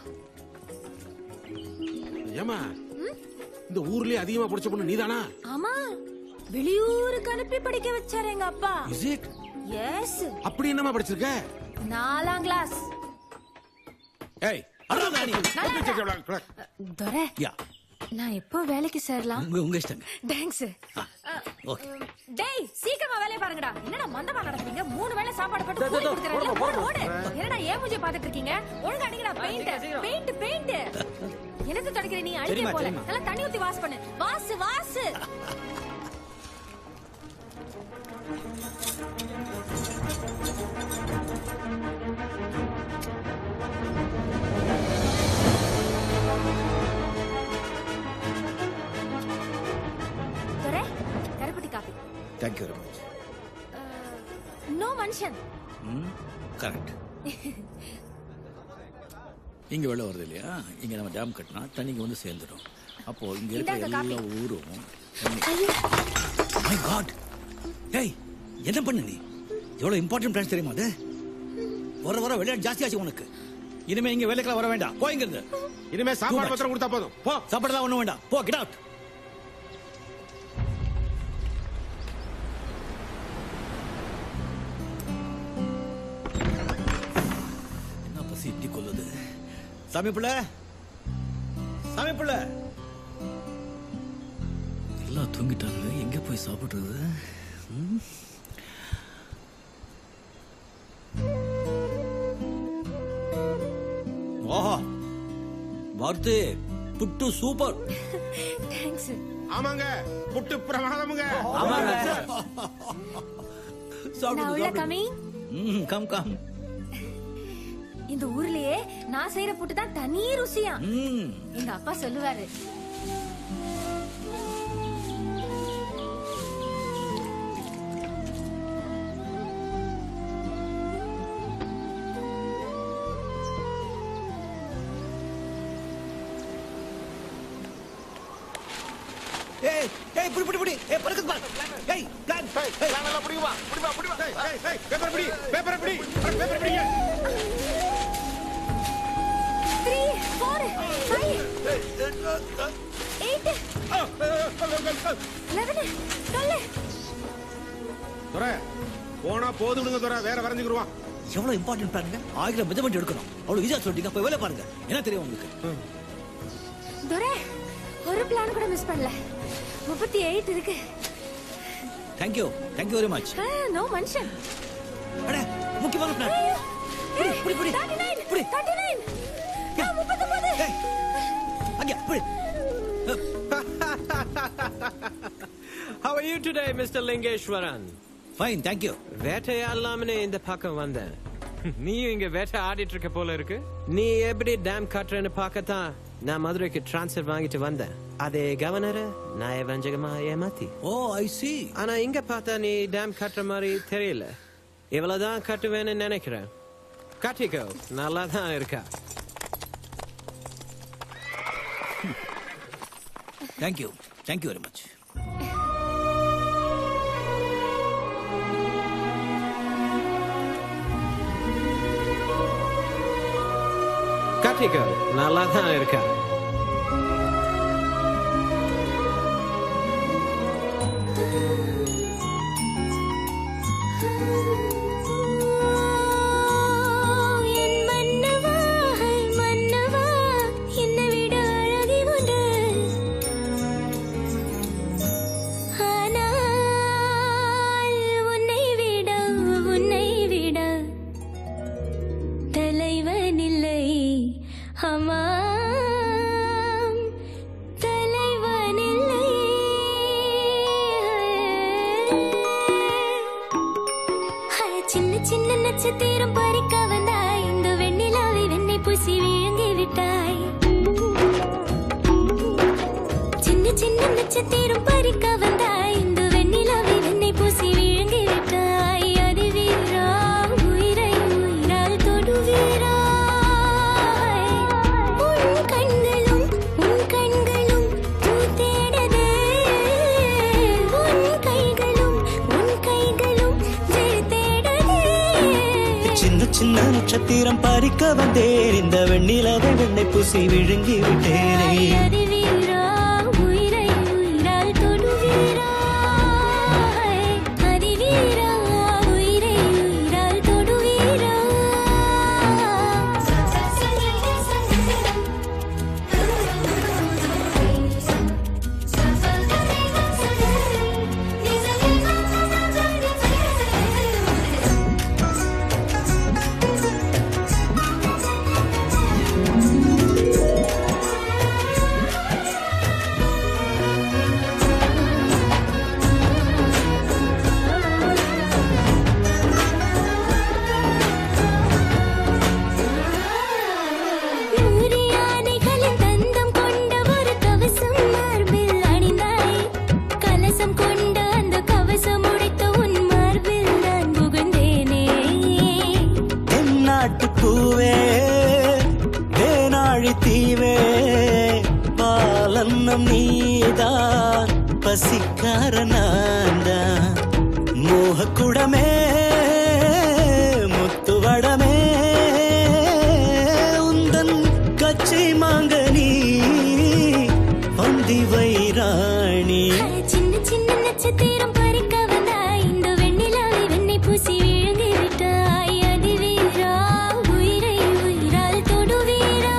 ஏமா இந்த ஊர்லயே அதிகமா படிச்ச பொண்ணு நீதானா ஆமா வெளியூருக்கு அனுப்பி படிக்க வச்சாரு எங்க அப்பா இஸ் இட் எஸ் அப்படி என்னமா படிச்சிருக்க நாலாம் கிளாஸ் ஏய் துரை யா நான் எப்போ வேலைக்கு சேரலாம் உங்க உங்க இஷ்டங்க தேங்க்ஸ் ஓகே டேய் சீக்கிரமா வேலைய பாருங்கடா என்னடா மந்தமா நடக்குறீங்க மூணு வேளை சாப்பாடு போட்டு தோ, தோ, கூலி தோ, கொடுக்குறாங்க ஓடுங்க, ஓடு ஓடுங்க. ஓடு என்னடா ஏன் மூஞ்சி பாத்துட்டு இருக்கீங்க ஒழுங்கா அடிங்கடா பெயிண்ட் பெயிண்ட் பெயிண்ட் என்னது தொடக்கிற நீ அடிக்க சரிம்மா, போல சரிம்மா. நல்லா தண்ணி ஊத்தி வாஷ் பண்ணு வாசு வாசு துரை கருப்பட்டி coffee thank you very much no மனுஷன் ம் கரெக்ட் இங்க வெள்ளம் வருது இல்லையா இங்க நம்ம டேம் கட்டினா தண்ணிக்கு வந்து சேர்ந்துடும் அப்போ இங்க இருக்கிற இந்தாங்க எல்லா காப்பி. ஊரும் மை காட் ஏய் என்ன பண்ண நீ எவ்வளவு இம்பார்ட்டன்ட் பிளான்ஸ் தெரியுமா அது வர வர விளையாட்டு ஜாஸ்தியாச்சு உனக்கு இனிமே இங்க வேலைக்கெல்லாம் வர வேண்டாம் போய்ங்கிறது இனிமே சாப்பாடு பத்திரம் கொடுத்தா போதும் போ சாப்பாடுலாம் ஒண்ணும் வேண்டாம் போ கெட் அவுட் என்ன பசி இட்டி கொல்லுது சாமி பிள்ளை சாமி பிள்ளை எல்லாம் தூங்கிட்டாங்களே எங்க போய் சாப்பிடுறது ம்? ஆஹா வார்த்தை புட்டு சூப்பர் தேங்க்ஸ் ஆமாங்க புட்டு பிரமாதமுங்க நான் உள்ள கமிங் ம் கம் கம் இந்த ஊர்லயே நான் செய்யற புட்டு தான் தனி ருசியா ம் எங்க அப்பா சொல்லுவாரு ஏய் ஏய் புடி புடி புடி ஏய் பறக்குது பார் ஏய் பிளான் ஏய் பிளான் எல்லாம் புடி வா புடி வா புடி வா ஏய் ஏய் பேப்பர் பிடி பேப்பர் பிடி பேப்பர் பிடிங்க three four five eight eleven twelve துரை போனா போது விடுங்க துரை வேற வரைஞ்சுக்குருவான் எவ்வளவு இம்பார்ட்டன்ட் பாருங்க ஆயிரம் மெஜர்மெண்ட் எடுக்கணும் அவ்வளவு ஈஸியா சொல்லிட்டீங்க போய் வேலை பாருங்க என்ன தெரியும் உங்களுக்கு துரை ஒரு பிளான் கூட மிஸ் பண்ணல முப்பத்தி எயிட் இருக்கு thank you thank you very much no மனுஷன் அட முக்கியமான பிளான் புடி புடி தேர்ட்டி நைன் புடி தேர்ட்டி நைன் முப்பத்தொன்பது அங்க புடி How are you today, Mr. Lingeshwaran? Fine, thank you. வேட்டையாடலாம்னு இந்த பக்கம் வந்தேன் நீயும் இங்க வேட்டை ஆடிட்டு இருக்க போல இருக்கு நீ எப்படி டேம் கட்டுறேன்னு பார்க்கத்தான் நான் மதுரைக்கு டிரான்ஸ்ஃபர் வாங்கிட்டு வந்தேன் அதே கவர்னர் நான் வஞ்சகமா ஏமாத்தி ஓ ஐ சி ஆனா இங்க பார்த்தா நீ டேம் கட்டுற மாதிரி தெரியல இவ்வளவுதான் கட்டுவேன்னு நினைக்கிறேன் கட்டிக்கோ நல்லா தான் இருக்கா தேங்க்யூ தேங்க்யூ வெரி மச் கட்டிக்கோ நல்லா தான் இருக்கா என் மன்னவா மன்னவா என்னை விட அழகி உண்டு ஆனால் உன்னை விட உன்னை விட தலைவன் இல்லை ஆமாம் தலைவன் இல்லை ஹை, சின்ன சின்ன நட்சத்திரம் பறிக்க வந்தாய் இந்த வெண்ணிலாவை வெண்ணை பூசி விழுங்கி விட்டாய் சின்ன சின்ன நட்சத்திரம் பறிக்க வந்தாய் இந்த வெண்ணிலாவை வெண்ணை பூசி விழுங்கி விட்டாய் அறிவீரா உயிரை உயிரால் தொடுவீரா உன் கண்களும் உன் கண்களும் பூ தேடதே உன் கைகளும் உன் கைகளும் ஜெய் தேடதே சின்ன சின்ன நட்சத்திரம் பறிக்க வந்தேன் இந்த வெண்ணிலவை வெண்ணை பூசி விழுங்கி விட்டேனே அறிவீரா உயிரை உயிரால் தொடுவீரா அறிவீரா உயிரை உயிரால் தொடுவீரா இன்பம் நீதான் பசிக்கார நான்தான் மோகக்குடமே முத்துவடமே உந்தன் கச்சை மாங்க நீ பந்தி வைராணி சின்ன சின்ன நட்சத்திரம் பறிக்க வந்தாய் இந்த வெண்ணிலாவை வெண்ணை பூசி விழுங்கி விட்டாய் அதிவீரா உயிரை உயிரால் தொடுவீரா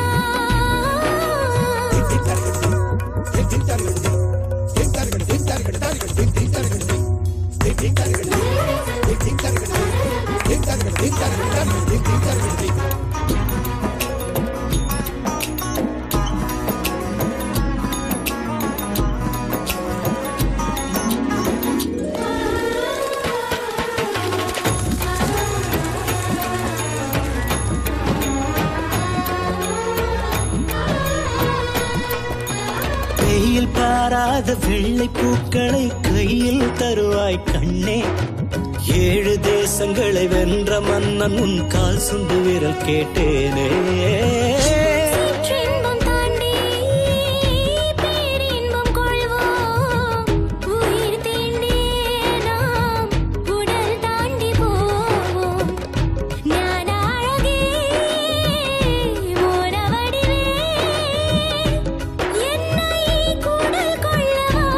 வெயில் பாராத வெள்ளை பூக்களை கையில் தருவாய் கண்ணே ஏழு தேசங்களை வென்ற மன்னன் உன் கால் சுண்டு விரல் கேட்டேனே சிற்றின்பம் தாண்டி பேரின்பம் கொள்வோம் உயிர் தீண்டி நாம் உடல் தாண்டி போவோம் ஞான அழகே மோன வடிவே என்னை கூடல் கொள்ளவா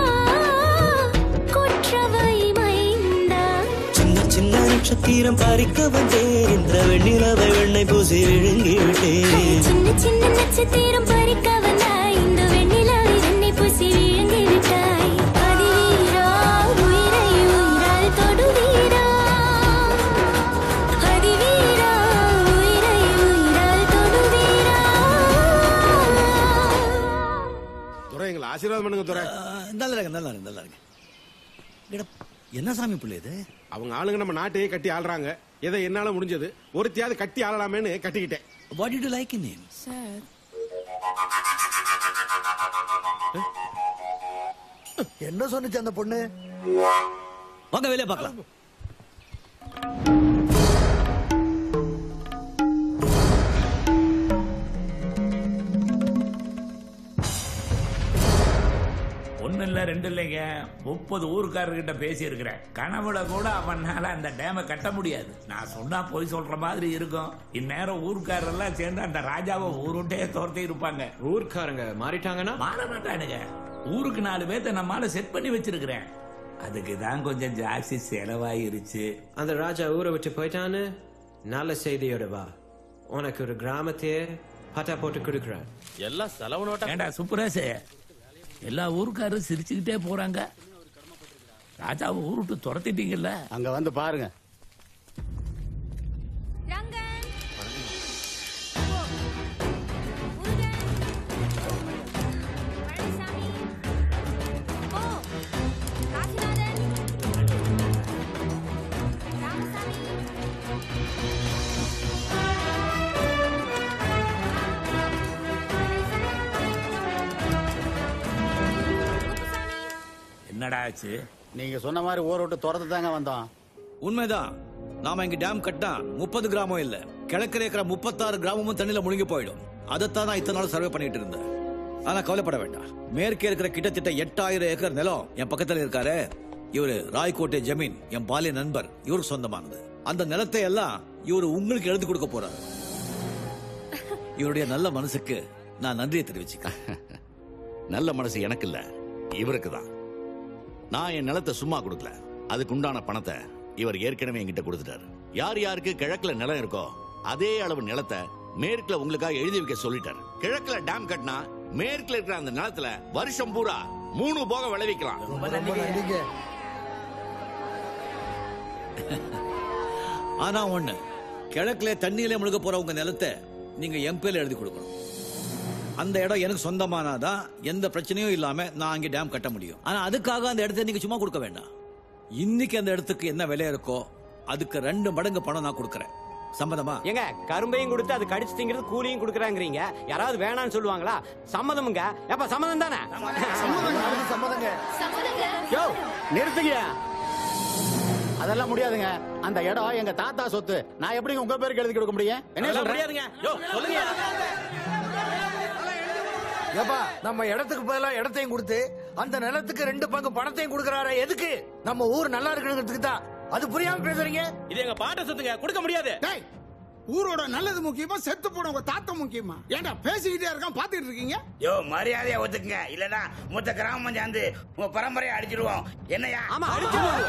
குற்றவை மைந்தா சின்ன சின்ன நட்சத்திரம் பறிக்க வந்தேன் இந்த வெண்ணிலவை வெண்ணை பூசி விழுங்கி விட்டேன் சின்ன சின்ன நட்சத்திரம் பறிக்க வந்தாய் இந்த வெண்ணிலாவை வெண்ணை பூசி விழுங்கி விட்டாய் அதிவீரா உயிரை உயிரால் தொடுவீரா அதிவீரா உயிரை உயிரால் தொடுவீரா துரை எங்களை ஆசீர்வாதம் பண்ணுங்க துரை நல்லா இருங்க நல்லா இருங்க நல்லா இருங்க எடா, என்ன சாமி பிள்ளை இது அவங்க ஆளுங்க நம்ம நாட்டையே கட்டி ஆள்றாங்க எதை என்னால முடிஞ்சது ஒருத்தியாவது கட்டி ஆளலாமேன்னு கட்டிக்கிட்டேன் what to like in name sir என்ன சொன்னுச்சு அந்த பொண்ணு வாங்க வெளியே பார்க்கலாம் ஒண்ணு இல்ல ரெண்டு இல்லைங்க முப்பது ஊருக்காரர்கிட்ட பேசி இருக்கிறேன் கனவுல கூட அவனால அந்த டேமை கட்ட முடியாது நான் சொன்னா போய் சொல்ற மாதிரி இருக்கும் இந்நேரம் ஊருக்காரெல்லாம் சேர்ந்து அந்த ராஜாவை ஊருட்டே துரத்தி இருப்பாங்க ஊர்க்காரங்க மாறிட்டாங்கன்னா மாற மாட்டானுங்க ஊருக்கு நாலு பேர்த்த நம்மால செட் பண்ணி வச்சிருக்கிறேன் அதுக்கு தான் கொஞ்சம் ஜாஸ்தி செலவாயிருச்சு அந்த ராஜா ஊரை விட்டு போயிட்டான்னு நல்ல செய்தியோட வா உனக்கு ஒரு கிராமத்தையே பட்டா போட்டு கொடுக்குறேன் எல்லாம் செலவு நோட்டா ஏண்டா சுப்புரேசே எல்லா ஊருக்காரும் சிரிச்சுக்கிட்டே போறாங்க ராஜாவை ஊருட்டு துரத்திட்டீங்கல்ல அங்க வந்து பாருங்க என்னடா ஆச்சு நீங்க சொன்ன மாதிரி ஊரை விட்டு துரத்து தாங்க வந்தோம் உண்மைதான் நாம இங்க டேம் கட்டினா முப்பது கிராமம் இல்ல கிழக்கிற இருக்கிற முப்பத்தாறு கிராமமும் தண்ணியில முழுகி போயிடும் அதைத்தான் நான் இத்தனை நாள் சர்வே பண்ணிட்டு இருந்தேன் ஆனா கவலைப்பட வேண்டாம் மேற்கே இருக்கிற கிட்டத்தட்ட எட்டாயிரம் ஏக்கர் நிலம் என் பக்கத்துல இருக்காரு இவரு ராய்கோட்டை ஜமீன் என் பாலிய நண்பர் இவருக்கு சொந்தமானது அந்த நிலத்தை எல்லாம் இவரு உங்களுக்கு எழுதி கொடுக்க போறாரு இவருடைய நல்ல மனசுக்கு நான் நன்றியை தெரிவிச்சுக்கிறேன் நல்ல மனசு எனக்கு இல்ல இவருக்கு தான் நான் என் நிலத்தை சும்மா கொடுக்கல அதுக்கு உண்டான பணத்தை இவர் ஏற்கனவே என்கிட்ட கொடுத்துட்டாரு யார் யாருக்கு கிழக்குல நிலம் இருக்கோ அதே அளவு நிலத்தை மேற்குல உங்களுக்காக எழுதி வைக்க சொல்லிட்டாரு கிழக்குல டேம் கட்டினா மேற்குல இருக்கிற அந்த நிலத்துல வருஷம் பூரா மூணு போக விளைவிக்கலாம் ஆனா ஒண்ணு கிழக்குல தண்ணியில முழுக போற உங்க நிலத்தை நீங்க எம்பேல எழுதி கொடுக்கணும் அந்த இடம் எனக்கு சொந்தமானாதான் எந்த பிரச்சனையும் இல்லாம நான் அங்கே டேம் கட்ட முடியும் ஆனா அதுக்காக அந்த இடத்தை நீங்க சும்மா கொடுக்க வேண்டாம் இன்னைக்கு அந்த இடத்துக்கு என்ன விலை இருக்கோ அதுக்கு ரெண்டு மடங்கு பணம் நான் கொடுக்கறேன் சம்மதமா ஏங்க கரும்பையும் கொடுத்து அது கடிச்சு திங்கிறது கூலியும் கொடுக்குறாங்கிறீங்க யாராவது வேணாம்னு சொல்லுவாங்களா சம்மதமுங்க ஏப்பா சம்மதம் தானே சம்மதங்க யோ நிறுத்துங்க அதெல்லாம் முடியாதுங்க அந்த இடம் எங்க தாத்தா சொத்து நான் எப்படி உங்க பேருக்கு எழுதி கொடுக்க முடியும் என்ன அதெல்லாம் சொல்றேன் முடியாதுங்க. யோ, சொல்லுங்க. ஏப்பா நம்ம இடத்துக்கு பதிலா இடத்தையும் கொடுத்து அந்த நிலத்துக்கு ரெண்டு பங்கு பணத்தையும் கொடுக்கறாரு எதுக்கு நம்ம ஊர் நல்லா இருக்கணுங்கிறதுக்கு தான் அது புரியாம பேசுறீங்க இது எங்க பாட்ட சொத்துங்க கொடுக்க முடியாது டேய் ஊரோட நல்லது முக்கியமா செத்து போன உங்க தாத்தா முக்கியமா ஏன்டா பேசிக்கிட்டே இருக்கான் பாத்துக்கிட்டு இருக்கீங்க யோ மரியாதையா ஒத்துக்குங்க இல்லனா மொத்த கிராமம் சேர்ந்து உங்க பரம்பரையை அடிச்சிருவோம் என்னையா ஆமா அடிச்சிருவோம்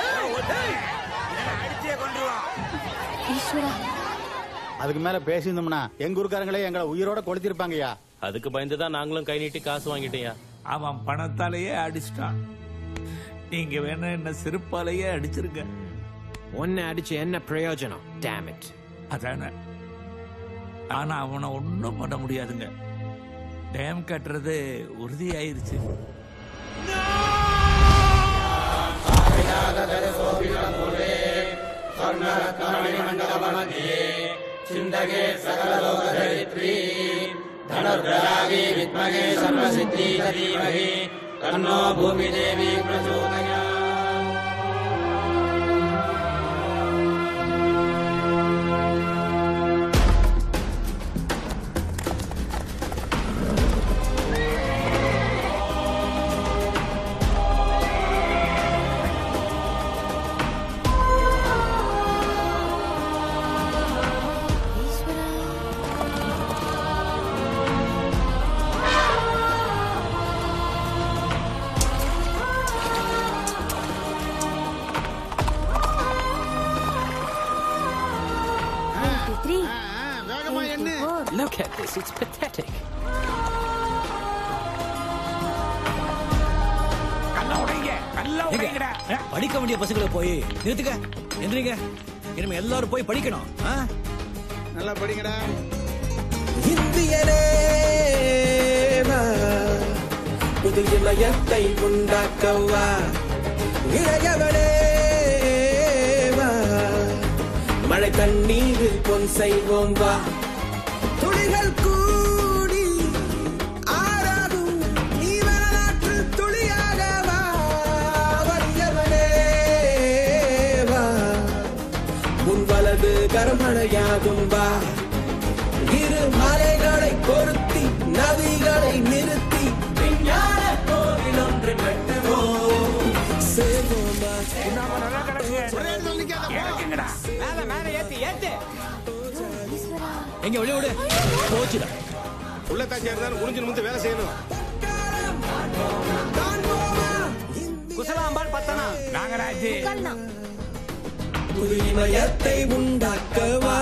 அடிச்சே கொண்டுருவோம் ஈஸ்வரா அதுக்கு மேல பேசியிருந்தோம்னா எங்க ஊருக்காரங்களே எங்களை உயிரோட கொளுத்திருப்பாங்கய்யா அதுக்கு பயந்து தான் நாங்களும் கை நீட்டி காசு வாங்கிட்டேயா அவன் பணத்தாலேயே அடிச்சிட்டான் நீங்க வேணா என்ன செருப்பாலேயே அடிச்சிருங்க உன்னை அடிச்சு என்ன பிரயோஜனம் டேமிட் அதானே ஆனா அவனை ஒண்ணும் பண்ண முடியாதுங்க டேம் கட்டுறது உறுதியாயிருச்சு ಚಿಂತಗೆ ಸಕಲ ಲೋಕಧರಿತ್ರಿ ಧನುರ್ಧರಾಗಿ ವಿದ್ಮಹೇ ಸರ್ವಸಿದ್ಧಿ ಧೀಮಹಿ ತನ್ನೋ ಭೂಮಿ ದೇವಿ ಪ್ರಚೋದಯಾತ್ three. வேகமா என்ன Look at this, it's pathetic. ஏங்க, படிக்க வேண்டிய பசங்களை போய் நிறுத்துக்க எந்திரிங்க இனிமே எல்லாரும் போய் படிக்கணும் ஆ? நல்லா படிங்கடா இந்தியனேவா புது இமயத்தை உண்டாக்கவா இளையவனேவா மழை தண்ணீரில் பொன் செய்வோம் வா துளிகள் கூடி ஆறாகும் நீ வரலாற்று துளியாக வா வறியவனேவா உன் வலது கரமழையாகும் வா இரு மலைகளை பொருத்தி நதிகளை நிறுத்தி விஞ்ஞான கோவில் ஒன்று கட்டுவோம் சேர்வோமா மேல மேல ஏத்து ஏத்து எங்க வெளிய விடு போச்சுடா உள்ள தாச்சியா இருந்தாலும் குனிஞ்சு நிமிந்து வேலை செய்யணும் குசலாம்பாள் பத்தனா நாகராஜ் புது இமயத்தை உண்டாக்கவா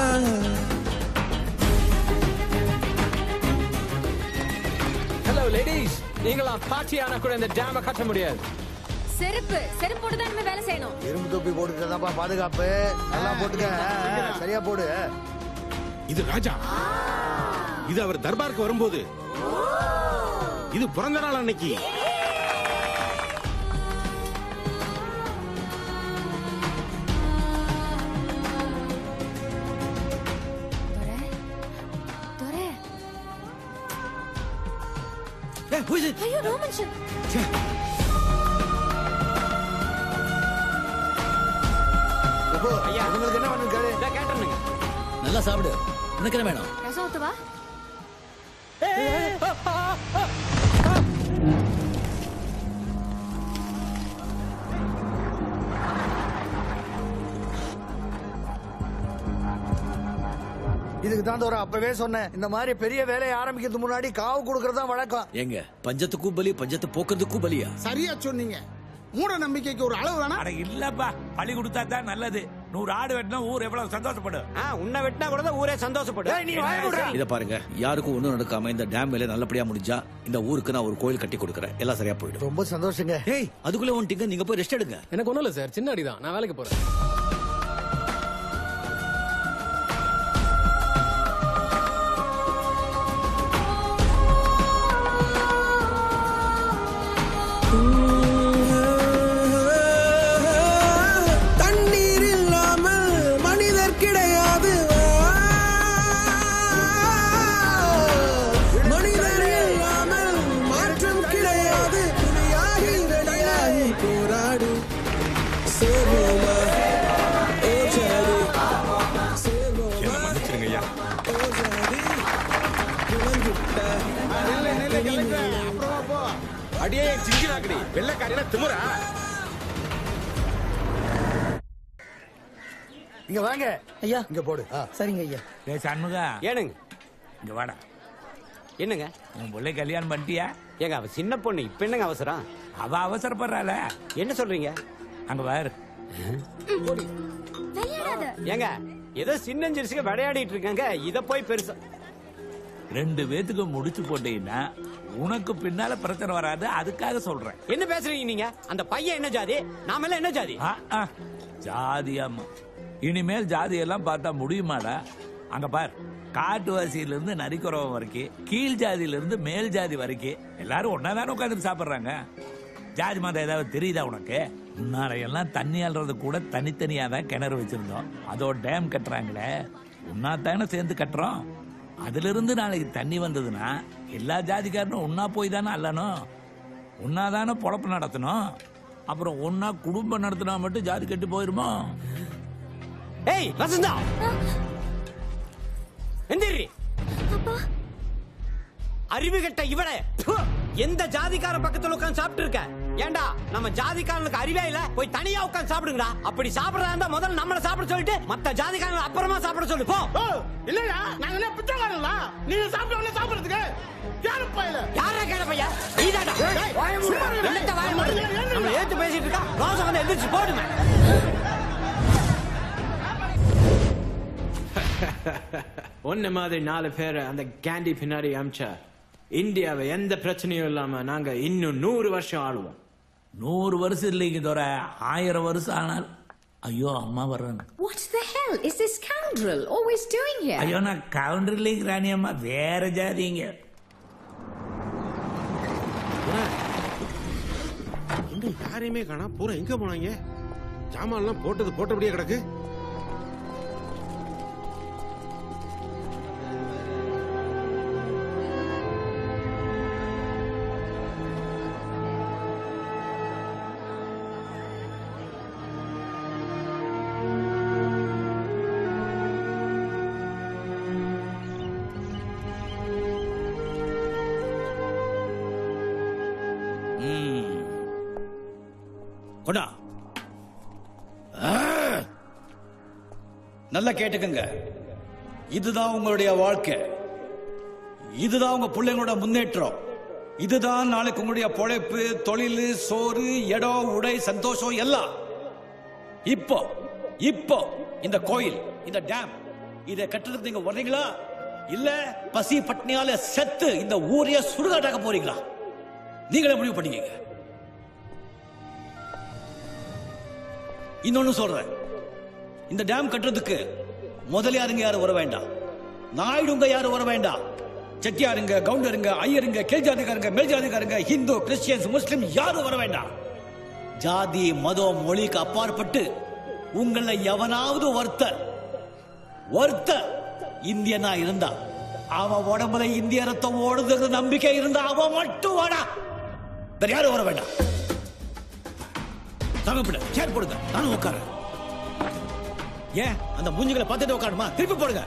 ஹலோ லேடிஸ் நீங்களா பாட்டியான கூட இந்த டேம கட்ட முடியாது செருப்பு செருப்போடு தான் இனிமே வேலை செய்யணும் இரும்பு தொப்பி போட்டுக்கிறதாப்பா பாதுகாப்பு நல்லா போட்டுக்க ஆ, ஆ, சரியா போடு இது ராஜா இது அவர் தர்பாருக்கு வரும்போது இது பிறந்த நாள் அன்னைக்கு துரை ஏய், who is it? ஐயோ ரோமன்ஷன் ஐயா உங்களுக்கு என்ன வேணும் கேளு கேட்டுருங்க நல்லா சாப்பிடு உனக்கு என்ன வேணும் ரசம் ஊத்துவா இதுக்கு தான் ஒரு அப்பவே சொன்னேன் இந்த மாதிரி பெரிய வேலையை ஆரம்பிக்கிறதுக்கு முன்னாடி காவு கொடுக்கறது தான் வழக்கம் எங்க பஞ்சத்துக்கும் பலி பஞ்சத்தை போக்குறதுக்கும் பலியா சரியா சொன்னீங்க மூட நம்பிக்கைக்கு ஒரு அளவு வேணா அட இல்லப்பா பழி கொடுத்தா தான் நல்லது நூறு ஆடு வெட்டினா ஊர் எவ்வளவு சந்தோஷப்படும் ஆ உன்னை வெட்டினா கூட தான் ஊரே சந்தோஷப்படும் நீ வாய மூடுடா. இத பாருங்க யாருக்கும் ஒண்ணும் நடக்காம இந்த டேம் வேலை நல்லபடியா முடிஞ்சா இந்த ஊருக்கு நான் ஒரு கோயில் கட்டி கொடுக்கறேன் எல்லாம் சரியா போயிடும் ரொம்ப சந்தோஷங்க ஏய் அதுக்குள்ள வந்துட்டீங்க நீங்க போய் ரெஸ்ட் எடுங்க எனக்கு ஒண்ணும் இல்ல சார் சின்ன அடிதான் நான் வேலைக்கு போறேன் தண்ணீர் இல்லாமல் மனிதர் கிடையாது மனிதர் இல்லாமல் மாற்றம் கிடையாது புலியாகி வெளியாகி போராடு சேருமா அடியே என் சிங்கிளாக்கடி வெள்ளக்காரினா திமுறா இங்க வாங்க ஐயா இங்க போடு சரிங்க ஐயா ஏ சண்முகா ஏனுங்க இங்க வாடா என்னங்க உன் பிள்ளை கல்யாணம் பண்ணிட்டியா ஏங்க அவ சின்ன பொண்ணு இப்ப என்னங்க அவசரம் அவ அவசரப்படுறாள என்ன சொல்றீங்க அங்க பாரு ஏங்க ஏதோ சின்னஞ்சிரிசுக்கு விளையாடிட்டு இருக்காங்க இத போய் பெருசா ரெண்டு பேத்துக்கு முடிச்சு போட்டீங்கன்னா உனக்கு பின்னால பிரச்சனை வராது அதுக்காக சொல்றேன் என்ன பேசுறீங்க நீங்க அந்த பையன் என்ன ஜாதி நாம எல்லாம் என்ன ஜாதி ஆ, ஆ. ஜாதியாம்மா இனிமேல் ஜாதி எல்லாம் பார்த்தா முடியுமாடா அங்க பார் காட்டுவாசியில இருந்து நரிக்குறவன் வரைக்கும் கீழ் ஜாதியில இருந்து மேல் ஜாதி வரைக்கும் எல்லாரும் ஒன்னாதானே உட்காந்து சாப்பிடுறாங்க ஜாதி மதம் ஏதாவது தெரியுதா உனக்கு முன்னால எல்லாம் தண்ணி அல்றது கூட தனித்தனியா தான் கிணறு வச்சிருந்தோம் அதோ டேம் கட்டுறாங்களே ஒன்னா தானே சேர்ந்து கட்டுறோம் அதுல இருந்து நாளைக்கு தண்ணி வந்ததுன்னா எல்லா ஜாதிக்காரனும் ஒன்னா போய் தானே அல்லணும் ஒன்னா தானே பொழப்பு நடத்தணும் அப்புறம் ஒன்னா குடும்பம் நடத்தினா மட்டும் ஜாதி கட்டு போயிருமோ ஏய் வசந்தா எந்திரி அறிவு கெட்ட இவளே ப்பு! எந்த ஜாதிக்கார பக்கத்துல உட்கார்ந்து சாப்பிட்டு இருக்க ஏண்டா நம்ம ஜாதிக்காரனுக்கு அறிவே இல்ல போய் தனியா உட்கார்ந்து சாப்பிடுங்கடா அப்படி சாப்பிடறதா இருந்தா முதல்ல நம்மள சாப்பிட சொல்லிட்டு மத்த ஜாதிக்காரங்க அப்புறமா சாப்பிட சொல்லு போ இல்லையா நாங்க என்ன பிச்சைக்காரங்களா நீங்க சாப்பிட்ட சாப்பிடுறதுக்கு யாரு பையல யாரா கேட பையா நீதாடா ஏய், வாய மூடு. என்னத்த வாய மூடு? நம்மள ஏத்து பேசிட்டு இருக்கா ரோசம் வந்து எந்திரிச்சு போடுமே ஒன்ன மாதிரி நாலு பேரை அந்த கேண்டி பின்னாடி அமிச்சா இந்தியாவை எந்த பிரச்சனையும் இல்லாம நாங்க இன்னும் நூறு வருஷம் ஆளுவோம் நூறு வருஷம் இல்லைங்க தோற ஆயிரம் வருஷம் ஆனால் ஐயோ அம்மா வர்றாங்க What the hell is this scoundrel always doing here? ஐயோ நான் கவுண்டர் லீக் ராணி அம்மா வேற ஜாதிங்க இன்னும் யாரையுமே காணா பூரா எங்க போனாங்க ஜாமான்லாம் போட்டது போட்டபடியே கிடக்கு ம். கொண்டா ஆ! நல்லா கேட்டுக்கங்க இதுதான் உங்களுடைய வாழ்க்கை இதுதான் உங்க பிள்ளைங்களோட முன்னேற்றம் இதுதான் நாளைக்கு உங்களுடைய பொழைப்பு தொழில் சோறு இடம் உடை சந்தோஷம் எல்லாம் இப்போ இப்போ இந்த கோயில் இந்த டேம் இதை கட்டுறதுக்கு நீங்க வர்றீங்களா இல்ல பசி பட்னியால செத்து இந்த ஊரைய சுடுகாட்டாக்க போறீங்களா நீங்களே முடிவு பண்ணிக்கங்க இன்னொன்னு சொல்றேன் இந்த டேம் கட்டுறதுக்கு முதலியாருங்க யாரும் வர வேண்டாம் நாயுடுங்க யாரும் வர வேண்டாம் செட்டியாருங்க கவுண்டருங்க ஐயருங்க கீழ் ஜாதிக்காரங்க மேல் ஜாதிக்காரங்க ஹிந்து கிறிஸ்டியன்ஸ் முஸ்லிம் யாரும் வர வேண்டாம் ஜாதி மதம் மொழிக்கு அப்பாற்பட்டு உங்களை எவனாவது ஒருத்தர் ஒருத்தர் இந்தியனா இருந்தா அவன் உடம்புல இந்திய ரத்தம் ஓடுது நம்பிக்கை இருந்தா அவன் மட்டும் வாடா வேற யாரும் வர வேண்டாம் தகப்பிட சேர் போடுங்க நானும் உட்காரேன் ஏன் அந்த மூஞ்சிகளை பார்த்துட்டு உட்காருமா திருப்பி போடுங்க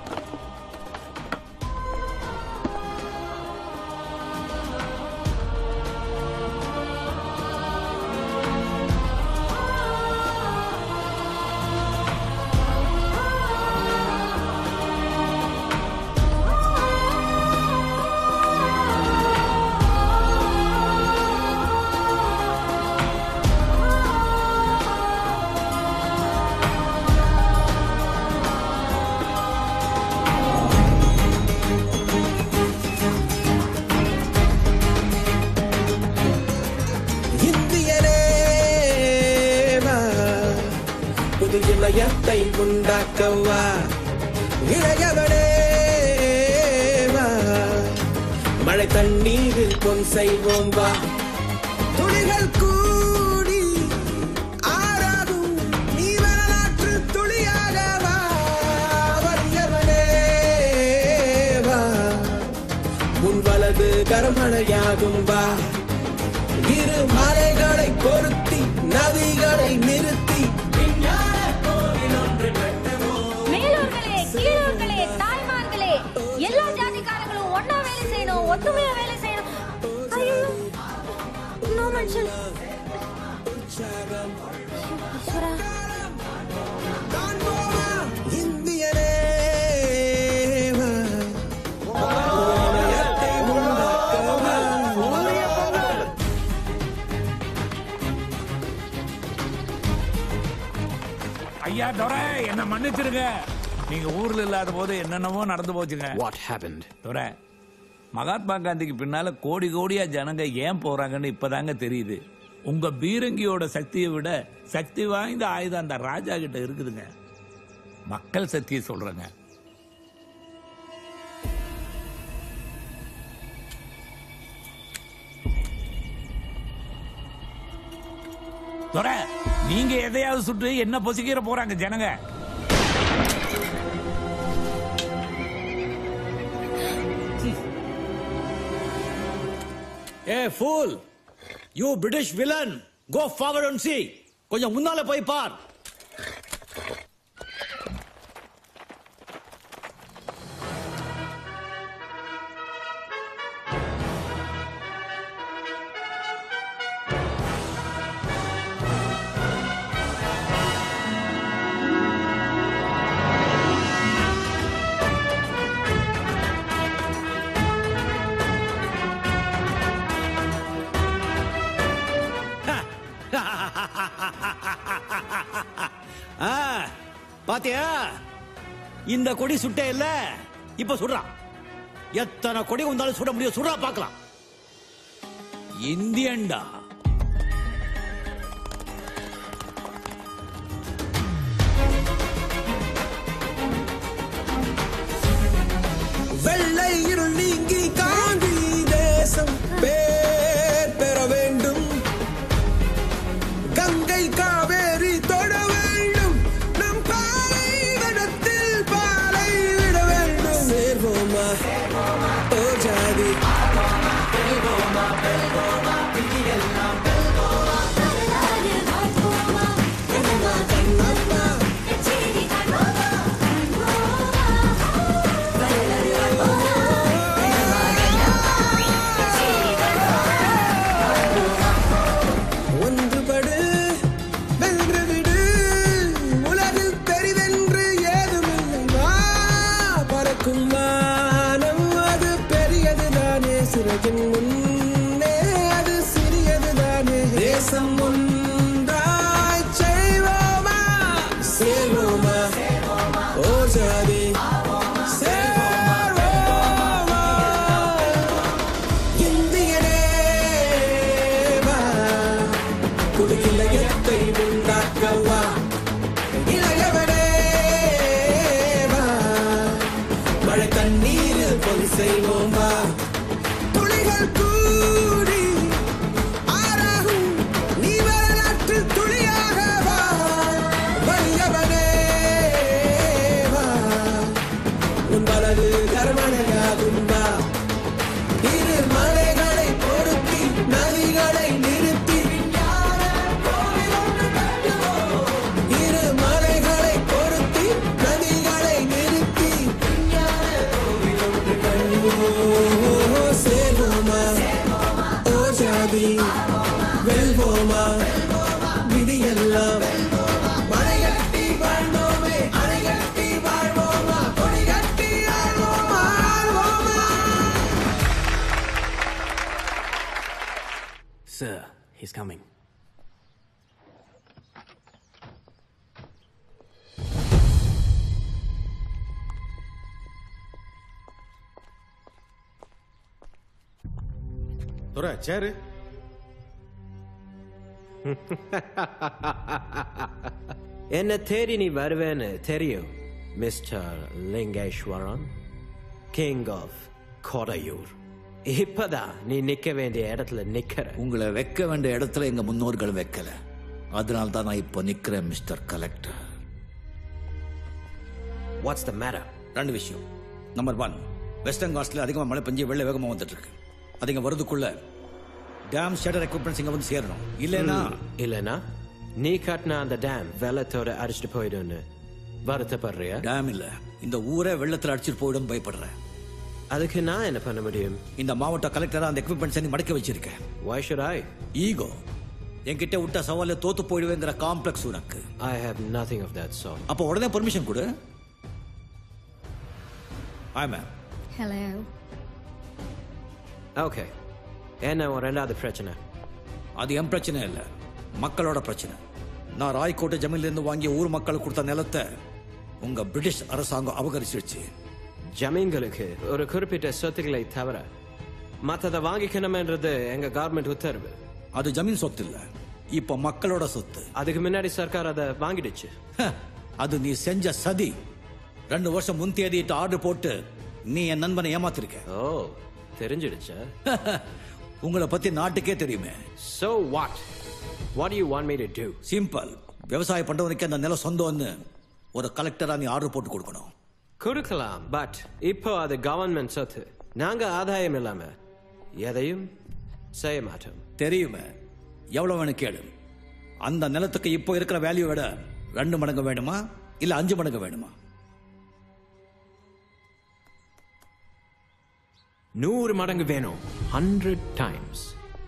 இந்தியனே வா, புது இமயத்தை உண்டாக்கவா இளையவனே வா, மழை தண்ணீரில் பொன் செய்வோம் வா துளிகள் கூடி ஆறாகும் நீ வரலாற்று துளியாக வா வறியவனே வா உன் வலது கரமழையாகும் வா இரு மலைகளை பொருத்தி நதிகளை நிறுத்தி மேலூர்களே கீழூர்களே தாய்மார்களே எல்லா ஜாதிக்காரங்களும் ஒண்ணா வேலை செய்யணும் ஒத்துமையா வேலை செய்யணும் ஐயோ மனுஷன் ஈஸ்வரா இந்தியனே வா. இமயத்தை உண்டாக்கவா. ஐயா துரை என்ன மன்னிச்சிருங்க நீங்க ஊர்ல இல்லாத போது என்னென்னவோ நடந்து போச்சுங்க What happened? துரை மகாத்மா காந்திக்கு பின்னால கோடி கோடியா ஜனங்க ஏன் போறாங்கன்னு இப்பதாங்க தெரியுது உங்க பீரங்கியோட சக்தியை விட சக்தி வாய்ந்த ஆயுதம் அந்த ராஜா கிட்ட இருக்குதுங்க மக்கள் சக்தியை சொல்றேங்க துரை நீங்க எதையாவது சுட்டு என்ன பொசிக்கிற போறாங்க ஜனங்க ஏ fool you British villain go forward and see கொஞ்சம் முன்னால போய் பார் ஆ, பாத்தியா இந்த கொடி சுட்டே இல்ல இப்ப சுடுறான் எத்தனை கொடி வந்தாலும் சுட முடியும் சுடா பார்க்கலாம் இந்தியன்டா வெள்ளை இருள் நீங்கி காந்தி தேசம் பேர் பெற வேண்டும் கங்கை காவேரி தொட வேண்டும் நம் பாலைவனத்தில் பாலை விட வேண்டும் சேர்வோமா ஓ ஜாதி ஒன்றுபடு வென்று விடு உலகில் பெரிதென்று ஏதுமில்லை வா பறக்கும் வானம் அது பெரியது தானே சிறகின் முன்னே அது சிறியது தானே தேசம் ஒன்றாய் செய்வோமா சேர்வோமா ஓ ஜாதி சேர்வோமா இந்தியனே வா குடியிலயத்தை உண்டாக்கவா இளையவனே வா மழை தண்ணீரில் பொறி செய்வோமா துளிகள் கூடி ஆறாகும் நீ வரலாற்றில் துளியாக வா வலியவனே வா உன் வலது கர்மனையாகும் வா இரு மலைகளை பொருத்தி நதிகளை நிறுத்தி இரு மலைகளை பொருத்தி நதிகளை நிறுத்தி ஓ, சேர்வோமா ஓ ஜாதி வெல்வோமா விதியெல்லாம் மழைகட்டி வாழ்வோமே அணைகட்டி வாழ்வோமா கொடிகட்டி ஆழ்வோமா ஆழ்வோமா Sir, he's coming. துரை சேரு என்ன தேடி நீ வருவேன்னு தெரியும் mister Lingeswaran king of Kodaiyur இப்பதான் நீ நிக்க வேண்டிய இடத்துல நிக்கிற உங்களை வைக்க வேண்டிய இடத்துல எங்க முன்னோர்கள் வைக்கல அதனால தான் நான் இப்போ நிக்கிறேன் mister collector what's the matter ரெண்டு விஷயம் நம்பர் ஒன் வெஸ்டர்ன் காஸ்ட்ல அதிகமாக மழை பெஞ்சு வெள்ள வேகமாக வந்துட்டு இருக்கு அது இங்க வரதுக்குள்ள டேம் ஷட்டர் எக்யூப்மெண்ட்ஸ் இங்க வந்து சேரணும் இல்லைன்னா இல்லனா நீ கட்டின அந்த டேம் வெள்ளத்தோட அடிச்சுட்டு போயிடும்னு வருத்தப்படுறியா டேம் இல்ல இந்த ஊரே வெள்ளத்துல அடிச்சிட்டு போயிடும் பயப்படுறேன் அதுக்கு நான் என்ன பண்ண முடியும் இந்த மாவட்ட கலெக்டரா அந்த எக்யூப்மெண்ட் செஞ்சு மடக்கி வச்சிருக்கேன் Why should I? ஈகோ என்கிட்ட விட்ட சவால தோத்து போயிடுவேங்கிற காம்ப்ளெக்ஸ் உனக்கு I have nothing of that sort. அப்போ உடனே பெர்மிஷன் கொடு ஆய் மேம் Hello. Okay. என்ன ஒரு ரெண்டாவது பிரச்சனை அது என் பிரச்சனை இல்ல மக்களோட பிரச்சனை நான் ராய்கோட்டை ஜமீன்ல இருந்து வாங்கிய ஊர் மக்களுக்கு கொடுத்த நிலத்தை உங்க பிரிட்டிஷ் அரசாங்கம் அபகரிச்சிருச்சு ஜமீன்களுக்கு ஒரு குறிப்பிட்ட சொத்துக்களை தவிர மற்றதை வாங்கிக்கணும்ன்றது எங்க கவர்மெண்ட் உத்தரவு அது ஜமீன் சொத்து இல்ல இப்ப மக்களோட சொத்து அதுக்கு முன்னாடி சர்க்கார் அதை வாங்கிடுச்சு அது நீ செஞ்ச சதி ரெண்டு வருஷம் முன் தேதிட்டு ஆர்டர் போட்டு நீ என் நண்பனை ஏமாத்திருக்க ஓ தெரிஞ்சிடுச்சா உங்களை பத்தி நாட்டுக்கே தெரியுமே So what? What do you want me to do? Simple விவசாயம் பண்றவனுக்கு அந்த நிலம் சொந்தம்னு ஒரு கலெக்டரா நீ ஆர்டர் போட்டு கொடுக்கணும் கொடுக்கலாம் பட் இப்போ அது கவர்மெண்ட் சொத்து நாங்க ஆதாயம் இல்லாம எதையும் செய்ய மாட்டோம் தெரியுமே எவ்வளவு வேணும் கேளு அந்த நிலத்துக்கு இப்போ இருக்கிற வேல்யூ விட ரெண்டு மடங்கு வேணுமா இல்ல அஞ்சு மடங்கு வேணுமா நூறு மடங்கு வேணும் ஹண்ட்ரட் டைம்ஸ்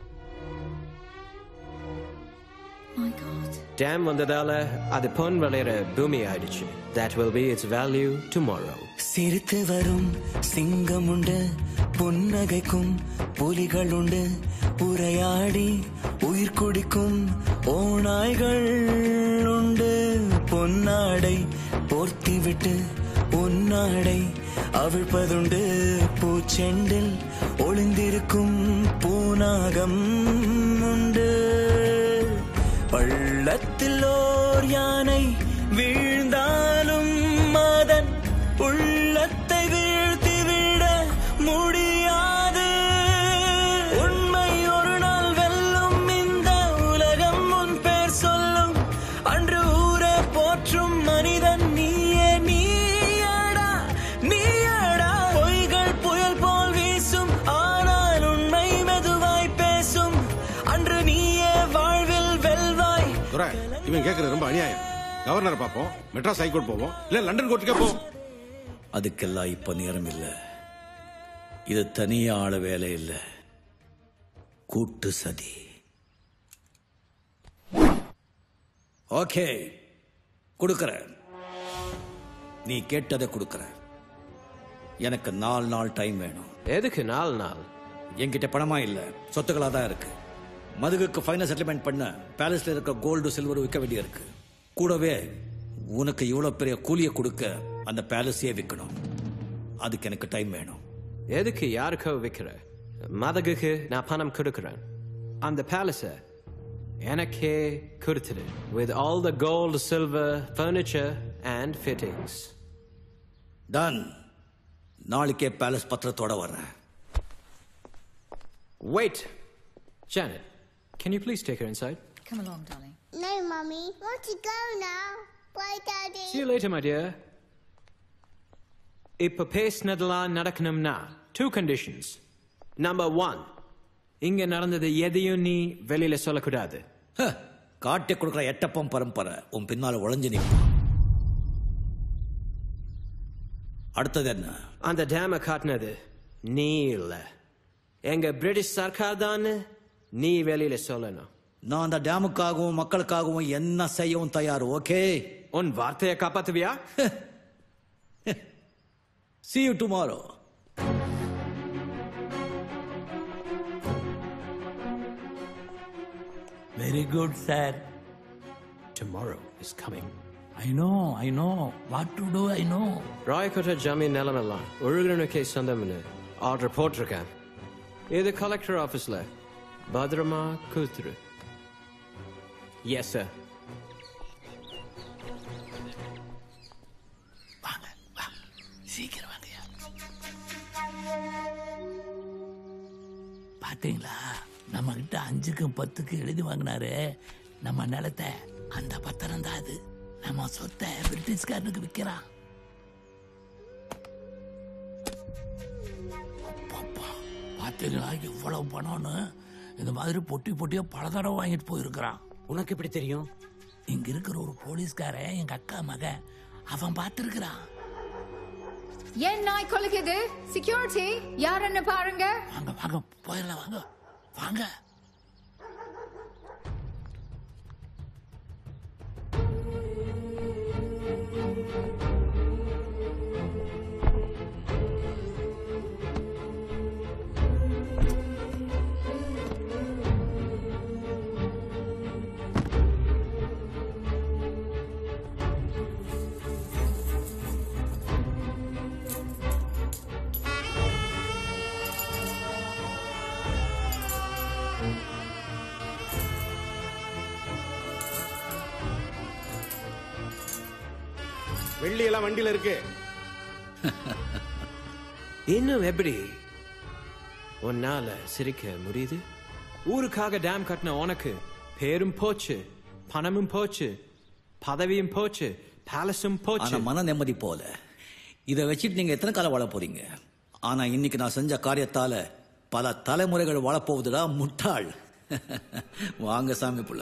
டேம் வந்ததால அது பொன் விளையிற பூமி ஆயிடுச்சு that will be it's value tomorrow சிரித்து வரும் சிங்கம் உண்டு புன்னகைக்கும் புலிகள் உண்டு உரையாடி உயிர் குடிக்கும் ஓநாய்கள் உண்டு பொன்னாடை போர்த்திவிட்டு உன்னாடை அவிழ்ப்பதுண்டு பூச்செண்டில் ஒளிந்திருக்கும் பூனாகம் உண்டு பள்ளத்தில் ஓர் யானை வீழ்ந்தாலும் அதன் உள்ளத்தை வீழ்த்திவிட முடியாது உண்மை ஒரு நாள் வெல்லும் இந்த உலகம் உன் பேர் சொல்லும் அன்று ஊரே போற்றும் மனிதன் நீயே நீயடா நீயடா பொய்கள் புயல் போல் வீசும் ஆனால் உண்மை மெதுவாய் பேசும் அன்று நீயே வாழ்வில் வெல்வாய் துரை இவன் கேக்குறது ரொம்ப அநியாயம் கவர்னர் பார்ப்போம் மெட்ராஸ் ஹைகோர்ட் போவோம் இல்ல லண்டன் கோர்ட்டுக்கே போவோம் அதுக்கெல்லாம் இப்ப நேரம் இல்ல இது தனியா ஆள வேலை இல்ல கூட்டு சதி ஓகே கொடுக்கறேன் நீ கேட்டதை கொடுக்கறேன் எனக்கு நாலு நாள் டைம் வேணும் எதுக்கு நாலு நாள் என்கிட்ட பணமா இல்ல சொத்துக்களா தான் இருக்கு மதுகுக்கு ஃபைனல் செட்டில்மெண்ட் பண்ண பேலஸ்ல இருக்க கோல்டு சில்வர் விற்க வேண்டிய இருக்கு கூடவே உனக்கு இவ்வளவு பெரிய கூலியை கொடுக்க அந்த பேலஸையே விற்கணும் அதுக்கு எனக்கு டைம் வேணும் எதுக்கு யாருக்கோ விற்கிற மதகுக்கு நான் பணம் கொடுக்கிறேன் அந்த பேலஸ எனக்கே கொடுத்துடு with all the gold silver furniture and fittings done நாளைக்கே பேலஸ் பத்திரத்தோட வர்றேன் wait Janet can you please take her inside Come along, darling. No, Mummy. Want to go now? Bye, Daddy. see you later my dear இப்ப பேசினதெல்லாம் நடக்கணும்னா two conditions number one இங்க நடந்தது எதையும் நீ வெளியில சொல்லக்கூடாது காட்டி கொடுக்குற எட்டப்பம் பரம்பரை உன் பின்னால உழைஞ்சு நிற்பான் அடுத்தது என்ன அந்த டேம காட்டினது நீ இல்ல எங்க பிரிட்டிஷ் சர்க்கார் தான் நீ வெளியில சொல்லணும் நான் அந்த டேமுக்காகவும் மக்களுக்காகவும் என்ன செய்யவும் தயார் ஓகே உன் வார்த்தையை காப்பாத்துவியா See you tomorrow. Very good, sir. Tomorrow is coming. I know, I know. What to do, I know. Rayakottai ஜமீன் நிலமெல்லாம் ஒழுங்குனுக்கே சொந்தம்னு ஆர்டர் போட்டிருக்கேன் இது கலெக்டர் ஆபீஸ்ல பத்திரமா கொடுத்துரு எஸ் சார் சீக்கிரம் வாங்கய்யா பாத்தீங்களா நம்ம கிட்ட அஞ்சுக்கும் பத்துக்கு எழுதி வாங்கினாரு நம்ம நிலத்தை அந்த பத்திரம் தான் அது நம்ம சொத்தை பிரிட்டிஷ்காரனுக்கு விற்கிறான் அப்பப்பா, பாத்தீங்களா எவ்வளவு பணம்னு இந்த மாதிரி பொட்டி பொட்டியா பல தடவை வாங்கிட்டு போயிருக்கிறான் உனக்கு எப்படி தெரியும் இங்க இருக்கிற ஒரு போலீஸ்காரன் எங்க அக்கா மகன் அவன் பார்த்திருக்கிறான் ஏன் நாய் கொலைக்குது செக்யூரிட்டி யாருன்னு பாருங்க வாங்க வாங்க போயிடலாம் வாங்க வாங்க வெள்ளி எல்லாம் வண்டியில இருக்கு இன்னும் எப்படி உன்னால சிரிக்க முடியுது ஊருக்காக டேம் கட்டின உனக்கு பேரும் போச்சு பணமும் போச்சு பதவியும் போச்சு பேலஸும் போச்சு ஆனா மன நிம்மதி போல இதை வச்சுட்டு நீங்க எத்தனை காலம் வாழ போறீங்க ஆனா இன்னைக்கு நான் செஞ்ச காரியத்தால பல தலைமுறைகள் வாழப்போவதுடா முட்டாள் வாங்க சாமி புள்ள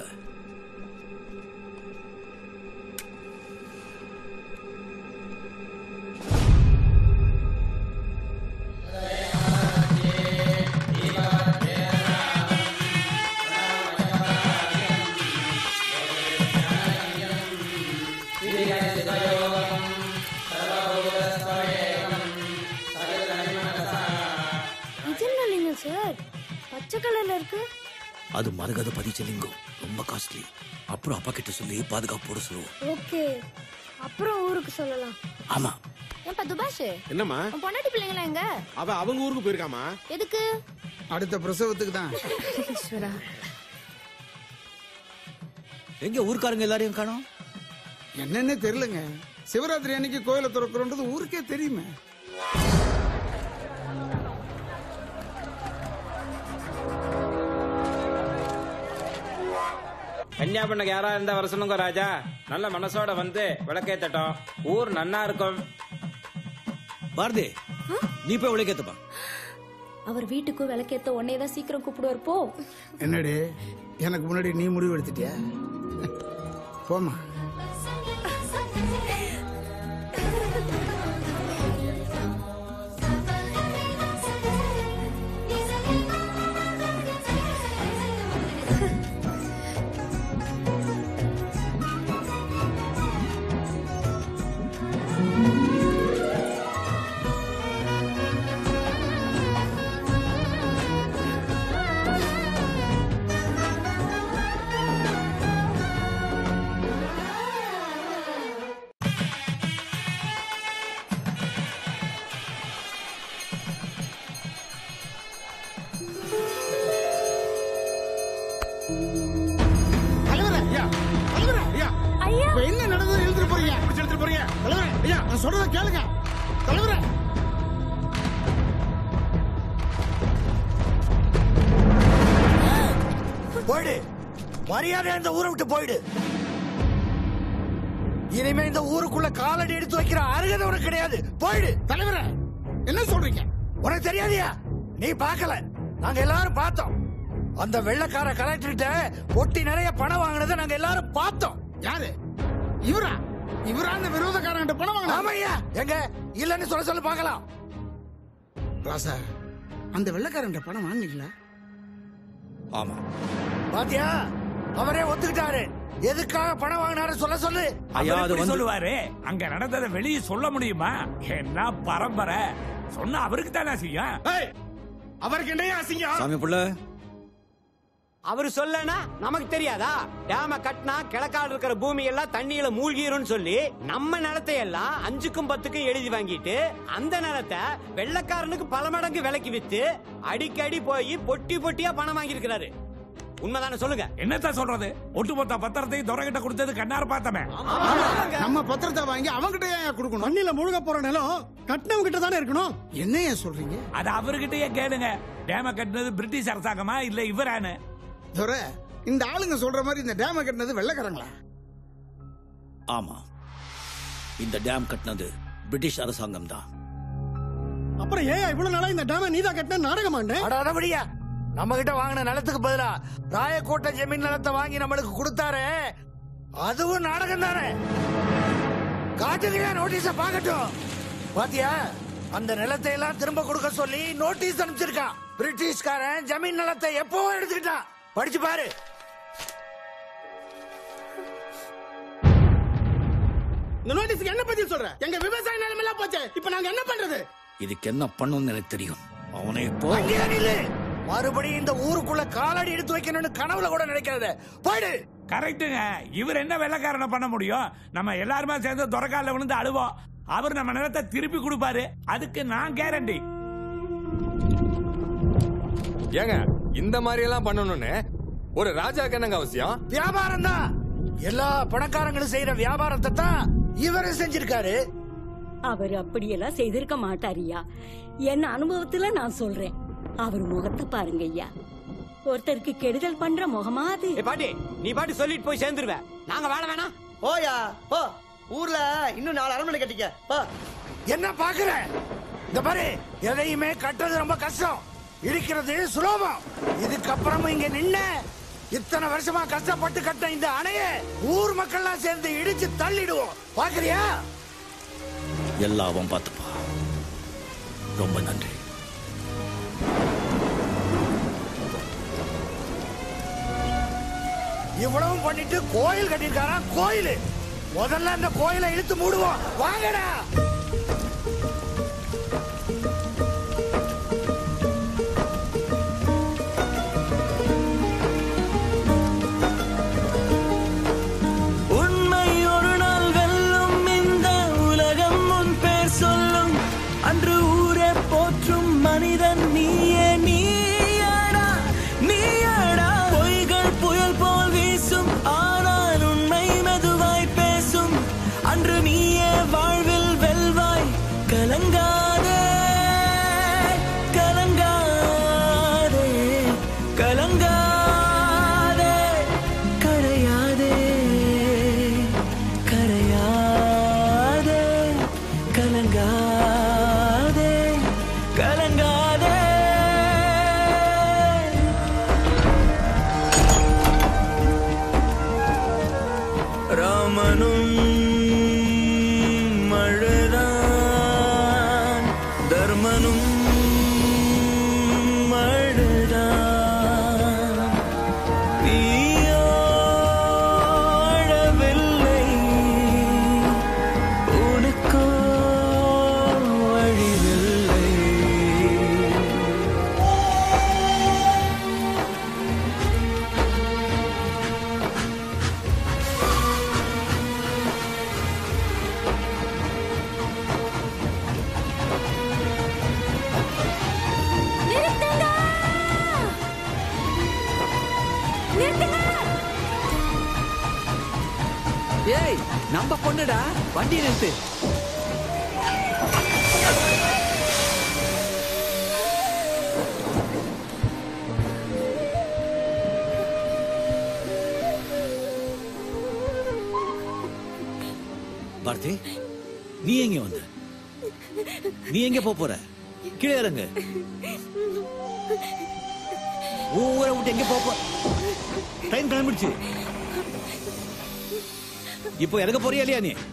இது என்ன லிங்கம் சார் பச்சை கலர்ல இருக்கு அது மரகத பதிச்சலிங்கம் ரொம்ப காஸ்ட்லி அப்புறம் அப்பா கிட்ட சொல்லி பாதுகாப்போட சொல்லுவோம் ஓகே அப்புறம் ஊருக்கு சொல்லலாம் ஆமா ஏன்பா துபாஷ் என்னம்மா உன் பொண்டாட்டி பிள்ளைங்களா எங்க அவ அவங்க ஊருக்கு போயிருக்காமா எதுக்கு அடுத்த பிரசவத்துக்கு தான் ஈஸ்வரா எங்க ஊர்க்காரங்க எல்லாரையும் காணோம் என்னன்னே தெரியலங்க சிவராத்திரி அன்னைக்கு கோயிலை திறக்கிறோன்றது ஊருக்கே தெரியுமே கன்னியாகுமரிக்கு யாரா இருந்தா வர சொல்லுங்க ராஜா நல்ல மனசோட வந்து விளக்கேத்தட்டும் ஊர் நன்னா இருக்கும் பாரதி நீ போய் உழைக்கத்துப்பா அவர் வீட்டுக்கும் விளக்கேத்த உன்னை தான் சீக்கிரம் கூப்பிடுவார் போ என்னடி எனக்கு முன்னாடி நீ முடிவு எடுத்துட்டியா போமா தலைவரே தலைவரே ஐயா இப்ப என்ன நடந்தது எழுதிட்டு போறீங்க எடுத்துட்டு போறீங்க தலைவரே ஐயா நான் சொல்றத கேளுங்க தலைவரே போயிடு மரியாதை இந்த ஊரை விட்டு போயிடு இனிமே இந்த ஊருக்குள்ள காலடி எடுத்து வைக்கிற அருகதை உனக்கு கிடையாது போயிடு தலைவரே என்ன சொல்றீங்க உனக்கு தெரியாதியா நீ பார்க்கல நாங்க எல்லாரும் பார்த்தோம் அந்த வெள்ளக்கார கலெக்டர்கிட்ட பொட்டி நிறைய பணம் வாங்கினதை நாங்க எல்லாரும் பார்த்தோம் யாரு இவரா இவரா அந்த விரோதக்காரன் பணம் வாங்கினா ஆமையா எங்க இல்லன்னு சொல்ல சொல்ல பார்க்கலாம் ராசா அந்த வெள்ளக்காரன் பணம் வாங்கினீங்களா ஆமா பாத்தியா அவரே ஒத்துக்கிட்டாரு எதுக்காக பணம் வாங்கினாரு சொல்ல சொல்லு ஐயா, அவர் அது எப்படி வந்து- சொல்லுவாரு அங்க நடந்ததை வெளியே சொல்ல முடியுமா என்ன பரம்பரை சொன்னா அவருக்கு தானே செய்யும் அவருக்கு என்னையா அசிங்கம் சாமி புள்ள அவரு சொல்லனா நமக்கு தெரியாதா டேம கட்டினா கிழக்காடு இருக்கிற பூமி எல்லாம் தண்ணியில மூழ்கிரும்னு சொல்லி நம்ம நிலத்தை எல்லாம் அஞ்சுக்கும் பத்துக்கும் எழுதி வாங்கிட்டு அந்த நிலத்தை வெள்ளக்காரனுக்கு பல மடங்கு விலைக்கு வித்து அடிக்கடி போய் பொட்டி பொட்டியா பணம் வாங்கி உண்மைதானே சொல்லுங்க என்னத்தான் சொல்றது ஒட்டுமொத்த பத்திரத்தையும் துறைகிட்ட கொடுத்தது கண்ணார பார்த்தமே நம்ம பத்திரத்தை வாங்கி அவங்கிட்ட ஏன் கொடுக்கணும் மண்ணில முழுக போற நிலம் கட்டினவங்க கிட்ட தானே இருக்கணும் என்ன ஏன் சொல்றீங்க அது அவர்கிட்டயே கேளுங்க டேம கட்டினது பிரிட்டிஷ் அரசாங்கமா இல்ல இவரானு துரை இந்த ஆளுங்க சொல்ற மாதிரி இந்த டேம கட்டினது வெள்ளக்காரங்களா ஆமா இந்த டேம் கட்டினது பிரிட்டிஷ் அரசாங்கம் தான் அப்புறம் ஏன் இவ்வளவு நாளா இந்த டேம நீதான் கட்டின நாடகமாண்ட அட அடபடியா நம்ம கிட்ட வாங்கின நிலத்துக்கு பதிலா ராயக்கோட்டை ஜமீன் நிலத்தை வாங்கி நம்மளுக்கு கொடுத்தாரு அதுவும் நாடகம் தானே காட்டுங்க நோட்டீஸ பாக்கட்டும் பாத்தியா அந்த நிலத்தை எல்லாம் திரும்ப கொடுக்க சொல்லி நோட்டீஸ் அனுப்பிச்சிருக்கான் பிரிட்டிஷ்காரன் ஜமீன் நிலத்தை எப்பவோ எடுத்துக்கிட்டான் படிச்சு பாரு இந்த நோட்டீஸ்க்கு என்ன பத்தி சொல்ற எங்க விவசாய நிலைமையெல்லாம் போச்சு இப்ப நாங்க என்ன பண்றது இதுக்கு என்ன பண்ணணும்னு எனக்கு தெரியும் அவனை இப்போ அங்கேயே நில்லு. மறுபடியும் இந்த ஊருக்குள்ள காலடி எடுத்து வைக்கணும்னு கனவுல கூட நினைக்காத போயிடு கரெக்டுங்க இவர் என்ன வெள்ளக்காரனை பண்ண முடியும் நம்ம எல்லாருமே சேர்ந்து துறக்கால விழுந்து அழுவோம் அவர் நம்ம நிலத்தை திருப்பி கொடுப்பாரு அதுக்கு நான் கேரண்டி ஏங்க இந்த மாதிரி எல்லாம் பண்ணணும்னு ஒரு ராஜாக்கு என்னங்க அவசியம் வியாபாரம் தான் எல்லா பணக்காரங்களும் செய்யற வியாபாரத்தை தான் இவரும் செஞ்சிருக்காரு அவர் அப்படியெல்லாம் செய்திருக்க மாட்டாரியா என் அனுபவத்துல நான் சொல்றேன் அவர் முகத்தை பாருங்க ஐயா ஒருத்தருக்கு கெடுதல் பண்ற முகமா அது ஏ பாட்டி நீ பாட்டி சொல்லிட்டு போய் சேர்ந்துருவ நாங்க வாழ வேணாம் போயா போ ஊர்ல இன்னும் நாலு அரண்மனை கட்டிக்க போ என்ன பாக்குற இந்த பாரு எதையுமே கட்டுறது ரொம்ப கஷ்டம் இடிக்கிறது சுலபம் இதுக்கப்புறமும் இங்க நின்ன இத்தனை வருஷமா கஷ்டப்பட்டு கட்ட இந்த அணைய ஊர் மக்கள்லாம் சேர்ந்து இடிச்சு தள்ளிடுவோம் பாக்குறியா எல்லாம் அவன் பார்த்துப்பா ரொம்ப நன்றி இவ்வளவும் பண்ணிட்டு கோயில் கட்டியிருக்காரா கோயில் முதல்ல அந்த கோயிலை இழுத்து மூடுவோம் வாங்கடா உண்மை ஒரு நாள் வெல்லும் இந்த உலகம் உன் பேர் சொல்லும் அன்று ஊரே போற்றும் மனிதன் நீயே நீயடா நீயடா பொய்கள் புயல் போல் வீசும் ஆனால் உண்மை மெதுவாய் பேசும் அன்று நீயே வாழ்வில் வெல்வாய் கலங்காதே கலங்காதே கலங்காதே கரையாதே கரையாதே கலங்காதே கலங்காதே ராமனும் மழுதான் தர்மனும் மழுதான் நீயோ அழவில்லை உனக்கோ அழிவில்லை நிறுத்துங்க நிறுத்துங்க ஏய் நம்ம பொண்ணுடா வண்டி நிறுத்து பாரதி நீ எங்க வந்த நீ எங்க போப் போற கீழே இறங்கு உன் ஊரை விட்டு எங்க போப்ப டைம் கிளம்பிடுச்சு இப்போ இறங்க போறியா இல்லையா நீ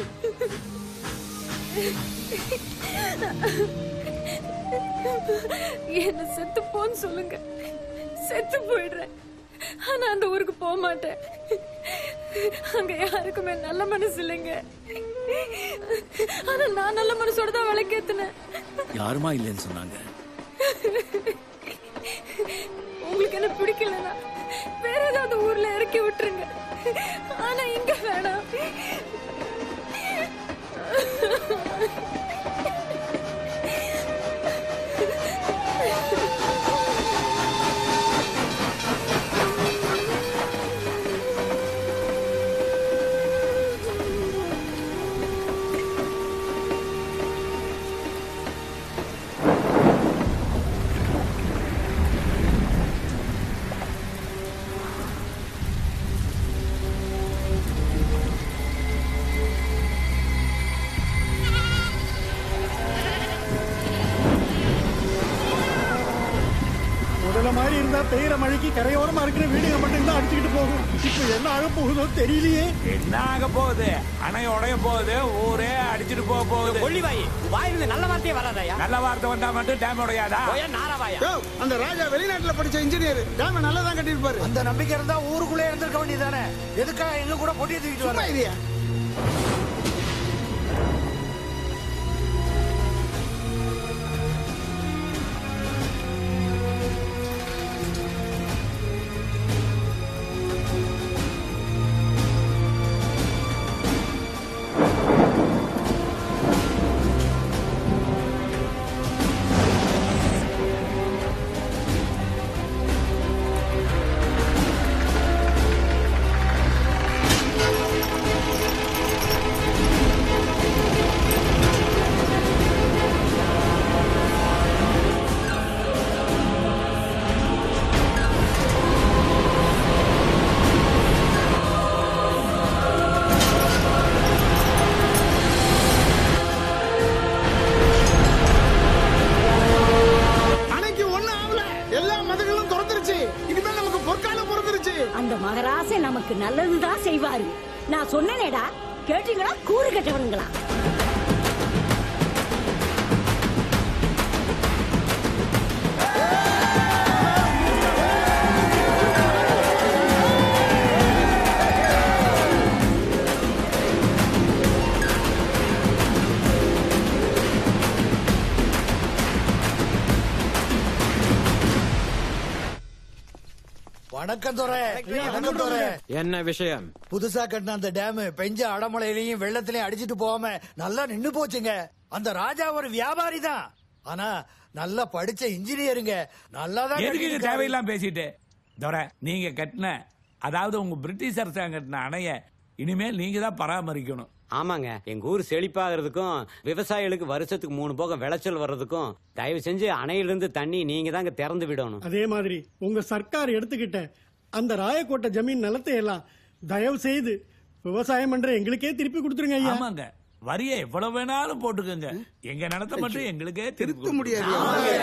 என்ன செத்து போன்னு சொல்லுங்க செத்து போயிடுறேன் ஆனா அந்த ஊருக்கு போக மாட்டேன் அங்க யாருக்குமே நல்ல மனசு இல்லைங்க ஆனா நான் நல்ல மனசோட தான் விளக்கேத்தினேன் யாருமா இல்லைன்னு சொன்னாங்க உங்களுக்கு என்ன பிடிக்கலனா வேற ஏதாவது ஊர்ல இறக்கி விட்டுருங்க ஆனா இங்க வேணாம் முதல்ல மாதிரி இருந்தா பெய்யற மழைக்கு கரையோரமா இருக்கிற வீடுங்க மட்டும் தான் அடிச்சுக்கிட்டு போகும் இப்ப என்ன ஆக போகுதோ தெரியலையே என்ன ஆக போகுது அணை உடைய போகுது ஊரே அடிச்சிட்டு போக போகுது கொள்ளிவாயி வாயிலிருந்து நல்ல வார்த்தையே வராதயா நல்ல வார்த்தை வந்தா மட்டும் டேம் உடையாதா போயா நாராவாயா யோ, அந்த ராஜா வெளிநாட்டுல படிச்ச இன்ஜினியர் டேம நல்லா தான் கட்டியிருப்பாரு அந்த நம்பிக்கை இருந்தா ஊருக்குள்ளே இருந்திருக்க வேண்டியதானே எதுக்காக எங்க கூட பொட்டியை தூக்கிட்டு சும்மா வர இரியா அன்னைக்கு ஒண்ணு ஆகல எல்லா மதங்களும் துறந்துருச்சு இனிமேல் நமக்கு பொற்காலம் பிறந்துருச்சு அந்த மகராசே நமக்கு நல்லதுதான் செய்வாரு நான் சொன்னேனேடா கேட்டீங்களா கூறு கட்டவனுங்களா வணக்கம் துறை வணக்கம் துறை என்ன விஷயம் புதுசா கட்டின அந்த டேம் பெஞ்ச அடமழையிலையும் வெள்ளத்திலையும் அடிச்சிட்டு போகாம நல்லா நின்னு போச்சுங்க அந்த ராஜா ஒரு வியாபாரி தான் ஆனா நல்லா படிச்ச இன்ஜினியருங்க நல்லா தான் எதுக்கு இது கட்டியிருக்காரு. தேவையெல்லாம் பேசிட்டு துரை நீங்க கட்டின அதாவது உங்க பிரிட்டிஷ் அரசாங்கம் கட்டின அணைய இனிமேல் நீங்க தான் பராமரிக்கணும் ஆமாங்க எங்க ஊர் செழிப்பாகிறதுக்கும் விவசாயிகளுக்கு வருஷத்துக்கு மூணு போகம் விளைச்சல் வர்றதுக்கும் தயவு செஞ்சு அணையிலிருந்து தண்ணி நீங்க தாங்க திறந்து விடணும் அதே மாதிரி உங்க சர்க்கார் எடுத்துக்கிட்ட அந்த ராயக்கோட்டை ஜமீன் நிலத்தை எல்லாம் தயவு செய்து விவசாயம் பண்ற எங்களுக்கே திருப்பி கொடுத்துருங்க ஐயா ஆமாங்க வரிய எவ்வளவு வேணாலும் போட்டுக்கோங்க எங்க நிலத்தை மட்டும் எங்களுக்கே திருத்த முடியாது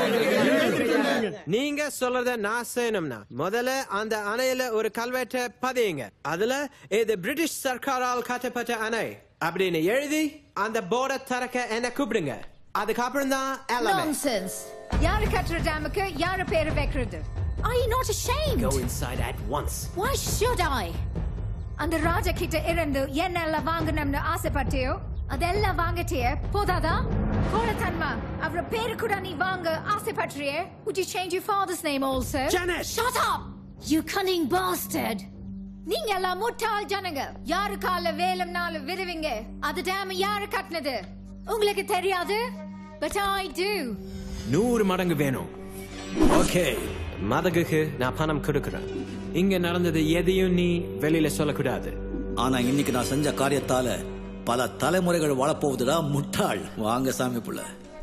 நீங்க சொல்றத நான் செய்யணும்னா முதல்ல அந்த அணையில ஒரு கல்வெட்டை பதியுங்க அதுல இது பிரிட்டிஷ் சர்க்காரால் கட்டப்பட்ட அணை அப்படின்னு எழுதி அந்த போர்டை திறக்க என்ன கூப்பிடுங்க அதுக்கப்புறம் தான் எல்லாமே Nonsense. யாரு கட்டுற டேமுக்கு யாரு பேரு வைக்கிறது Are you not ashamed? Go inside at once. Why should I? அந்த ராஜா கிட்ட இருந்து என்னெல்லாம் வாங்கணும்னு ஆசைப்பட்டியோ அதெல்லாம் வாங்கிட்டியே போதாதா கோலத்தன்மா அவர பேரு கூட நீ வாங்க ஆசைப்பட்டியே Would you change your father's name also? Janet! Shut up! You cunning bastard! நீங்க எல்லாம் முட்டாள் ஜனங்க யாரு கால வேலும்னாலும் விடுவீங்க அது டேம் யாரு கட்டினது உங்களுக்கு தெரியாது பட் ஐ do நூறு மடங்கு வேணும் ஓகே மதகுக்கு நான் பணம் கொடுக்கிறேன் இங்க நடந்தது எதையும் நீ வெளியில சொல்லக்கூடாது ஆனா இன்னைக்கு நான் செஞ்ச காரியத்தால பல தலைமுறைகள் வாழப்போகுதுடா முட்டாள் வாங்க சாமி புள்ள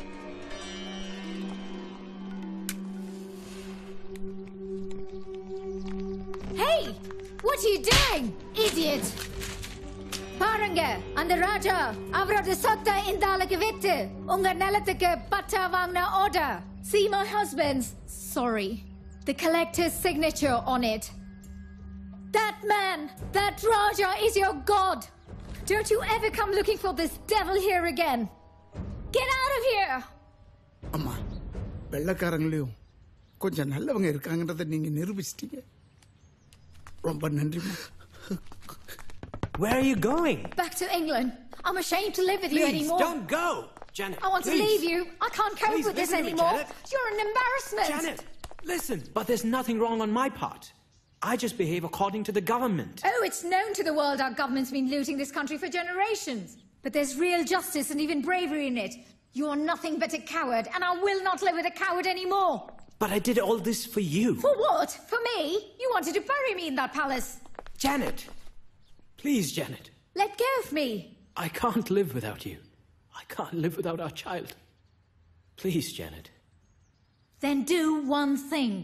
Hey! What are you doing? Idiot! பாருங்க அந்த ராஜா அவரோட சொத்தை இந்த ஆளுக்கு வித்து உங்க நிலத்துக்கு பட்டா வாங்கின order See my husband's sorry the collector's signature on it That man that Raja is your god Don't you ever come looking for this devil here again Get out of here அம்மா வெள்ளக்காரங்களையும் கொஞ்சம் நல்லவங்க இருக்காங்கன்றத நீங்க நிரூபிச்சிட்டீங்க ரொம்ப நன்றிம்மா Where are you going? Back to England I'm ashamed to live with you Please, anymore don't go. Janet, I want please. to leave you. I can't cope Please, with this listen to me, anymore. Janet. You're an embarrassment. Janet, listen. But there's nothing wrong on my part. I just behave according to the government. Oh, it's known to the world our government's been looting this country for generations. But there's real justice and even bravery in it. You're nothing but a coward, and I will not live with a coward anymore. But I did all this for you. For what? For me? You wanted to bury me in that palace. Janet. Please, Janet. Let go of me. I can't live without you. I can't live without our child. Please, Janet. Then do one thing.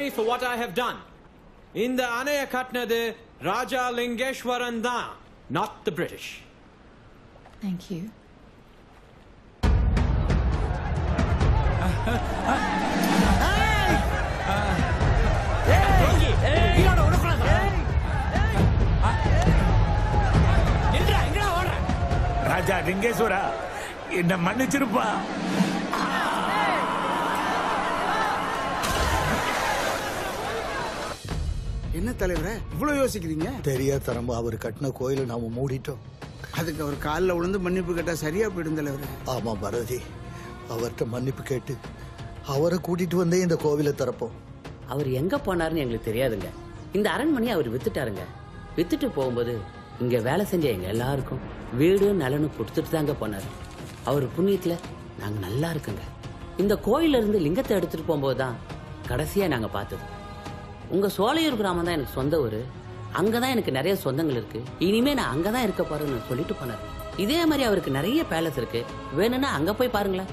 sorry for what I have done. இந்த அணைய கட்டினது ராஜா லிங்கேஸ்வரன் தான் not the British. Thank you. ராஜா லிங்கேஸ்வரா என்ன மன்னிச்சிருப்பா என்ன தலைவரே இவ்வளவு யோசிக்கிறீங்க தெரியாதனமா அவர் கட்டின கோயிலை நாம மூடிட்டோம் அதுக்கு அவர் காலில் விழுந்து மன்னிப்பு கேட்டா சரியா போயிடும் தலைவரே ஆமா பாரதி அவர்கிட்ட மன்னிப்பு கேட்டு அவரை கூட்டிட்டு வந்தே இந்த கோவிலை திறப்போம் அவர் எங்க போனாருன்னு எங்களுக்கு தெரியாதுங்க இந்த அரண்மனையை அவர் வித்துட்டாருங்க வித்துட்டு போகும்போது இங்க வேலை செஞ்ச எங்க எல்லாருக்கும் வீடும் நலனும் கொடுத்துட்டு தாங்க போனாரு அவர் புண்ணியத்துல நாங்க நல்லா இருக்குங்க இந்த கோயில்ல இருந்து லிங்கத்தை எடுத்துட்டு போகும்போது தான் கடைசியா நாங்க பார்த்தது உங்க சோலையூர் கிராமம் தான் எனக்கு சொந்த ஊரு அங்கதான் எனக்கு நிறைய சொந்தங்கள் இருக்கு இனிமே நான் அங்கதான் இருக்க போறேன்னு சொல்லிட்டு போனாரு இதே மாதிரி அவருக்கு நிறைய பேலஸ் இருக்கு வேணும்னா அங்க போய் பாருங்களேன்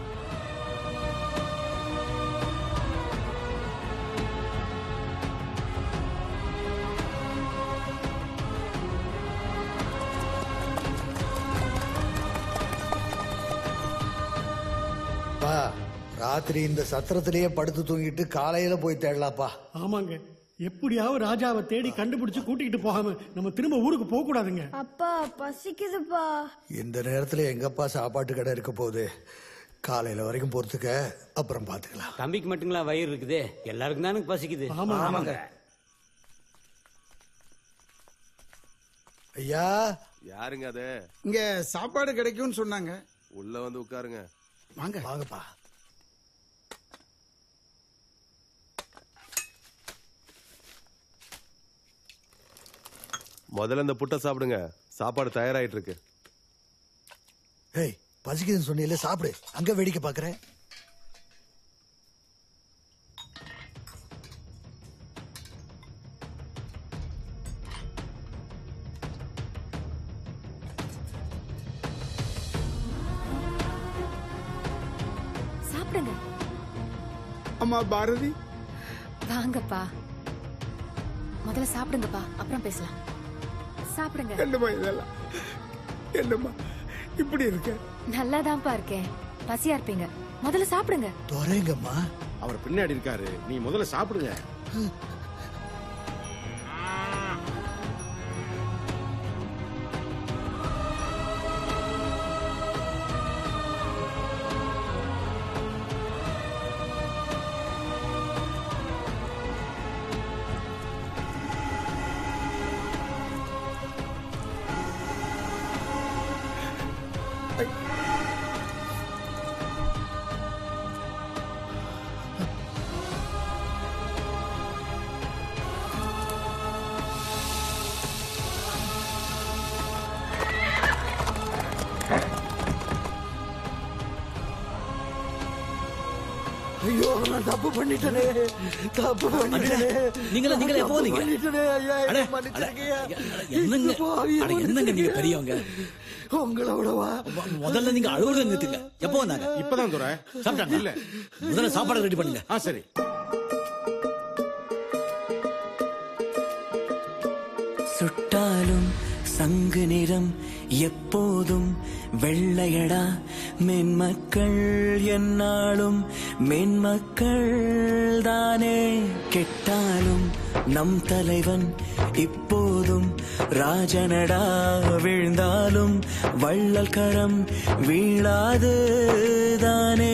பா ராத்திரி இந்த சத்திரத்திலேயே படுத்து தூங்கிட்டு காலையில போய் தேடலாப்பா ஆமாங்க எப்படியாவது ராஜாவை தேடி கண்டுபிடிச்சு கூட்டிகிட்டு போகாம நம்ம திரும்ப ஊருக்கு போக கூடாதுங்க அப்பா பசிக்குதுப்பா இந்த நேரத்துல எங்கப்பா சாப்பாட்டு கடை இருக்க போகுது காலையில வரைக்கும் பொறுத்துக்க அப்புறம் பாத்துக்கலாம் தம்பிக்கு மட்டுங்களா வயிறு இருக்குது எல்லாருக்கும் தானே பசிக்குது ஆமாங்க. ஐயா யாருங்க அது இங்க சாப்பாடு கிடைக்கும்னு சொன்னாங்க உள்ள வந்து உட்காருங்க வாங்க வாங்கப்பா முதல்ல இந்த புட்டை சாப்பிடுங்க சாப்பாடு தயாராயிட்டு இருக்கு ஏய் பசிக்குதுன்னு சொன்னீங்களே சாப்பிடு அங்க வேடிக்கை பாக்குறேன் சாப்பிடுங்க அம்மா பாரதி வாங்கப்பா முதல்ல சாப்பிடுங்கப்பா அப்புறம் பேசலாம் சாப்பிடுங்க என்னம்மா இதெல்லாம் என்னம்மா இப்படி இருக்க நல்லாதான்ப்பா இருக்கேன் பசியா இருப்பீங்க முதல்ல சாப்பிடுங்க துறைங்கம்மா அவர் பின்னாடி இருக்காரு நீ முதல்ல சாப்பிடுங்க ஐயோ நான் தப்பு பண்ணிட்டேனே தப்பு பண்ணிட்டேனே நீங்களா நீங்களா எப்போ வந்தீங்க பண்ணிட்டேனே ஐயா அட, என்னை அட, மன்னிச்சிருக்கீங்க என்னங்க ஐயோ, ஐயோ, அட, என்னங்க நீங்க பெரியவங்க உங்களை விடவா முதல்ல நீங்க அழுகுறத நிறுத்துங்க எப்போ வந்தாங்க இப்பதான் துறை சாப்பிட்டாங்க இல்ல முதல்ல சாப்பாடு ரெடி பண்ணுங்க ஆ சரி சுட்டாலும் சங்கு நிறம் எப்போதும் வெள்ளையடா மென்மக்கள் என்னாலும் மென்மக்கள் தானே கெட்டாலும் நம் தலைவன் இப்போதும் ராஜனடா வீழ்ந்தாலும் வள்ளல் கரம் வீழாது தானே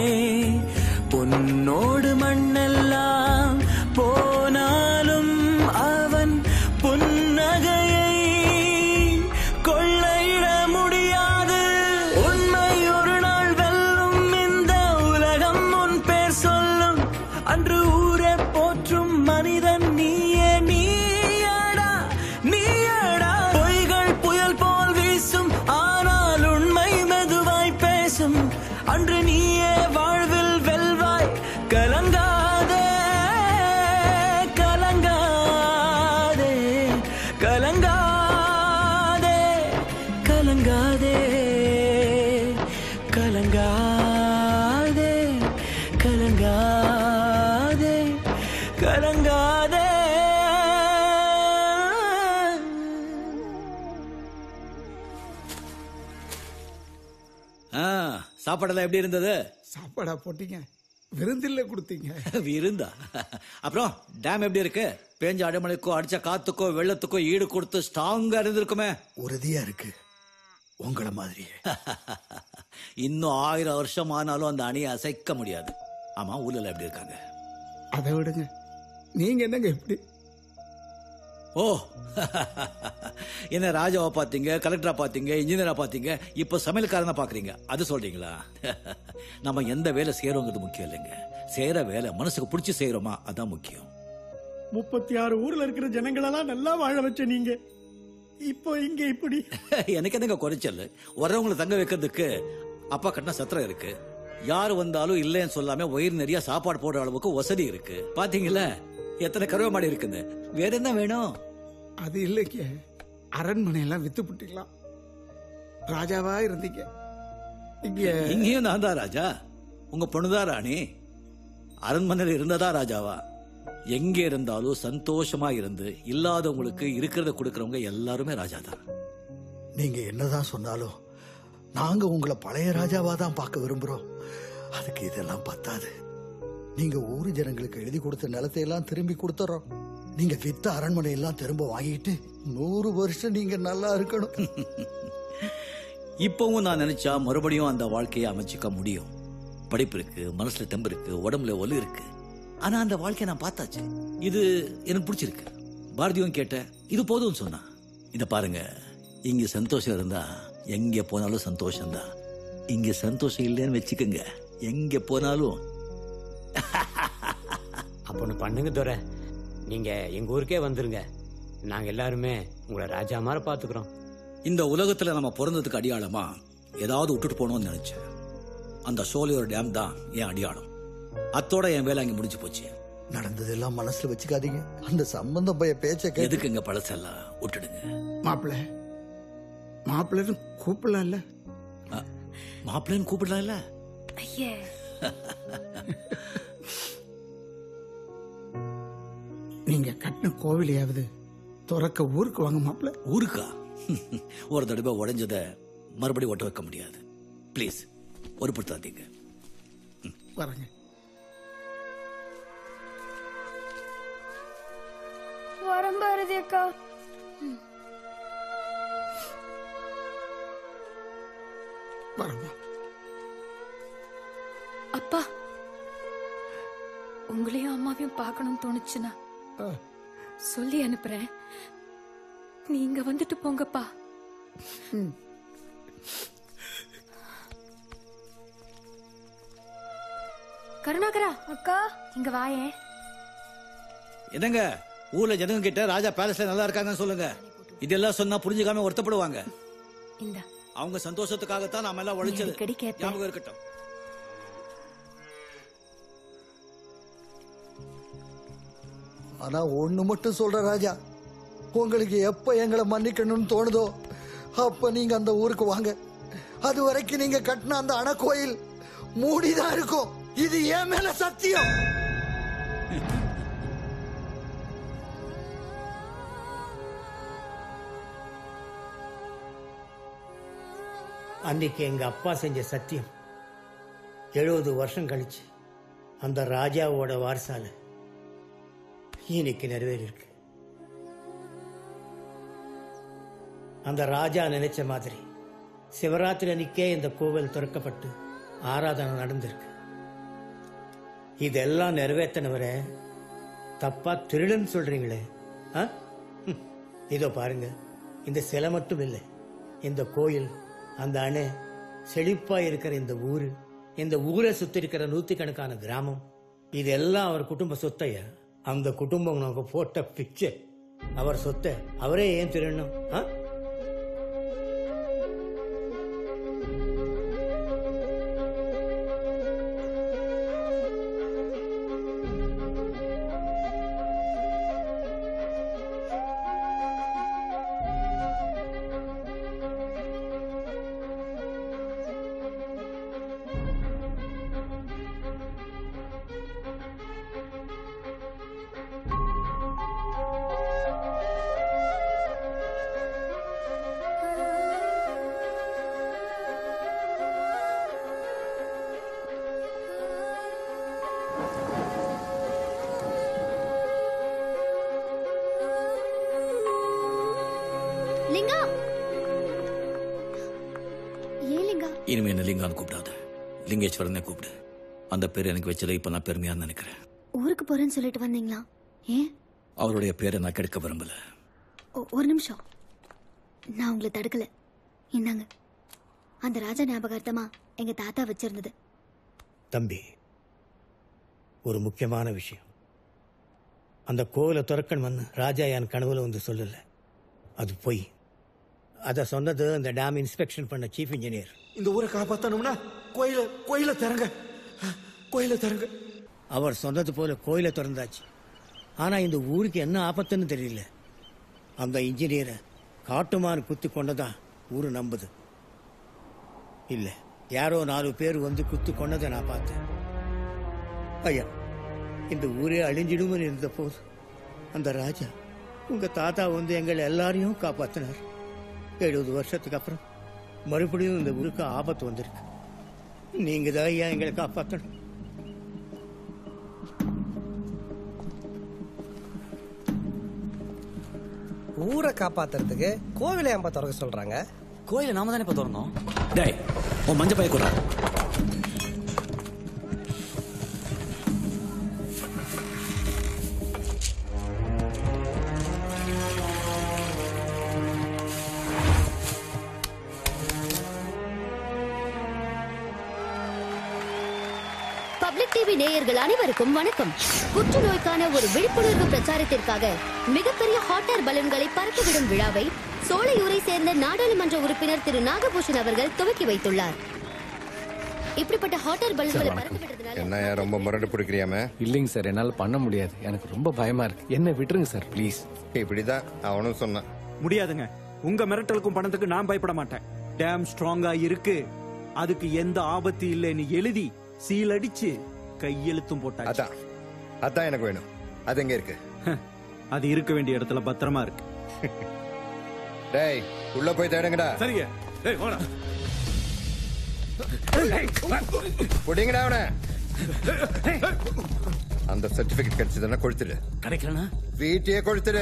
பொன்னோடு மண்ணெல்லாம் போனாலும் அவன் புன்னகையை கொள்ளையிட முடியாது உண்மை ஒரு நாள் வெல்லும் இந்த உலகம் உன் பேர் சொல்லும் அன்று ஊரே போற்றும் மனிதன் நீயே நீயடா நீயடா பொய்கள் புயல் போல் வீசும் ஆனால் உண்மை மெதுவாய் பேசும் அன்று நீயே வாழ்வில் வெல்வாய் கலங்காதே ஆ, சாப்பாடெல்லாம் எப்படி இருந்தது சாப்பாடா போட்டீங்க விருந்தில்ல கொடுத்தீங்க விருந்தா அப்புறம் டேம் எப்படி இருக்கு பேஞ்ச அடைமழைக்கோ அடிச்ச காத்துக்கோ வெள்ளத்துக்கோ ஈடு கொடுத்து ஸ்ட்ராங்கா இருந்திருக்குமே உறுதியா இருக்கு உங்கள மாதிரி இன்னும் ஆயிரம் வருஷம் ஆனாலும் அந்த அணியை அசைக்க முடியாது ஆமா ஊர்ல எப்படி இருக்காங்க அதை விடுங்க நீங்க என்னங்க எப்படி ஓ என்ன ராஜாவா பாத்தீங்க கலெக்டரா பாத்தீங்க இன்ஜினியரா பாத்தீங்க இப்ப சமையல்காரனா பாக்குறீங்க அது சொல்றீங்களா நம்ம எந்த வேலை செய்யறோங்கிறது முக்கியம் இல்லைங்க செய்யற வேலை மனசுக்கு பிடிச்சி செய்யறோமா அதான் முக்கியம் முப்பத்தி ஆறு ஊர்ல இருக்கிற ஜனங்களெல்லாம் நல்லா வாழ வச்ச நீங்க இப்போ இங்க இப்படி எனக்கு என்னங்க குறைச்சல் வர்றவங்களை தங்க வைக்கிறதுக்கு அப்பா கட்டின சத்திரம் இருக்கு யார் வந்தாலும் இல்லைன்னு சொல்லாம வயிறு நிறைய சாப்பாடு போடுற அளவுக்கு வசதி இருக்கு பாத்தீங்களா எத்தனை கருவ மாடி இருக்குன்னு வேற என்ன வேணும் அது இல்லைங்க அரண்மனை எல்லாம் வித்து புட்டிக்கலாம் ராஜாவா இருந்தீங்க இங்க இங்கேயும் நான் தான் ராஜா உங்க பொண்ணுதான் ராணி அரண்மனையில் இருந்ததா ராஜாவா எங்க இருந்தாலும் சந்தோஷமா இருந்து இல்லாதவங்களுக்கு இருக்கிறத கொடுக்கறவங்க எல்லாருமே ராஜா தான் நீங்க என்னதான் சொன்னாலும் நாங்க உங்களை பழைய ராஜாவா தான் பார்க்க விரும்புறோம் அதுக்கு இதெல்லாம் பத்தாது நீங்க ஊரு ஜனங்களுக்கு எழுதி கொடுத்த நிலத்தை எல்லாம் திரும்பி கொடுத்துறோம் நீங்க வித்த அரண்மனை எல்லாம் திரும்ப வாங்கிட்டு நூறு வருஷம் நீங்க நல்லா இருக்கணும் இப்பவும் நான் நினைச்சா மறுபடியும் அந்த வாழ்க்கையை அமைச்சுக்க முடியும் படிப்பு இருக்கு மனசுல தெம்பு இருக்கு உடம்புல ஒலு இருக்கு ஆனா அந்த வாழ்க்கையை நான் பார்த்தாச்சு இது எனக்கு பிடிச்சிருக்கு பாரதியும் கேட்ட இது போதும் சொன்னா இத பாருங்க இங்க சந்தோஷம் இருந்தா எங்க போனாலும் சந்தோஷம் தான் இங்க சந்தோஷம் இல்லைன்னு வச்சுக்கோங்க எங்க போனாலும் அப்ப ஒண்ணு பண்ணுங்க துரை நீங்க எங்க ஊருக்கே வந்துருங்க நாங்க எல்லாருமே உங்களை ராஜா மாதிரி பாத்துக்கிறோம் இந்த உலகத்துல நம்ம பிறந்ததுக்கு அடியாளமா ஏதாவது விட்டுட்டு போகணும்னு நினைச்சேன் அந்த சோலையோர் டேம் தான் என் அடியாளம் அத்தோட என் வேலை அங்க முடிஞ்சு போச்சு நடந்ததெல்லாம் மனசுல வச்சுக்காதீங்க அந்த சம்பந்தம் பைய பேச்ச கேட்டு எதுக்குங்க பழசெல்லாம் விட்டுடுங்க மாப்பிள்ள மாப்பிள்ளன்னு கூப்பிடலாம்ல மாப்பிள்ளைன்னு கூப்பிடலாம்ல ஐயே நீங்க கட்டின கோவிலையாவது துறக்க ஊருக்கு வாங்க மாப்பிள்ள ஊருக்கா ஒரு தடவை உடைஞ்சத மறுபடியும் ஒட்ட வைக்க முடியாது ப்ளீஸ் பொறுப்படுத்தாதீங்க வரங்க வரம் பாரதி அக்கா வரமா அப்பா உங்களையும் அம்மாவையும் பார்க்கணும்னு தோணுச்சுன்னா சொல்லி அனுப்புறேன் நீங்க வந்துட்டு போங்கப்பா கருணாகரா அக்கா இங்க வாயேன் என்னங்க ஊர்ல ஜனங்க கிட்ட ராஜா பேலஸ்ல நல்லா இருக்காங்கன்னு சொல்லுங்க இதெல்லாம் சொன்னா புரிஞ்சுக்காம வருத்தப்படுவாங்க இந்த அவங்க சந்தோஷத்துக்காகத்தான் நாம எல்லாம் உழைச்சது அடிக்கடி கேட்பேன். ஞாபகம் இருக்கட்டும் ஆனா ஒண்ணு மட்டும் சொல்ற ராஜா உங்களுக்கு எப்ப எங்களை மன்னிக்கணும்னு தோணுதோ அப்ப நீங்க அந்த ஊருக்கு வாங்க அது வரைக்கும் நீங்க கட்டின அந்த அணை கோயில் மூடிதான் இருக்கும் இது என் மேல சத்தியம் அன்னைக்கு எங்க அப்பா செஞ்ச சத்தியம் எழுபது வருஷம் கழிச்சு அந்த ராஜாவோட வாரிசால இன்னைக்கு நிறைவேறிருக்கு அந்த ராஜா நினைச்ச மாதிரி சிவராத்திரி அன்னைக்கே இந்த கோவில் திறக்கப்பட்டு ஆராதனை நடந்திருக்கு இதெல்லாம் நிறைவேற்றினவரை தப்பா திருடன் சொல்றீங்களே ஆ? ஹம். இதோ பாருங்க இந்த சிலை மட்டும் இல்லை இந்த கோயில் அந்த அணை செழிப்பா இருக்கிற இந்த ஊரு இந்த ஊரை சுத்தி இருக்கிற நூத்துக்கணக்கான கிராமம் இதெல்லாம் அவர் குடும்ப சொத்தையா அந்த குடும்பம் நமக்கு போட்ட பிச்சை அவர் சொத்தை அவரே ஏன் திருடணும் ஆ? இனிமே என்ன லிங்கான்னு கூப்பிடாத லிங்கேஸ்வரனே கூப்பிடு அந்த பேர் எனக்கு வச்சதை இப்ப நான் பெருமையா நினைக்கிறேன் ஊருக்கு போறேன்னு சொல்லிட்டு வந்தீங்களா ஏன் அவருடைய பேரை நான் கெடுக்க விரும்பல ஒ- ஒரு நிமிஷம் நான் உங்களை தடுக்கல இந்தாங்க அந்த ராஜா ஞாபகார்த்தமா எங்க தாத்தா வச்சிருந்தது தம்பி ஒரு முக்கியமான விஷயம் அந்த கோவிலை துறக்கன் வந்து ராஜா என் கனவுல வந்து சொல்லல அது பொய் அதை சொன்னது அந்த டேம் இன்ஸ்பெக்ஷன் பண்ண சீஃப் இன்ஜினியர் இந்த ஊரை காப்பாத்தணும்னா கோயில கோயில திறங்க கோயில திறங்க அவர் சொன்னது போல கோயிலை திறந்தாச்சு ஆனா இந்த ஊருக்கு என்ன ஆபத்துன்னு தெரியல அந்த இன்ஜினியரை காட்டுமான் குத்தி கொண்டதா ஊரு நம்புது இல்ல யாரோ நாலு பேர் வந்து குத்து கொண்டதை நான் பார்த்தேன் ஐயா இந்த ஊரே அழிஞ்சிடும்னு இருந்த போது அந்த ராஜா உங்க தாத்தா வந்து எங்களை எல்லாரையும் காப்பாத்தினார் எழுபது வருஷத்துக்கு அப்புறம் மறுபடியும் இந்த ஊருக்கு ஆபத்து வந்திருக்கு நீங்க தான் ஐயா எங்களை காப்பாற்றணும் ஊரை காப்பாத்துறதுக்கு கோவிலை ஏன்பா திறக்க சொல்றாங்க கோயிலை நாம தானே இப்ப திறந்தோம் டேய் உன் மஞ்ச பைய கொடுறா பப்ளிக் டிவி நேயர்கள் அனைவருக்கும் வணக்கம் புற்றுநோய்க்கான ஒரு விழிப்புணர்வு பிரச்சாரத்திற்காக மிகப்பெரிய ஹாட் ஏர் பலூன்களை பறக்கவிடும் விழாவை சோலையூரை சேர்ந்த நாடாளுமன்ற உறுப்பினர் திரு நாகபூஷன் அவர்கள் துவக்கி வைத்துள்ளார் இப்படிப்பட்ட ஹாட் ஏர் பலூன்களை பறக்க விடுறதுனால என்ன ரொம்ப முரடு பிடிக்கிறியாம இல்லைங்க சார் என்னால பண்ண முடியாது எனக்கு ரொம்ப பயமா இருக்கு என்ன விட்டுருங்க சார் ப்ளீஸ் இப்படிதான் அவனும் சொன்னான் முடியாதுங்க உங்க மிரட்டலுக்கும் பணத்துக்கு நான் பயப்பட மாட்டேன் டேம் ஸ்ட்ராங்கா இருக்கு அதுக்கு எந்த ஆபத்து இல்லைன்னு எழுதி சீல் அடிச்சு கையெழுத்தும் போட்டாச்சு அதான் அதான் எனக்கு வேணும் அது எங்க இருக்கு அது இருக்க வேண்டிய இடத்துல பத்திரமா இருக்கு டேய் உள்ள போய் தேடுங்கடா சரிங்க டேய் வாடா புடிங்கடா அவன அந்த சர்டிபிகேட் கிடைச்சதுன்னா கொளுத்துடு கிடைக்கலனா வீட்டையே கொளுத்துடு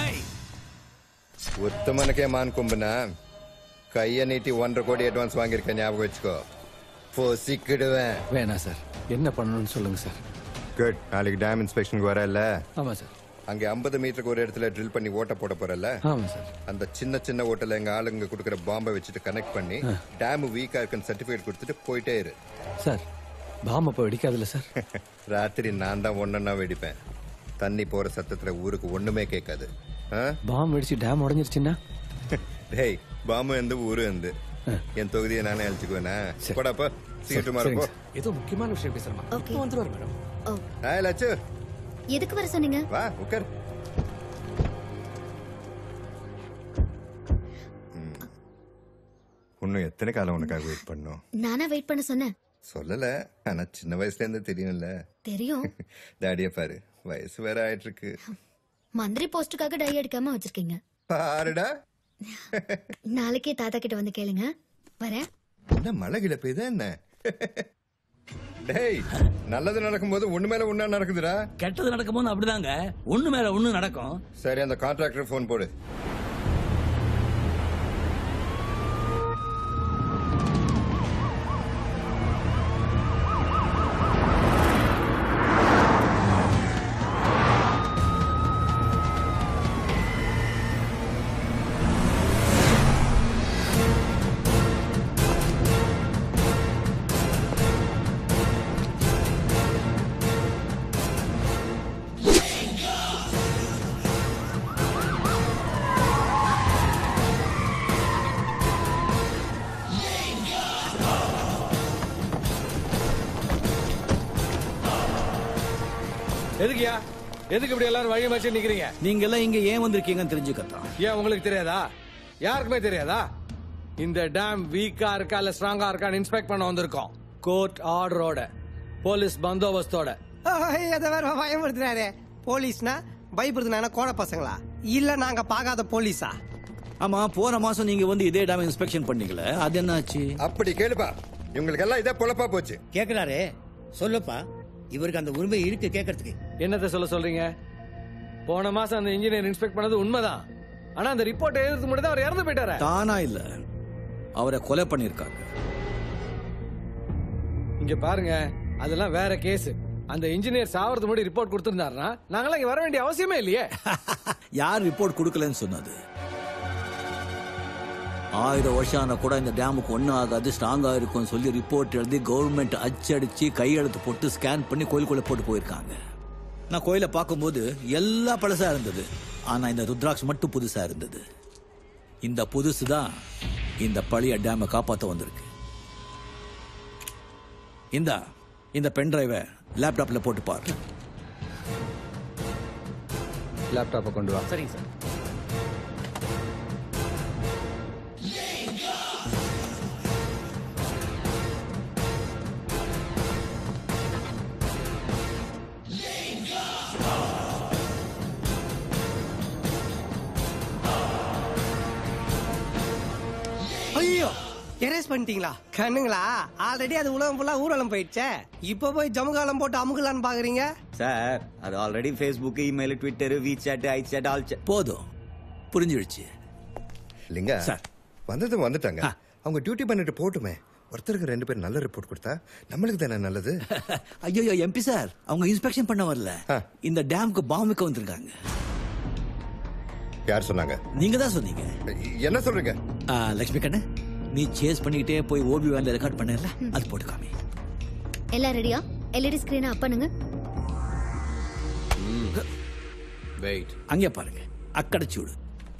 உத்தமனுக்கே மான் கும்புனா கைய நீட்டி ஒன்றரை கோடி அட்வான்ஸ் வாங்கியிருக்க ஞாபகம் வச்சுக்கோ பொசிக்கிடுவேன் வேணாம் சார் என்ன பண்ணணும்னு சொல்லுங்க சார் குட் நாளைக்கு டேம் இன்ஸ்பெக்ஷனுக்கு வரல ஆமா சார் அங்க 50 மீட்டருக்கு ஒரு இடத்துல ட்ரில் பண்ணி ஓட்ட போட போறல ஆமா சார் அந்த சின்ன சின்ன ஓட்டல எங்க ஆளுங்க கொடுக்குற பாம்பை வச்சுட்டு கனெக்ட் பண்ணி டேம் வீக்கா இருக்குன்னு சர்டிபிகேட் கொடுத்துட்டு போயிட்டே இரு சார் பாம் அப்ப வெடிக்காதுல்ல சார் ராத்திரி நான் தான் ஒன்னொன்னா வெடிப்பேன் தண்ணி போற சத்தத்துல ஊருக்கு ஒண்ணுமே கேட்காது ஆ? பாம் வெடிச்சு டேம் உடஞ்சிருச்சுன்னா டேய் பாம்பு எந்த ஊரு எந்த என் தொகுதியை நானே அழிச்சுக்குவேனா போடாப்பா சீட்டு மாறப்போ ஏதோ முக்கியமான விஷயம் பேசுறமா ஓகே வந்துருவாரு மேடம் ஓ ஹாய் லட்சு எதுக்கு வர சொன்னீங்க வா உட்கார் இன்னும் எத்தனை காலம் உனக்காக வெயிட் பண்ணோம் நானா வெயிட் பண்ண சொன்னேன் சொல்லல ஆனா சின்ன வயசுல இருந்து தெரியும்ல தெரியும் டாடிய பாரு வயசு வேற ஆயிட்டு இருக்கு மந்திரி போஸ்டுக்காக டை அடிக்காம வச்சிருக்கீங்க பாருடா நாளைக்கே தாத்தா கிட்ட வந்து கேளுங்க வரேன் என்ன மழை கிள பெய்தா என்ன டேய் நல்லது நடக்கும்போது ஒண்ணு மேல ஒண்ணா நடக்குதுடா கெட்டது நடக்கும்போது அப்படிதாங்க ஒண்ணு மேல ஒண்ணு நடக்கும் சரி அந்த கான்ட்ராக்டர் ஃபோன் போடு எதுக்குயா எதுக்கு இப்படி எல்லாரும் வழி மறைச்சு நிக்கிறீங்க நீங்க எல்லாம் இங்க ஏன் வந்திருக்கீங்கன்னு தெரிஞ்சுக்கத்தான் ஏன் உங்களுக்கு தெரியாதா யாருக்குமே தெரியாதா இந்த டேம் வீக்கா இருக்கா இல்ல ஸ்ட்ராங்கா இருக்கான்னு இன்ஸ்பெக்ட் பண்ண வந்திருக்கோம் கோர்ட் ஆர்டரோட போலீஸ் பந்தோபஸ்தோட எதை வேற பயமுறுத்துறாரு போலீஸ்னா பயப்படுத்துனா கோட பசங்களா இல்ல நாங்க பார்க்காத போலீஸா ஆமா போன மாசம் நீங்க வந்து இதே டேம் இன்ஸ்பெக்ஷன் பண்ணீங்களே அது என்னாச்சு அப்படி கேளுப்பா இவங்களுக்கு எல்லாம் இதே பொழப்பா போச்சு கேக்குறாரே சொல்லுப்பா இவருக்கு அந்த உரிமை இருக்கு கேட்கறதுக்கு என்னத்த சொல்ல சொல்றீங்க போன மாசம் அந்த இன்ஜினியர் இன்ஸ்பெக்ட் பண்ணது உண்மைதான் ஆனா அந்த ரிப்போர்ட் எழுதுறது மட்டும் தான் அவர் இறந்து போயிட்டாரு தானா இல்ல அவரை கொலை பண்ணிருக்காங்க இங்க பாருங்க அதெல்லாம் வேற கேஸ் அந்த இன்ஜினியர் சாவறது முன்னாடி ரிப்போர்ட் கொடுத்திருந்தாருன்னா நாங்களாம் இங்க வர வேண்டிய அவசியமே இல்லையே யார் ரிப்போர்ட் கொடுக்கலன்னு சொன்னது ஆயிரம் வருஷம் ஆனா கூட இந்த டேமுக்கு ஒன்றும் ஆகாது ஸ்ட்ராங்கா இருக்கும்னு சொல்லி ரிப்போர்ட் எழுதி கவர்மெண்ட் அச்சடிச்சு கையெழுத்து போட்டு ஸ்கேன் பண்ணி கோயிலுக்குள்ள போட்டு போயிருக்காங்க நான் கோயிலை பார்க்கும்போது எல்லா பழசா இருந்தது ஆனா இந்த ருத்ராட்சம் மட்டும் புதுசா இருந்தது இந்த புதுசு தான் இந்த பழைய டேமை காப்பாற்ற வந்திருக்கு இந்த இந்த பென் டிரைவை லேப்டாப்ல போட்டு பாரு லேப்டாப்பை கொண்டு வா சரிங்க சார் ஐயோ எரேஸ் பண்ணிட்டீங்களா கண்ணுங்களா ஆல்ரெடி அது உலகம் ஃபுல்லா ஊர்வலம் போயிடுச்சே இப்போ போய் ஜமுகாலம் போட்டு அமுகலான்னு பாக்குறீங்க சார் அது already Facebook email Twitter we chat I chat all chat போதும் புரிஞ்சிடுச்சு லிங்கா வந்தது வந்துட்டாங்க அவங்க டியூட்டி பண்ணிட்டு போட்டுமே ஒருத்தருக்கு ரெண்டு பேர் நல்ல ரிப்போர்ட் கொடுத்தா நம்மளுக்கு தானே நல்லது ஐயோ எம்பி சார் அவங்க இன்ஸ்பெக்ஷன் பண்ண வரல இந்த டேம்க்கு பாம்பு வைக்க வந்திருக்காங்க யார் சொன்னாங்க நீங்க தான் சொன்னீங்க என்ன சொல்றீங்க ஆ, லக்ஷ்மி கண்ணு நீ சேஸ் பண்ணிக்கிட்டே போய் ஓபி வேன்ல ரெக்கார்ட் பண்ணல அது போட்டு காமி எல்லாம் ரெடியா எல்இடி ஸ்கிரீனை அப் பண்ணுங்க வெயிட் அங்கே பாருங்க அக்கடை சூடு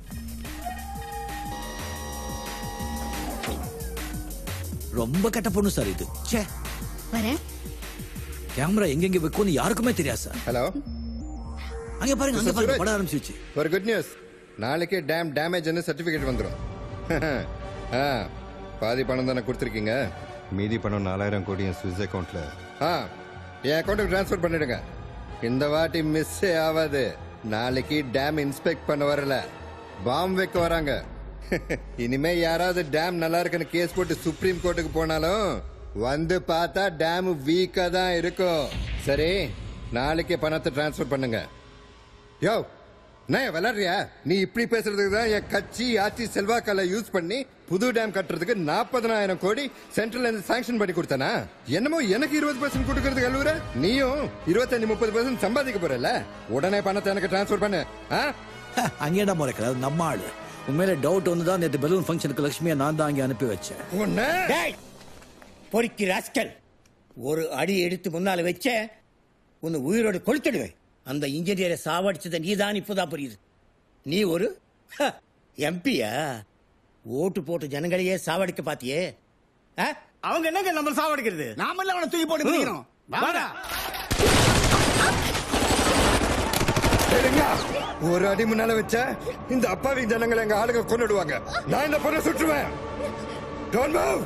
ரொம்ப கெட்ட பொண்ணு சார் இது ச்சே வரேன் கேமரா எங்கெங்க வைக்கும்னு யாருக்குமே தெரியாது சார் ஹலோ அங்க பாருங்க அங்க பாருங்க படம் ஆரம்பிச்சிருச்சு ஒரு குட் நியூஸ் நாளைக்கே டேம் டேமேஜ்னு சர்டிபிகேட் வந்துடும் ஆ பாதி பணம் தானே கொடுத்துருக்கீங்க மீதி பணம் நாலாயிரம் கோடி என் ஸ்விஸ் அக்கௌண்ட்ல ஆ என் அக்கௌண்ட்டுக்கு ட்ரான்ஸ்ஃபர் பண்ணிடுங்க இந்த வாட்டி மிஸ்ஸே ஆகாது நாளைக்கு டேம் இன்ஸ்பெக்ட் பண்ண வரல பாம் வைக்க வராங்க இனிமே யாராவது டேம் நல்லா இருக்குன்னு கேஸ் போட்டு சுப்ரீம் கோர்ட்டுக்கு போனாலும் வந்து பார்த்தா டேம் வீக்கா தான் இருக்கும் சரி நாளைக்கே பணத்தை ட்ரான்ஸ்ஃபர் பண்ணுங்க யோ நான் விளையாடுறியா நீ இப்படி பேசுறதுக்கு தான் என் கட்சி ஆட்சி செல்வாக்கால யூஸ் பண்ணி புது டேம் கட்டுறதுக்கு நாற்பதனாயிரம் கோடி சென்ட்ரல் இருந்து சாங்ஷன் பண்ணி கொடுத்தனா என்னமோ எனக்கு இருபது பர்சன்ட் கொடுக்கறதுக்கு அழுவுற நீயும் இருபத்தஞ்சு முப்பது பர்சன்ட் சம்பாதிக்க போறல உடனே பணத்தை எனக்கு டிரான்ஸ்ஃபர் பண்ணு ஆ? அங்கேடா முறைக்கிற அது நம்ம ஆளு உண்மையில டவுட் வந்து தான் நேற்று பெலூன் ஃபங்க்ஷனுக்கு லட்சுமியை நான் தான் அங்கே அனுப்பி வச்சேன் டேய் பொறுக்கி ராஸ்கல் ஒரு அடி எடுத்து முன்னால வச்ச உன்னை உயிரோடு கொளுத்திடுவேன் அந்த இன்ஜினியரை சாவடிச்சதை நீதான் இப்போதான் புரியுது நீ ஒரு எம்பியா ஓட்டு போட்டு ஜனங்களையே சாவடிக்க பாத்தியே ஆ? அவங்க என்னங்க நம்ம சாவடிக்கிறது நாம அவனை தூக்கி போட்டு மிதிக்கணும். வாடா. சரிங்க ஒரு அடி முன்னால வச்ச இந்த அப்பாவி ஜனங்களை எங்க ஆளுங்க கொண்டுடுவாங்க நான் இந்த பொண்ணை சுற்றுவேன் Don't move.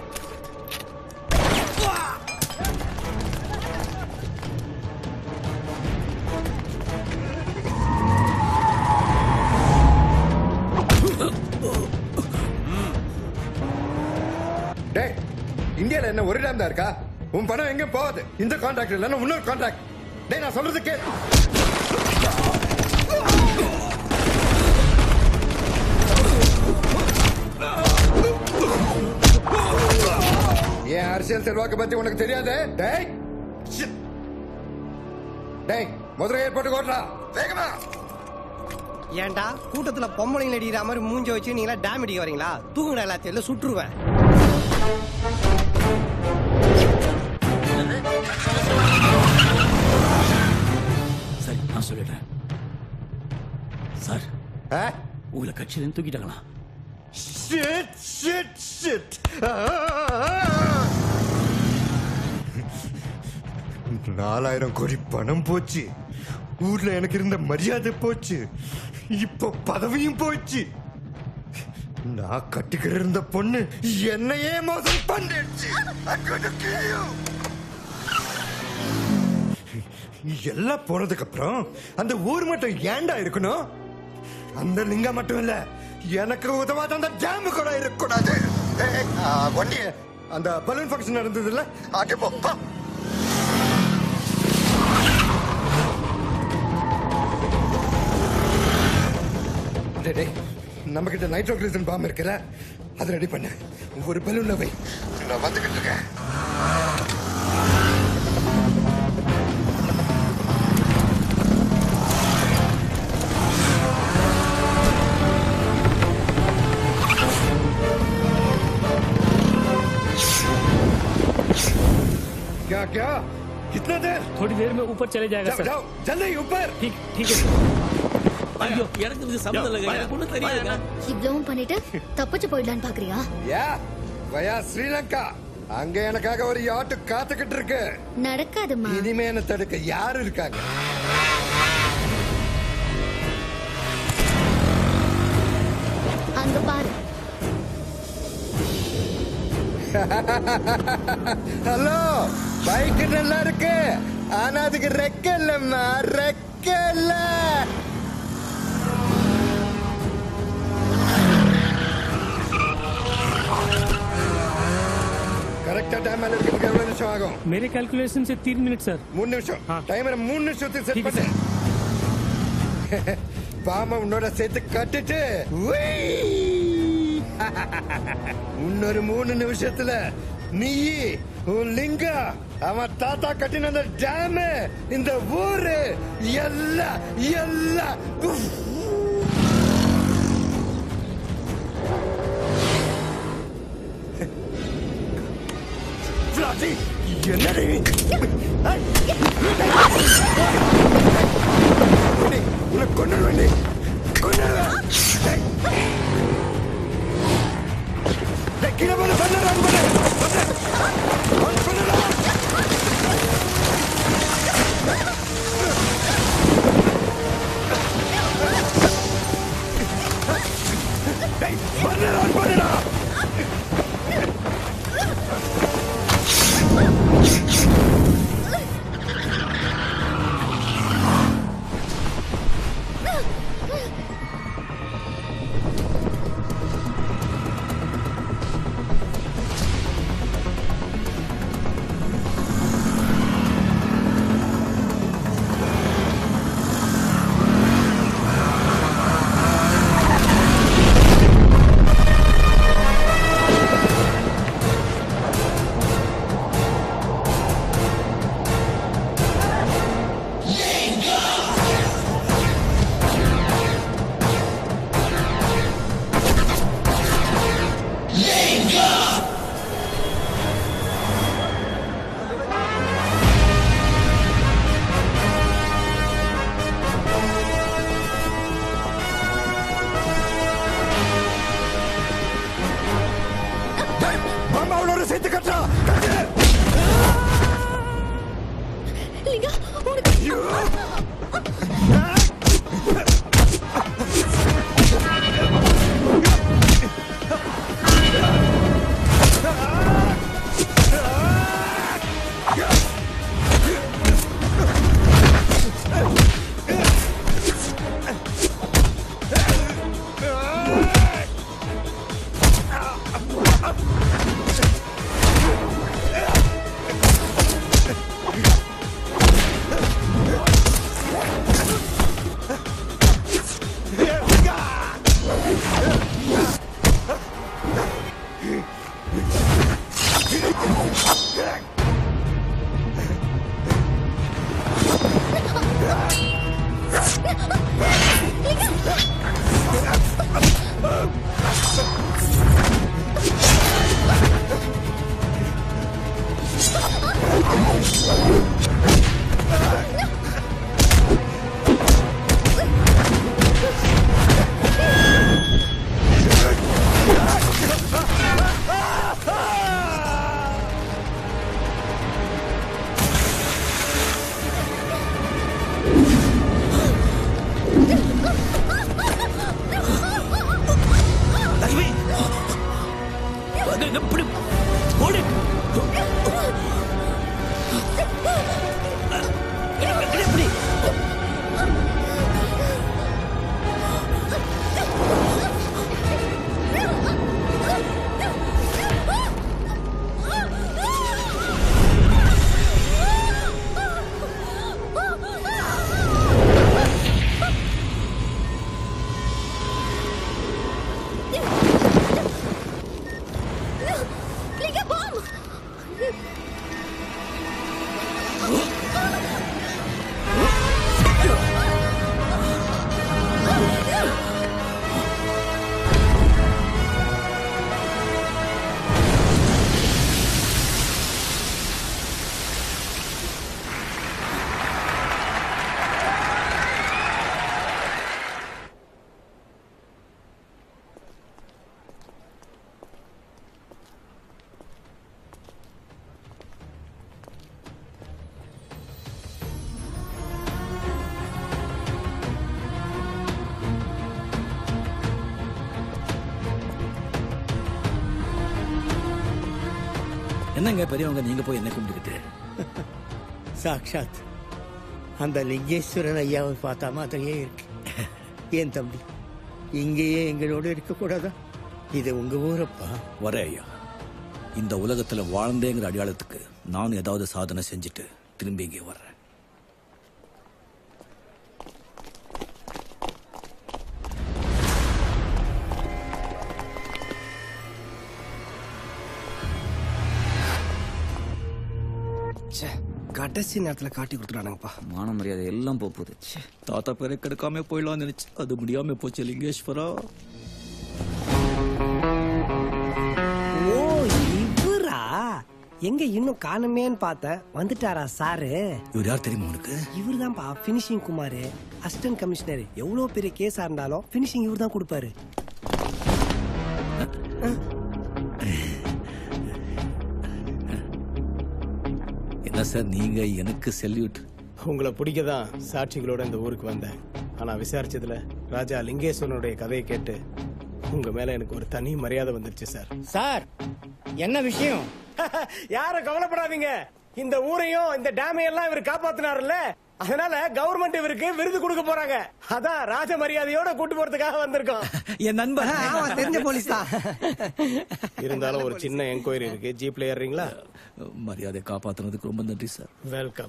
டேய் இந்தியால என்ன ஒரு டேம் தான் இருக்கா உன் பணம் எங்க போகுது இந்த கான்ட்ராக்ட் இல்லைன்னா இன்னொரு கான்ட்ராக்ட் டேய் நான் சொல்றது கேளு என் அரசியல் செல்வாக்கு பத்தி உனக்கு தெரியாது டேய் shit. டேய் முதல்ல ஏற்பாட்டு கோட்டா வேகமா ஏன்டா கூட்டத்துல பொம்பளைங்க அடிக்கிற மாதிரி மூஞ்ச வச்சு நீங்களா டேம் அடிக்க வரீங்களா தூங்குன எல்லாத்தையும் சுட்டுருவேன் சரி நான் சொல்லிடுறேன் சார் உங்களை கட்சியிலேருந்து தூக்கிட்டாங்களா Shit, shit, shit. நாலாயிரம் கோடி பணம் போச்சு ஊர்ல எனக்கு இருந்த மரியாதை போச்சு இப்போ பதவியும் போச்சு நான் கட்டிக்கிற இருந்த பொண்ணு என்னையே மோசம் பண்ணிடுச்சு I'm gonna kill you. எல்லாம் போனதுக்கு அப்புறம் அந்த ஊர் மட்டும் ஏன்டா இருக்கணும் அந்த லிங்கம் மட்டும் இல்ல எனக்கு உதவாத அந்த ஜாமு கூட இருக்கக்கூடாது ஏய், ஆ, வண்டி அந்த பலூன் ஃபங்க்ஷன் நடந்தது இல்ல அங்கே போ போ. டேய், டேய், நம்ம கிட்ட நைட்ரோக்ளிசன் பாம் இருக்குல்ல அதை ரெடி பண்ணு ஒரு பலூன்ல வை நான் வந்துகிட்டு இருக்கேன் क्या क्या कितना देर थोड़ी देर में ऊपर चले जाएगा जाओ, सर जाओ, जल्दी ऊपर ठीक ठीक है ஐயோ எனக்கு இது சம்மந்தம் இல்லைங்க எனக்கு ஒண்ணும் தெரியாதுங்க இவ்வளவும் பண்ணிட்டு தப்பிச்சு போயிடலான்னு பாக்குறியா யா வயா ஸ்ரீலங்கா அங்க எனக்காக ஒரு யாட்டு காத்துக்கிட்டு இருக்கு நடக்காதுமா இனிமே என்ன தடுக்க யாரு இருக்காங்க அங்க பாரு ஹலோ பைக் நல்லா இருக்கு ஆனா அதுக்கு ரெக்க இல்லம்மா ரெக்க இல்ல கரெக்டா டைம் மேல இருக்கிறதுக்கு எவ்வளவு நிமிஷம் ஆகும் मेरे कैलकुलेशन से तीन मिनट सर மூணு நிமிஷம் டைமரை மூணு நிமிஷத்துக்கு செட் பண்ணு பாம உன்னோட சேர்த்து கட்டிட்டு உய்! இன்னொரு மூணு நிமிஷத்துல நீ உன் லிங்கா அவன் தாத்தா கட்டின அந்த டேம் இந்த ஊரு எல்லாம் எல்லாம் உஃப்! பிளாட்டி, என்னடி நீ? ஏய்! உன்னை உன்னை கொன்னுடுவேன் நீ. கொன்னுடுவேன். ஏய்! ஏய், கீழே போடு, பண்ணு, run பண்ணு. பண்ணு. run பண்ணுடா. ஏய், பண்ணு, run பண்ணுடா. மாமா அவளோட சேர்த்து கட்டா லிங்கா உனக்கு லக்ஷ்மி எப்படி ஓடு எப்படி லிங்கா பாம் என்னங்க பெரியவங்க நீங்க போய் என்ன கும்பிட்டுக்கிட்டு சாக்ஷாத் அந்த லிங்கேஸ்வரன் ஐயாவை பார்த்த மாதிரியே இருக்கு ஏன் தம்பி இங்கேயே எங்களோட இருக்கக்கூடாதா இது உங்க ஊரப்பா வரே ஐயா இந்த உலகத்துல வாழ்ந்தேங்கிற அடையாளத்துக்கு நான் ஏதாவது சாதனை செஞ்சுட்டு திரும்பி இங்கே வர்றேன் ச்சே கடைசி நேரத்துல காட்டி கொடுத்துட்டானுங்கப்பா மான மரியாதை எல்லாம் போகுது தாத்தா பேரை கெடுக்காம போயிடலாம்னு நினைச்சு அது முடியாம போச்சு லிங்கேஸ்வரா ஓ இவரா எங்க இன்னும் காணுமேன்னு பார்த்தேன் வந்துட்டாரா சாரு இவர் யார் தெரியுமா உனக்கு இவர் தான்ப்பா பினிஷிங் குமார் அசிஸ்டன்ட் கமிஷனர் எவ்வளவு பெரிய கேஸா இருந்தாலும் பினிஷிங் இவர் தான் கொடுப்பாரு என்ன சார் நீங்க எனக்கு செல்யூட் உங்களை பிடிக்க தான் சாட்சிகளோட இந்த ஊருக்கு வந்தேன் ஆனா விசாரிச்சதுல ராஜா லிங்கேஸ்வரனுடைய கதையை கேட்டு உங்க மேல எனக்கு ஒரு தனி மரியாதை வந்துருச்சு சார் சார் என்ன விஷயம் யாரும் கவலைப்படாதீங்க இந்த ஊரையும் இந்த டேமையும் எல்லாம் இவர் காப்பாத்தினாருல்ல அதனால கவர்மெண்ட் இவருக்கு விருது கொடுக்க போறாங்க அதான் ராஜ மரியாதையோட கூட்டு போறதுக்காக வந்திருக்கோம் என் நண்பர் ஆமா தெரிஞ்ச போலீஸ் தான் இருந்தாலும் ஒரு சின்ன என்கொயரி இருக்கு ஜீப்ல ஏறுறீங்களா மரியாதை காப்பாத்துனதுக்கு ரொம்ப நன்றி சார் வெல்கம்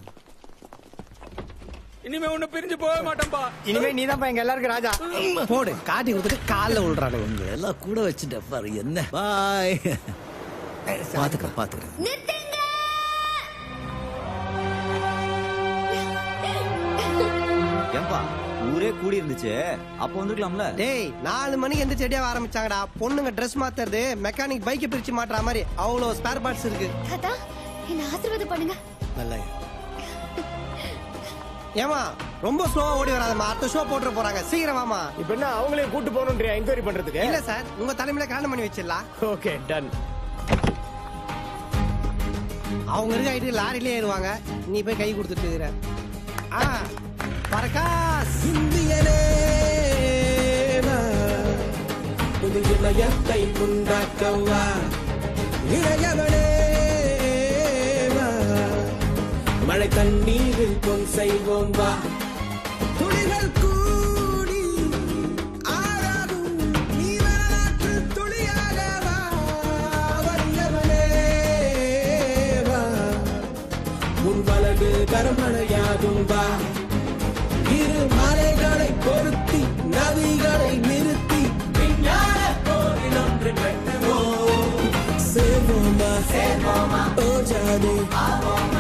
இனிமே ஒண்ணு பிரிஞ்சு போக மாட்டோம்பா இனிமே நீ தான் எங்க எல்லாருக்கும் ராஜா போடு காட்டி கொடுத்துட்டு காலில் விழுறானுங்க உங்க எல்லாம் கூட வச்சுட்டேன் பாரு என்ன பாய் பாத்துக்கிறேன் பாத்துக்கிறேன் ஏன்பா ஊரே கூடி இருந்துச்சு அப்ப வந்திருக்கலாம்ல டேய் நாலு மணிக்கு எந்த செடியா ஆரம்பிச்சாங்கடா பொண்ணுங்க ட்ரெஸ் மாத்துறது மெக்கானிக் பைக்கை பிரிச்சு மாட்டுற மாதிரி அவ்வளவு ஸ்பேர் பார்ட்ஸ் இருக்கு தாத்தா என்ன ஆசீர்வாதம் பண்ணுங்க நல்லா ஏமா ரொம்ப ஸ்லோவா ஓடி வராதம்மா அடுத்த ஷோ போட்டு போறாங்க சீக்கிரம் வாமா இப்ப என்ன அவங்களையும் கூட்டு போகணும்ன்றியா என்கொயரி பண்றதுக்கு இல்ல சார் உங்க தலைமையில கல்யாணம் பண்ணி வச்சிடலாம் ஓகே டன் அவங்க இருக்க ஐடி லாரிலே ஏறுவாங்க நீ போய் கை கொடுத்துட்டு இருக்கிற ஆ பரகாஸ் இந்தியனே புது இமயத்தை உண்டாக்கவா இளையவனே வா. மழை தண்ணீரில் பொன் செய்வோம் வா துளிகள் கூடி ஆறாடும் நீ வரலாற்று துளியாக வா வல்லவனே வா உன் வலது கரமழையாகும் வா இரு மலைகளை பொருத்தி நதிகளை நிறுத்தி விஞ்ஞான போரில் ஒன்று கட்டுவோம் சேர்வோமா சேர்வோமா ஓ ஜாதி